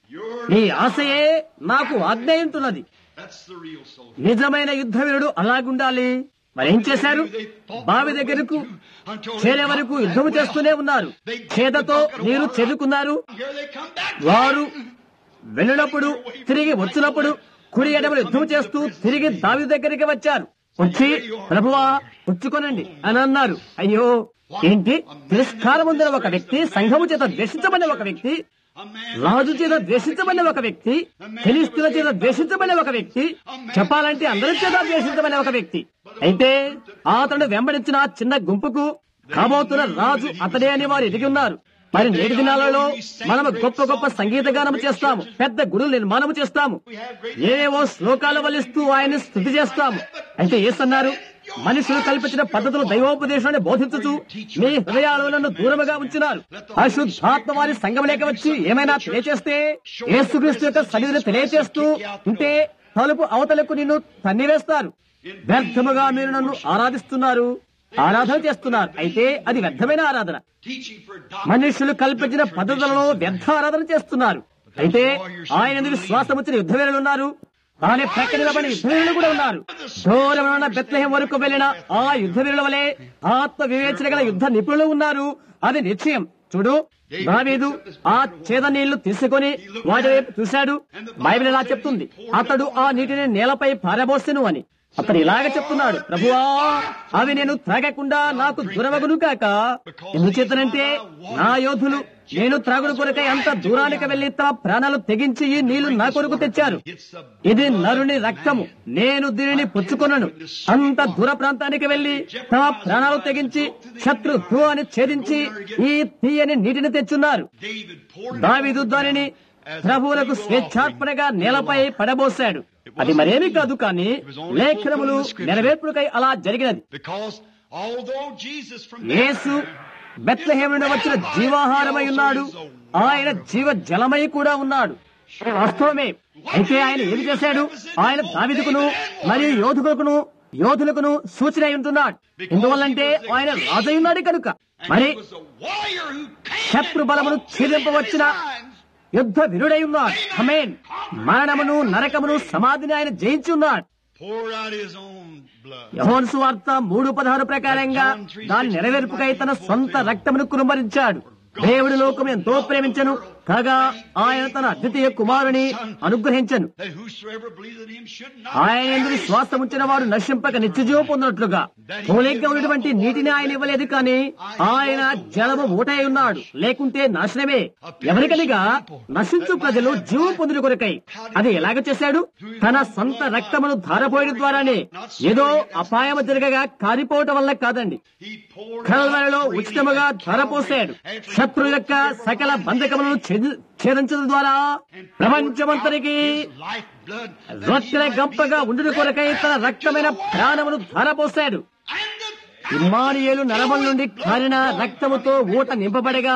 Your నీ ఆశయే నాకు ఆజ్ఞయింటున్నది That's the real soldier. నిజమైన యుద్ధ వీరుడు అలాగుండాలి మరేం చేశారు బావి దగ్గరకు చేరే వరకు యుద్ధము చేస్తూనే ఉన్నారు చేదతో నీరు చెదుకున్నారు Here they come back. వారు వెళ్ళినప్పుడు తిరిగి వచ్చినప్పుడు కుడి ఎడమలు యుద్ధం చేస్తూ తిరిగి దావి దగ్గరికి వచ్చారు వచ్చి ప్రభువా పుచ్చుకొనండి అని అన్నారు అయ్యో ఏంటి తిరస్కారం ఉందిన ఒక వ్యక్తి సంఘము చేత ద్వేషించబడిన ఒక వ్యక్తి A man రాజు చేత ద్వేషించబడిన ఒక వ్యక్తి ఫిలిస్తుల చేత ద్వేషించబడిన ఒక వ్యక్తి చెప్పాలంటే అందరి చేత ద్వేషించబడిన ఒక వ్యక్తి అయితే అతను వెంబడించిన ఆ చిన్న గుంపుకు కాబోతున్న రాజు అతడే అని వారు ఎదిగి ఉన్నారు మరి నేటి దినాలలో మనము గొప్ప గొప్ప సంగీత గానం చేస్తాము పెద్ద గుడులు నిర్మాణం చేస్తాము ఏవేవో శ్లోకాలు వల్లిస్తూ ఆయన్ని స్థుతి చేస్తాము అయితే ఏసన్నారు మనుషులు కల్పించిన పద్ధతులు దైవోపదేశాన్ని బోధించుచు మీ హృదయాలను దూరముగా ఉంచినారు అశుద్ధాత్మ వారి సంఘంలోకి వచ్చి ఏమైనా తెలియచేస్తే యేసుక్రీస్తు యొక్క సన్నిధిని తెలియచేస్తూ ఉంటే తలుపు అవతలకు నిన్ను తన్నివేస్తారు వ్యర్థముగా మీరు నన్ను ఆరాధిస్తున్నారు ఆరాధన చేస్తున్నారు అయితే అది వ్యర్థమైన ఆరాధన teaching for doctrine. మనుషులు కల్పించిన పద్ధతులను వ్యర్థ ఆరాధన చేస్తున్నారు అయితే ఆయన ఎందుకు విశ్వాసం వచ్చిన యుద్ధవీరులు ఉన్నారు తానే ప్రక్క నిలబడిన యుద్ధవీరులు కూడా ఉన్నారు దూరమైన బెత్లహేం వరకు వెళ్లిన ఆ యుద్ధవీరుల వలె ఆత్మ వివేచన గల యుద్ధ నిపుణులు ఉన్నారు అది నిశ్చయం చూడు దావీదు ఆ చేద నీళ్లు తీసుకొని వాటి వైపు చూశాడు బైబిల్ ఇలా చెప్తుంది అతడు ఆ నీటిని నేలపై పారబోసెను అని అతడు ఇలాగ చెప్తున్నాడు ప్రభువా అవి నేను త్రాగకుండా నాకు దురవగును కాక ఎందుచేతనంటే నా యోధులు నేను త్రాగుడు కొరకై అంత దూరానికి వెళ్లి తమ ప్రాణాలు తెగించి ఈ నీళ్లు నా కొరకు తెచ్చారు It's the ఇది నరుని రక్తము నేను దీనిని పుచ్చుకొనను అంత దూర ప్రాంతానికి వెళ్లి తమ ప్రాణాలు తెగించి శత్రు అని ఛేదించి ఈ తీయని నీటిని తెచ్చున్నారు David poured దావీదు దానిని ప్రభువులకు స్వేచ్ఛాత్మనగా నేలపై పడబోశాడు అది మరేమీ కాదు కానీ లేఖనములు నెరవేర్పులకై అలా జరిగినది because although Jesus from యేసు బెత్లహేము నుండి వచ్చిన జీవాహారమై ఉన్నాడు ఆయన జీవ జలమై కూడా ఉన్నాడు ఇది వాస్తవమే అయితే ఆయన ఏం చేశాడు ఆయన దావిదుకును మరియు యోధుకులను యోధులకును సూచన అయి ఉంటున్నాడు ఎందువల్లంటే ఆయన రాజై ఉన్నాడు కనుక మరి was a warrior who came శత్రు బలమును ఛేదింపవచ్చిన యుద్ధ విరుడై ఉన్నాడు హమేన్ మరణమును నరకమును సమాధిని ఆయన జయించి ఉన్నాడు poured out his own blood. యహోన్ సువార్త మూడు పదహారు ప్రకారంగా దాని నెరవేర్పుకై తన సొంత రక్తమును కురుమరించాడు దేవుడి లోకం ఎంతో ప్రేమించను కాగా ఆయన తన అద్వితీయ కుమారుని అనుగ్రహించను That whosoever believes in him should not ఆయన ఎందుకు శ్వాసం ఉంచిన వాడు నశింపక నిత్యజీవం పొందినట్లుగా పోలేక ఉన్నటువంటి నీటిని ఆయన ఇవ్వలేదు కానీ ఆయన జలము ఊటై ఉన్నాడు లేకుంటే నాశనమే ఎవరికనిగా నశించు ప్రజలు జీవం పొందిన కొరకై అది ఎలాగ చేశాడు తన సొంత రక్తమును ధారపోయడం ద్వారానే ఏదో అపాయము జరగగా కారిపోవటం వల్ల కాదండి He poured కల్వరిలో ఉచితముగా ధరపోసాడు శత్రు యొక్క సకల బంధకములను ఛేది- ఛేదించడం ద్వారా ప్రపంచమంతరికి life blood. రొట్టెల గంపగా ఉండుట కొరకై తన రక్తమైన ప్రాణమును ధారపోశాడు And the ఇమ్మానియేలు నరముల నుండి కారిన రక్తముతో ఊట నింపబడగా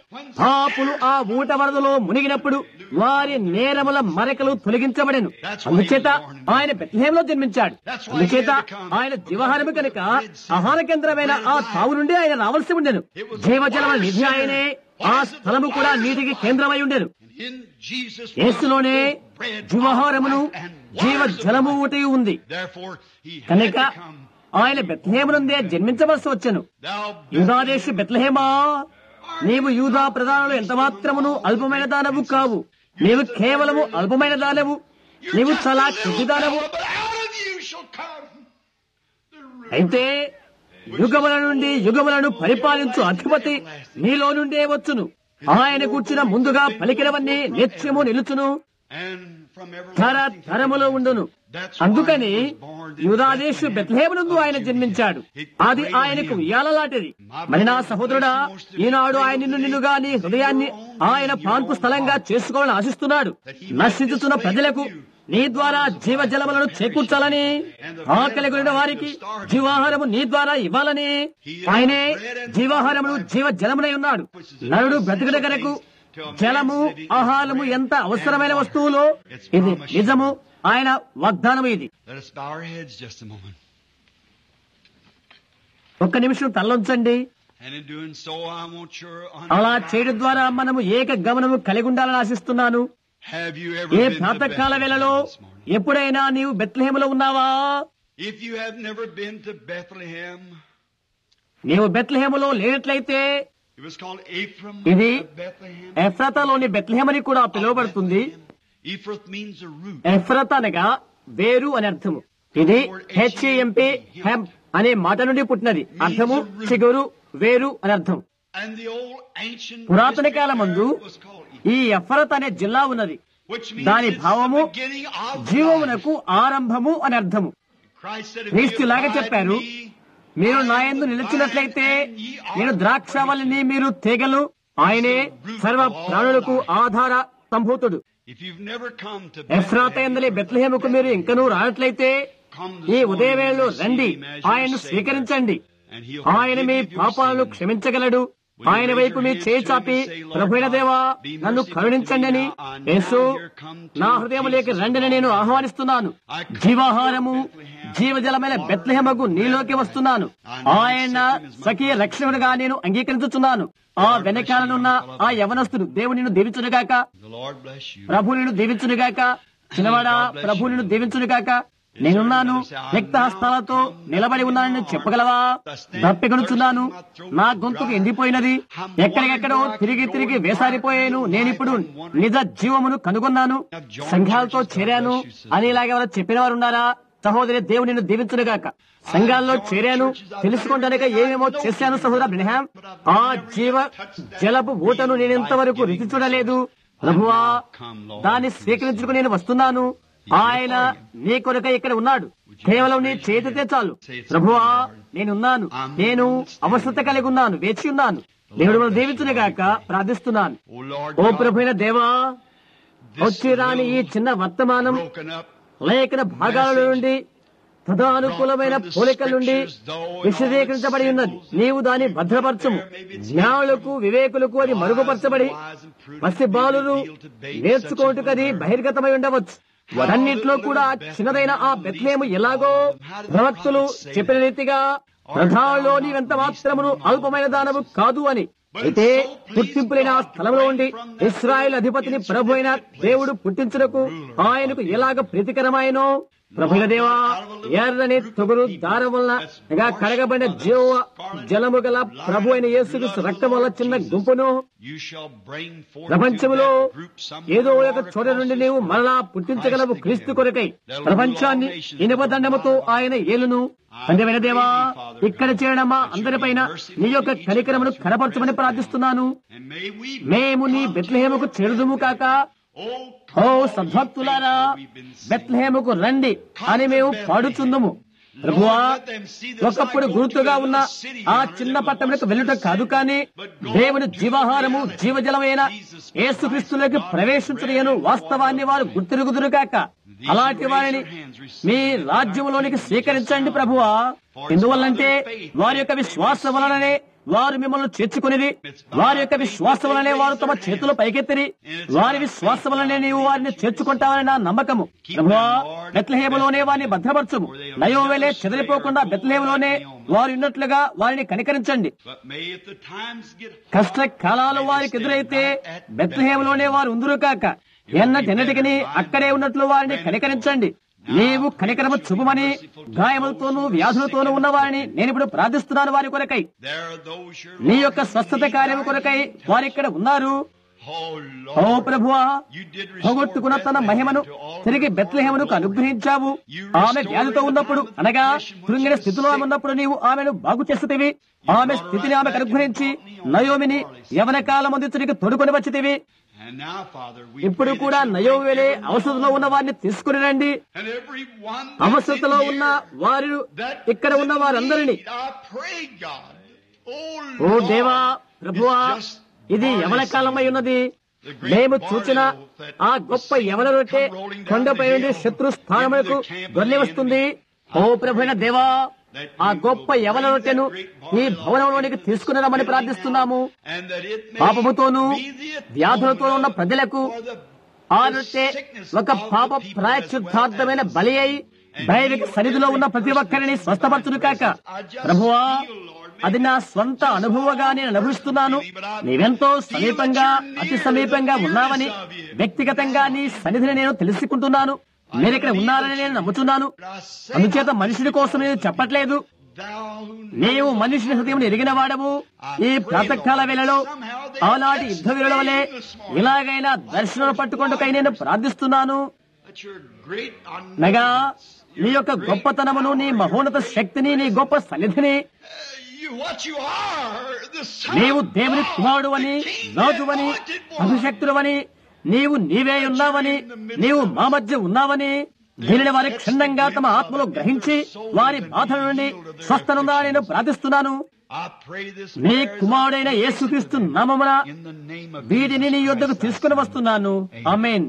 పాపులు ఆ ఊట వరదలో మునిగినప్పుడు వారి నేరముల మరకలు తొలగించబడెను అందుచేత ఆయన బెత్లహేంలో జన్మించాడు అందుచేత ఆయన జీవహారము కనుక ఆహార కేంద్రమైన ఆ తావు నుండి ఆయన రావాల్సి ఉండెను జీవజలమ నిధి ఆయనే ఆ స్థలము కూడా నీటికి కేంద్రమై ఉండెను in Jesus యేసులోనే జీవహారమును జీవ జలము ఊటి ఉంది Therefore he had కనుక to come. ఆయన బెత్లహేమునందే జన్మించవలసి వచ్చెను Thou యూదాదేశ బెత్లహేమా నీవు యూదా ప్రధానులు ఎంత మాత్రమును అల్పమైన దానవు కావు నీవు కేవలము అల్పమైన దానవు నీవు చాలా కొద్ది దానవు but out of you shall come the river. అయితే యుగముల నుండి యుగములను పరిపాలించు అధిపతి నీలో నుండే వచ్చును ఆయన కూర్చున్న ముందుగా పలికినవన్నీ నిత్యము నిలుచును And from తర everlasting to తరములో ఉండును అందుకని యూదాదేశు బెత్లహేమునందు ఆయన జన్మించాడు అది ఆయనకు ఉయ్యాలలాంటిది మరి నా సహోదరుడా ఈనాడు ఆయన నిన్ను నిన్నుగా నీ హృదయాన్ని ఆయన పాన్పు స్థలంగా చేసుకోవాలని ఆశిస్తున్నాడు నశించుతున్న ప్రజలకు నీ ద్వారా జీవ జలములను చేకూర్చాలని ఆకలి కొనిన వారికి జీవాహారము నీ ద్వారా ఇవ్వాలని ఆయనే జీవాహారమును జీవ జలమునై ఉన్నాడు నరుడు బ్రతుకుట కరకు జలము ఆహారము ఎంత అవసరమైన వస్తువులో ఇది నిజము ఆయన వాగ్దానము ఇది Let us bow our heads just a moment. ఒక్క నిమిషం తల్లొంచండి And in doing so, I want your అలా చేయడం ద్వారా మనము ఏక గమనము కలిగి ఉండాలని ఆశిస్తున్నాను Have you ever A been to ప్రాతకాల Bethlehem వేళలో this morning? ఎప్పుడైనా నీవు బెత్లహేములో ఉన్నావా If you have never been to Bethlehem, నీవు బెత్లహేములో లేనట్లయితే it was called Ephraim ఇది of Bethlehem. ఎఫ్రతాలోని బెత్లహేమ్ అని కూడా పిలువబడుతుంది Ephrath means a root. ఎఫ్రత అనగా వేరు అని అర్థము ఇది హెచ్ఏఎంపీ హెమ్ అనే మాట నుండి పుట్టినది అర్థము చిగురు వేరు అని అర్థం And the old ancient పురాతన district కాలమందు there was called Ephraim, ఈ ఎఫ్రత్ అనే జిల్లా ఉన్నది which means దాని it's భావము the beginning of life. జీవమునకు ఆరంభము అని అర్థము Christ said, if క్రీస్తు you ఇలాగ abide in చెప్పారు me, మీరు నా యందు నిలిచినట్లయితే నేను ద్రాక్షావళిని మీరు తీగలు ఆయనే సర్వ ప్రాణులకు ఆధార సంభూతుడు if you've never come to Ephrathah Bethlehem, ఎందలి బెత్లహేముకు మీరు ఇంకనూ రానట్లయితే come ఈ this ఉదయవేళలో morning and రండి receive him as your ఆయన్ను Savior. స్వీకరించండి And he'll ఆయన మీ forgive you your పాపాలను sins. క్షమించగలడు ఆయన వైపు మీ చేయి చాపి ప్రభుైన దేవా నన్ను కరుణించండి అని యేసు నా హృదయంలోకి రండిని నేను ఆహ్వానిస్తున్నాను జీవాహారము జీవజలమైన బెత్లహేమకు నీలోకి వస్తున్నాను ఆయన సఖీ రక్షకుడుగా నేను అంగీకరించుచున్నాను ఆ వెనకాలనున్న ఆ యవనస్తుడు దేవుడు నిన్ను దీవించునుగాక The Lord bless you. ప్రభు నిన్ను దీవించునుగాక చిన్నవాడా ప్రభు నిన్ను దీవించునుగాక నేనున్నాను వ్యక్త హస్తాలతో నిలబడి ఉన్నానని చెప్పగలవా దప్పికొనుచున్నాను నా గొంతుకు ఎండిపోయినది ఎక్కడికెక్కడో తిరిగి తిరిగి వేసారిపోయాను నేనిప్పుడు నిజ జీవమును కనుగొన్నాను సంఘాలతో చేరాను అని ఇలాగెవరో చెప్పిన వారు ఉన్నారా సహోదరి దేవుడు నిన్ను దీవించునుగాక సంఘాల్లో చేరాను తెలుసుకోవడానికి ఏమేమో చేశాను సహోదర బ్రహ్యాం ఆ జీవ జలపు ఊటను నేను ఇంతవరకు రుచి చూడలేదు ప్రభువా దాన్ని స్వీకరించుకుని నేను వస్తున్నాను ఆయన నీ కొరక ఇక్కడ ఉన్నాడు కేవలం నీ చేతితే చాలు ప్రభువా నేనున్నాను నేను అవసరత కలిగి ఉన్నాను వేచి ఉన్నాను దేవుడు మనం దీవించునుగాక ప్రార్థిస్తున్నాను Oh Lord, ఓ God, ప్రభుైన దేవా this వచ్చి రాని ఈ little చిన్న వర్తమానం broken up లేఖన భాగాల నుండి తదానుకూలమైన పోలికల నుండి విశదీకరించబడి ఉన్నది నీవు దాన్ని భద్రపరచము జ్ఞానులకు వివేకులకు అది మరుగుపరచబడి పసి బాలురు నేర్చుకోవటకది బహిర్గతమై ఉండవచ్చు వాటన్నిటిలో కూడా చిన్నదైన ఆ బెత్లేము ఎలాగో ప్రవక్తులు చెప్పిన రీతిగా ప్రధానంలో నీవెంత మాత్రమును అల్పమైన దానము కాదు అని అయితే గుర్తింపులైన ఆ స్థలంలో ఉండి ఇస్రాయేల్ అధిపతిని ప్రభు అయిన దేవుడు పుట్టించుటకు ఆయనకు ఎలాగ ప్రీతికరమాయనో ప్రభుల దేవా ఎర్రని తొగురు దారం వలన ఇంకా కడగబడిన జీవ జలము గల ప్రభు అయిన యేసుక్రీస్తు రక్తం వల్ల చిన్న గుంపును you shall bring forth ప్రపంచములో to that group somewhere ఏదో ఒక across చోట నుండి this నీవు world. మరలా పుట్టించగలవు క్రీస్తు కొరకై ప్రపంచాన్ని ఇనుపదండముతో ఆయన ఏలును అందమైన దేవా ఇక్కడ చేయడం మా అందరిపైన నీ యొక్క కనికరమును కనపరచమని ప్రార్థిస్తున్నాను And may we మేము నీ బెత్లహేముకు చేరుదుము కాక oh, oh come, సద్భక్తులారా we've been singing. బెత్లహేముకు రండి అని మేము పాడుచుందుము ప్రభువా ఒకప్పుడు గుర్తుగా ఉన్న ఆ చిన్న పట్టణంలోకి వెళ్ళుట కాదు కానీ దేవుని జీవాహారము జీవజలమైన యేసుక్రీస్తులోకి ప్రవేశించలేను వాస్తవాన్ని వారు గుర్తిరుగుదురు కాక అలాంటి వారిని మీ రాజ్యములోనికి స్వీకరించండి ప్రభువా ఎందువల్లంటే వారి యొక్క విశ్వాసం వలననే వారు మిమ్మల్ని చేర్చుకునేది వారి యొక్క విశ్వాసం వలనే వారు తమ చేతులు పైకెత్తిరి వారి విశ్వాసం వలనే నీవు వారిని చేర్చుకుంటావని నా నమ్మకము ప్రభువా బెత్లహేములోనే వారిని భద్రపరచుము నయోవేలే చెదిరిపోకుండా బెత్లహేములోనే వారు ఉన్నట్లుగా వారిని కనికరించండి But may if the times get కష్ట కాలాలు వారికి ఎదురైతే బెత్లహేములోనే వారు ఉందురు కాక ఎన్నటెన్నటికని అక్కడే ఉన్నట్లు వారిని కనికరించండి నీవు కనికరము చూపమని గాయములతోనూ వ్యాధులతోనూ ఉన్న వారిని నేను ఇప్పుడు ప్రార్థిస్తున్నాను వారి కొరకై there are those your నీ యొక్క స్వస్థత కార్యము కొరకై వారు ఇక్కడ ఉన్నారు Oh ఓ Lord, ప్రభువా you did restore పోగొట్టుకున్న తన Bethlehem మహిమను to all తిరిగి the బెత్లహేమునకు glory. అనుగ్రహించావు ఆమె వ్యాధితో ఉన్నప్పుడు అనగా కృంగిన స్థితిలో ఆమె ఉన్నప్పుడు నీవు ఆమెను బాగు చేస్తుతివి ఆమె స్థితిని ఆమెకు అనుగ్రహించి నయోమిని యవన కాలం అందించడానికి తొడుకొని వచ్చితివి And now, Father, we ఇప్పుడు pray కూడా that you will నయోవేలే bring everyone అవసరంలో ఉన్న వారిని తీసుకుని రండి and everyone that's అవసరతలో in ఉన్న here వారు that ఇక్కడ ఉన్న వారందరినీ need, I pray, God. Oh, oh Lord, దేవా ప్రభువా it's just ఇది యవన కాలమై ఉన్నది మేము చూచిన ఆ గొప్ప యవన రొట్టె కొండపై నుండి శత్రు స్థానములకు దొల్లి వస్తుంది ఓ ప్రభుైన దేవా ఆ గొప్ప యవన రొట్టెను ఈ భవనంలోనికి తీసుకుని రమ్మని ప్రార్థిస్తున్నాము and that it may పాపముతోనూ be the వ్యాధులతో ఉన్న atonement ప్రజలకు for the ఆ రొట్టె ఒక పాప ప్రాయశ్చిత్తార్థమైన బలి అయి దైవిక సన్నిధిలో ఉన్న ప్రతి ఒక్కరిని స్వస్థపరచును కాక ప్రభువా అది నా స్వంత అనుభవగా నేను అనుభవిస్తున్నాను నీవెంతో సమీపంగా అతి సమీపంగా ఉన్నావని వ్యక్తిగతంగా నీ సన్నిధిని నేను తెలుసుకుంటున్నాను మీరు ఇక్కడ ఉన్నారని నేను నమ్ముతున్నాను అందుచేత మనుషుడి కోసం నేను చెప్పట్లేదు Thou who నీవు మనుషుని హృదయం ఎరిగిన వాడవు ఈ ప్రాతకాల వేళలో ఆనాటి యుద్ధ వేళల వలె ఇలాగైనా దర్శనం పట్టుకొండుకై నేను ప్రార్థిస్తున్నాను that your great నగా నీ యొక్క గొప్పతనమును నీ మహోన్నత శక్తిని నీ గొప్ప సన్నిధిని you what you are, the son నీవు of దేవుని God, కుమారుడు అని the king, రాజువని the anointed one. అభిషక్తుడవని నీవు నీవే ఉన్నావని నీవు మా మధ్య ఉన్నావని దీనిని వారి క్షుణ్ణంగా తమ ఆత్మలో గ్రహించి వారి బాధల నుండి స్వస్థనుందా నేను ప్రార్థిస్తున్నాను I pray this నీ prayer is కుమారుడైన యేసుక్రీస్తు నామమున in the name of వీటిని నీ Jesus యొద్దకు Christ. తీసుకుని వస్తున్నాను ఆమెన్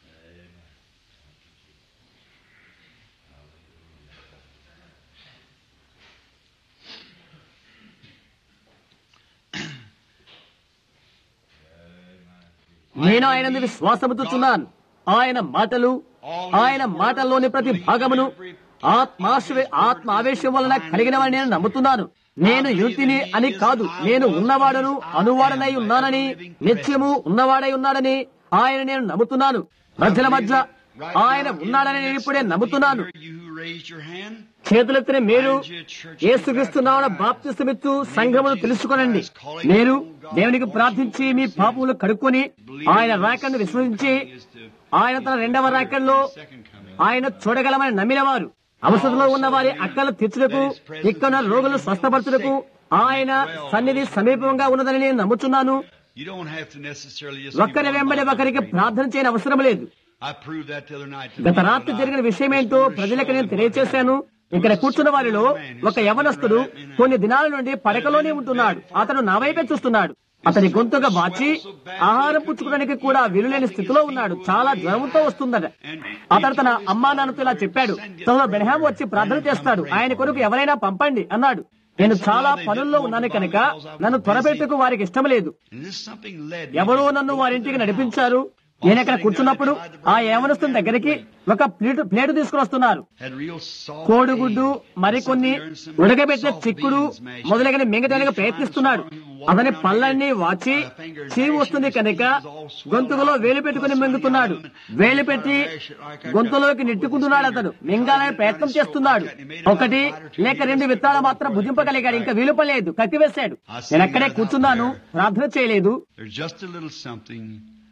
నేను ఆయన విశ్వాసముతున్నాను ఆయన మాటలు ఆయన మాటల్లోని ప్రతి భాగమును ఆత్మాశ్వ ఆత్మ ఆవేశం వలన కలిగినవని నేను నమ్ముతున్నాను నేను యుతిని అని కాదు నేను ఉన్నవాడను అనువాడనై ఉన్నానని నిత్యము ఉన్నవాడై ఉన్నాడని ఆయన నేను నమ్ముతున్నాను ప్రజల మధ్య ఆయన ఉన్నాడని నేను ఇప్పుడే నమ్ముతున్నాను You who raised your hand, చేతులెత్తిన మీరు యేసుక్రీస్తునామన బాప్తిసమిత్తు సంఘమును తెలుసుకొనండి మీరు దేవునికి ప్రార్థించి మీ పాపములు కడుక్కొని ఆయన రాకను విశ్వసించి ఆయన తన రెండవ రాకల్లో ఆయన చూడగలమని నమ్మినవారు అవసరంలో ఉన్న వారి అక్కలు తీర్చుటకు ఇక్కడ రోగులు స్వస్థపరచుటకు ఆయన సన్నిధి సమీపంగా ఉన్నదని నేను నమ్ముతున్నాను you don't have to necessarily just ఒక్కరి give వెంబడి one ఒకరికి ప్రార్థన చేయని అవసరం లేదు I proved that the other night. to గత people రాత్రి that జరిగిన I- విషయమేంటో ప్రజలకు నేను తెలియచేశాను ఇక్కడ కూర్చున్న వారిలో ఒక యవనస్తుడు కొన్ని దినాల నుండి పడకలోనే ఉంటున్నాడు అతను నా వైపే చూస్తున్నాడు అతని గొంతుగా బాచి ఆహారం పుచ్చుకోవడానికి కూడా వీలులేని స్థితిలో ఉన్నాడు చాలా జ్వరంతో వస్తుందట అతను తన అమ్మా నాన్నతో ఇలా చెప్పాడు తన బెనహాం వచ్చి ప్రార్థన చేస్తాడు ఆయన కొరకు ఎవరైనా పంపండి అన్నాడు నేను చాలా పనుల్లో ఉన్నాను కనుక నన్ను త్వరపెట్టుకు వారికి ఇష్టం లేదు And this something led me ఎవరో నన్ను వారింటికి నడిపించారు నేను అక్కడ కూర్చున్నప్పుడు ఆ యవనస్తుని దగ్గరికి ఒక ప్లేటు ప్లేటు తీసుకుని వస్తున్నారు had real salt కోడిగుడ్డు eggs, మరికొన్ని something there and some ఉడకబెట్టిన salt చిక్కుడు beans mashed. మొదలగిన మింగటానికి ప్రయత్నిస్తున్నాడు అతని పళ్ళన్నీ వాచి చీవి వస్తుంది కనుక గొంతుకులో వేలు పెట్టుకుని మింగుతున్నాడు వేలు పెట్టి గొంతులోకి నెట్టుకుంటున్నాడు అతడు మింగాలని ప్రయత్నం చేస్తున్నాడు ఒకటి లేక రెండు విత్తనాలు మాత్రం భుజింపగలిగాడు ఇంకా వీలుపలేదు కట్టివేశాడు నేను అక్కడే కూర్చున్నాను ప్రార్థన చేయలేదు There's just a little something.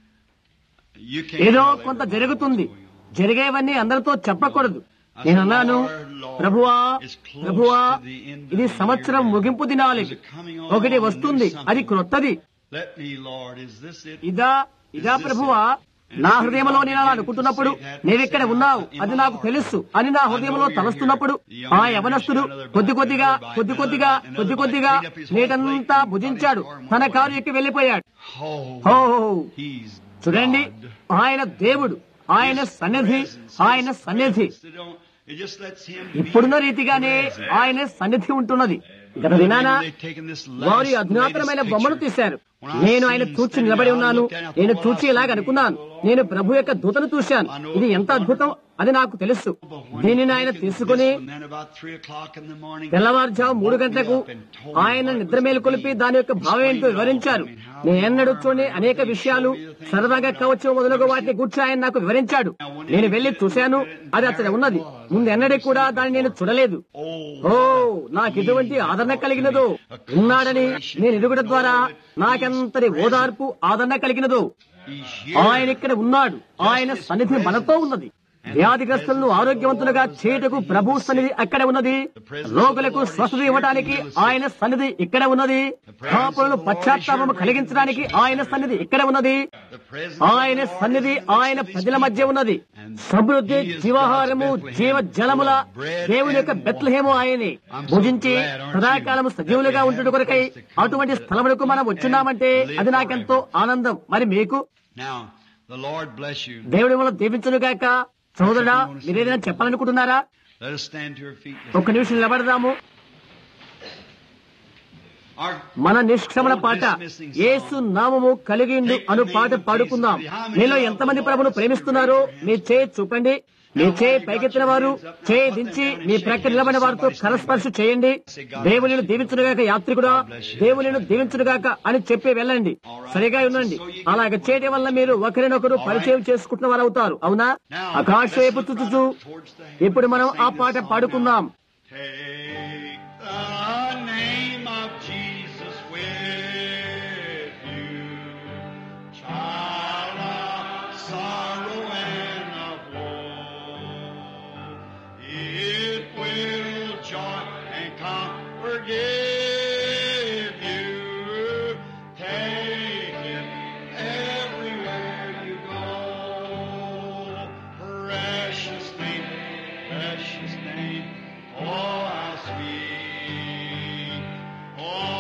You can't ఏదో tell కొంత everybody జరుగుతుంది what's going on. జరిగేవన్నీ అందరితో చెప్పకూడదు నేను అన్నాను ప్రభువా ప్రభువా ఇది సంవత్సరం ముగింపు దినాలి ఒకటి వస్తుంది అది క్రొత్తది Let me, Lord, is this it? ఇదా ఇదా ప్రభువా నా హృదయంలో నేను అలా అనుకుంటున్నప్పుడు నీవిక్కడ ఉన్నావు అది నాకు తెలుసు అని నా హృదయంలో తలస్తున్నప్పుడు ఆ యవనస్తుడు కొద్ది కొద్దిగా కొద్ది కొద్దిగా కొద్ది కొద్దిగా నీటంతా భుజించాడు తన కారు ఎక్కి వెళ్లిపోయాడు Oh, ఓ he's చూడండి ఆయన దేవుడు ఆయన సన్నిధి ఆయన సన్నిధి They don't- It just lets him ఇప్పుడున్న రీతిగానే ఆయన సన్నిధి ఉంటున్నది గత దినాన వారి అధునాతనమైన బొమ్మను తీశారు నేను ఆయన చూచి నిలబడి ఉన్నాను నేను చూచి ఇలాగ అనుకున్నాను నేను ప్రభు యొక్క దూతను చూశాను ఇది ఎంత అద్భుతం అది నాకు తెలుసు దీనిని ఆయన తీసుకుని తెల్లవారుజాము మూడు గంటలకు ఆయన నిద్ర మేలుకొలిపి దాని యొక్క భావం ఏంటో వివరించారు నేను ఎన్నడూ చూడని అనేక విషయాలు సరదాగా కావచ్చు మొదలగు వాటిని కూర్చొని ఆయన నాకు వివరించాడు నేను వెళ్లి చూశాను అది అక్కడ ఉన్నది ముందు ఎన్నడూ కూడా దాన్ని నేను చూడలేదు ఓ నాకు ఎటువంటి ఆదరణ కలిగినదో ఉన్నాడని నేను ఎదుగుట ద్వారా నాకెంతటి ఓదార్పు ఆదరణ కలిగినదో ఆయన ఇక్కడ ఉన్నాడు ఆయన సన్నిధి మనతో ఉన్నది వ్యాధిగ్రస్తులను ఆరోగ్యవంతులుగా చేయుటకు ప్రభు సన్నిధి అక్కడ ఉన్నది రోగులకు స్వస్థత ఇవ్వడానికి ఆయన సన్నిధి ఇక్కడ ఉన్నది పాపులను పశ్చాత్తాపము కలిగించడానికి ఆయన సన్నిధి ఇక్కడ ఉన్నది ఆయన సన్నిధి ఆయన ప్రజల మధ్య ఉన్నది సమృద్ధి జీవాహారము జీవ జలముల దేవుని యొక్క బెత్లహేము ఆయనే భుజించి సదాకాలము సజీవులుగా ఉంటుడు కొరకై అటువంటి స్థలములకు మనం వచ్చున్నామంటే అది నాకెంతో ఆనందం మరి మీకు Now, the Lord bless you. దేవుడి వల్ల దీవించునుగాక సోదరుడా మీరేదైనా చెప్పాలనుకుంటున్నారా Let us stand to our feet. ఒక్క నిమిషం నిలబడదాము Our మన నిష్క్రమణ పాట యేసు నామము కలిగిండు అను పాట పాడుకుందాం మీలో ఎంతమంది ప్రభును ప్రేమిస్తున్నారో మీ చేయి చూపండి మీ చేయి పైకెత్తిన వారు చేయి దించి మీ ప్రక్క నిలబడిన వారితో కరస్పర్శ చేయండి దేవుని దీవించునుగాక యాత్రికుడా దేవుని దీవించునుగాక అని చెప్పి వెళ్ళండి సరిగా ఉండండి అలాగ చేయడం వల్ల మీరు ఒకరినొకరు పరిచయం చేసుకుంటున్న వారు అవుతారు అవునా ఆకాశ వైపు చూచుచు ఇప్పుడు మనం ఆ పాట పాడుకుందాం Take the name of Jesus with you, child of sorrow and of woe. It will joy and comfort give you. Take it everywhere you go. Precious name, precious name. Oh, how sweet. Oh,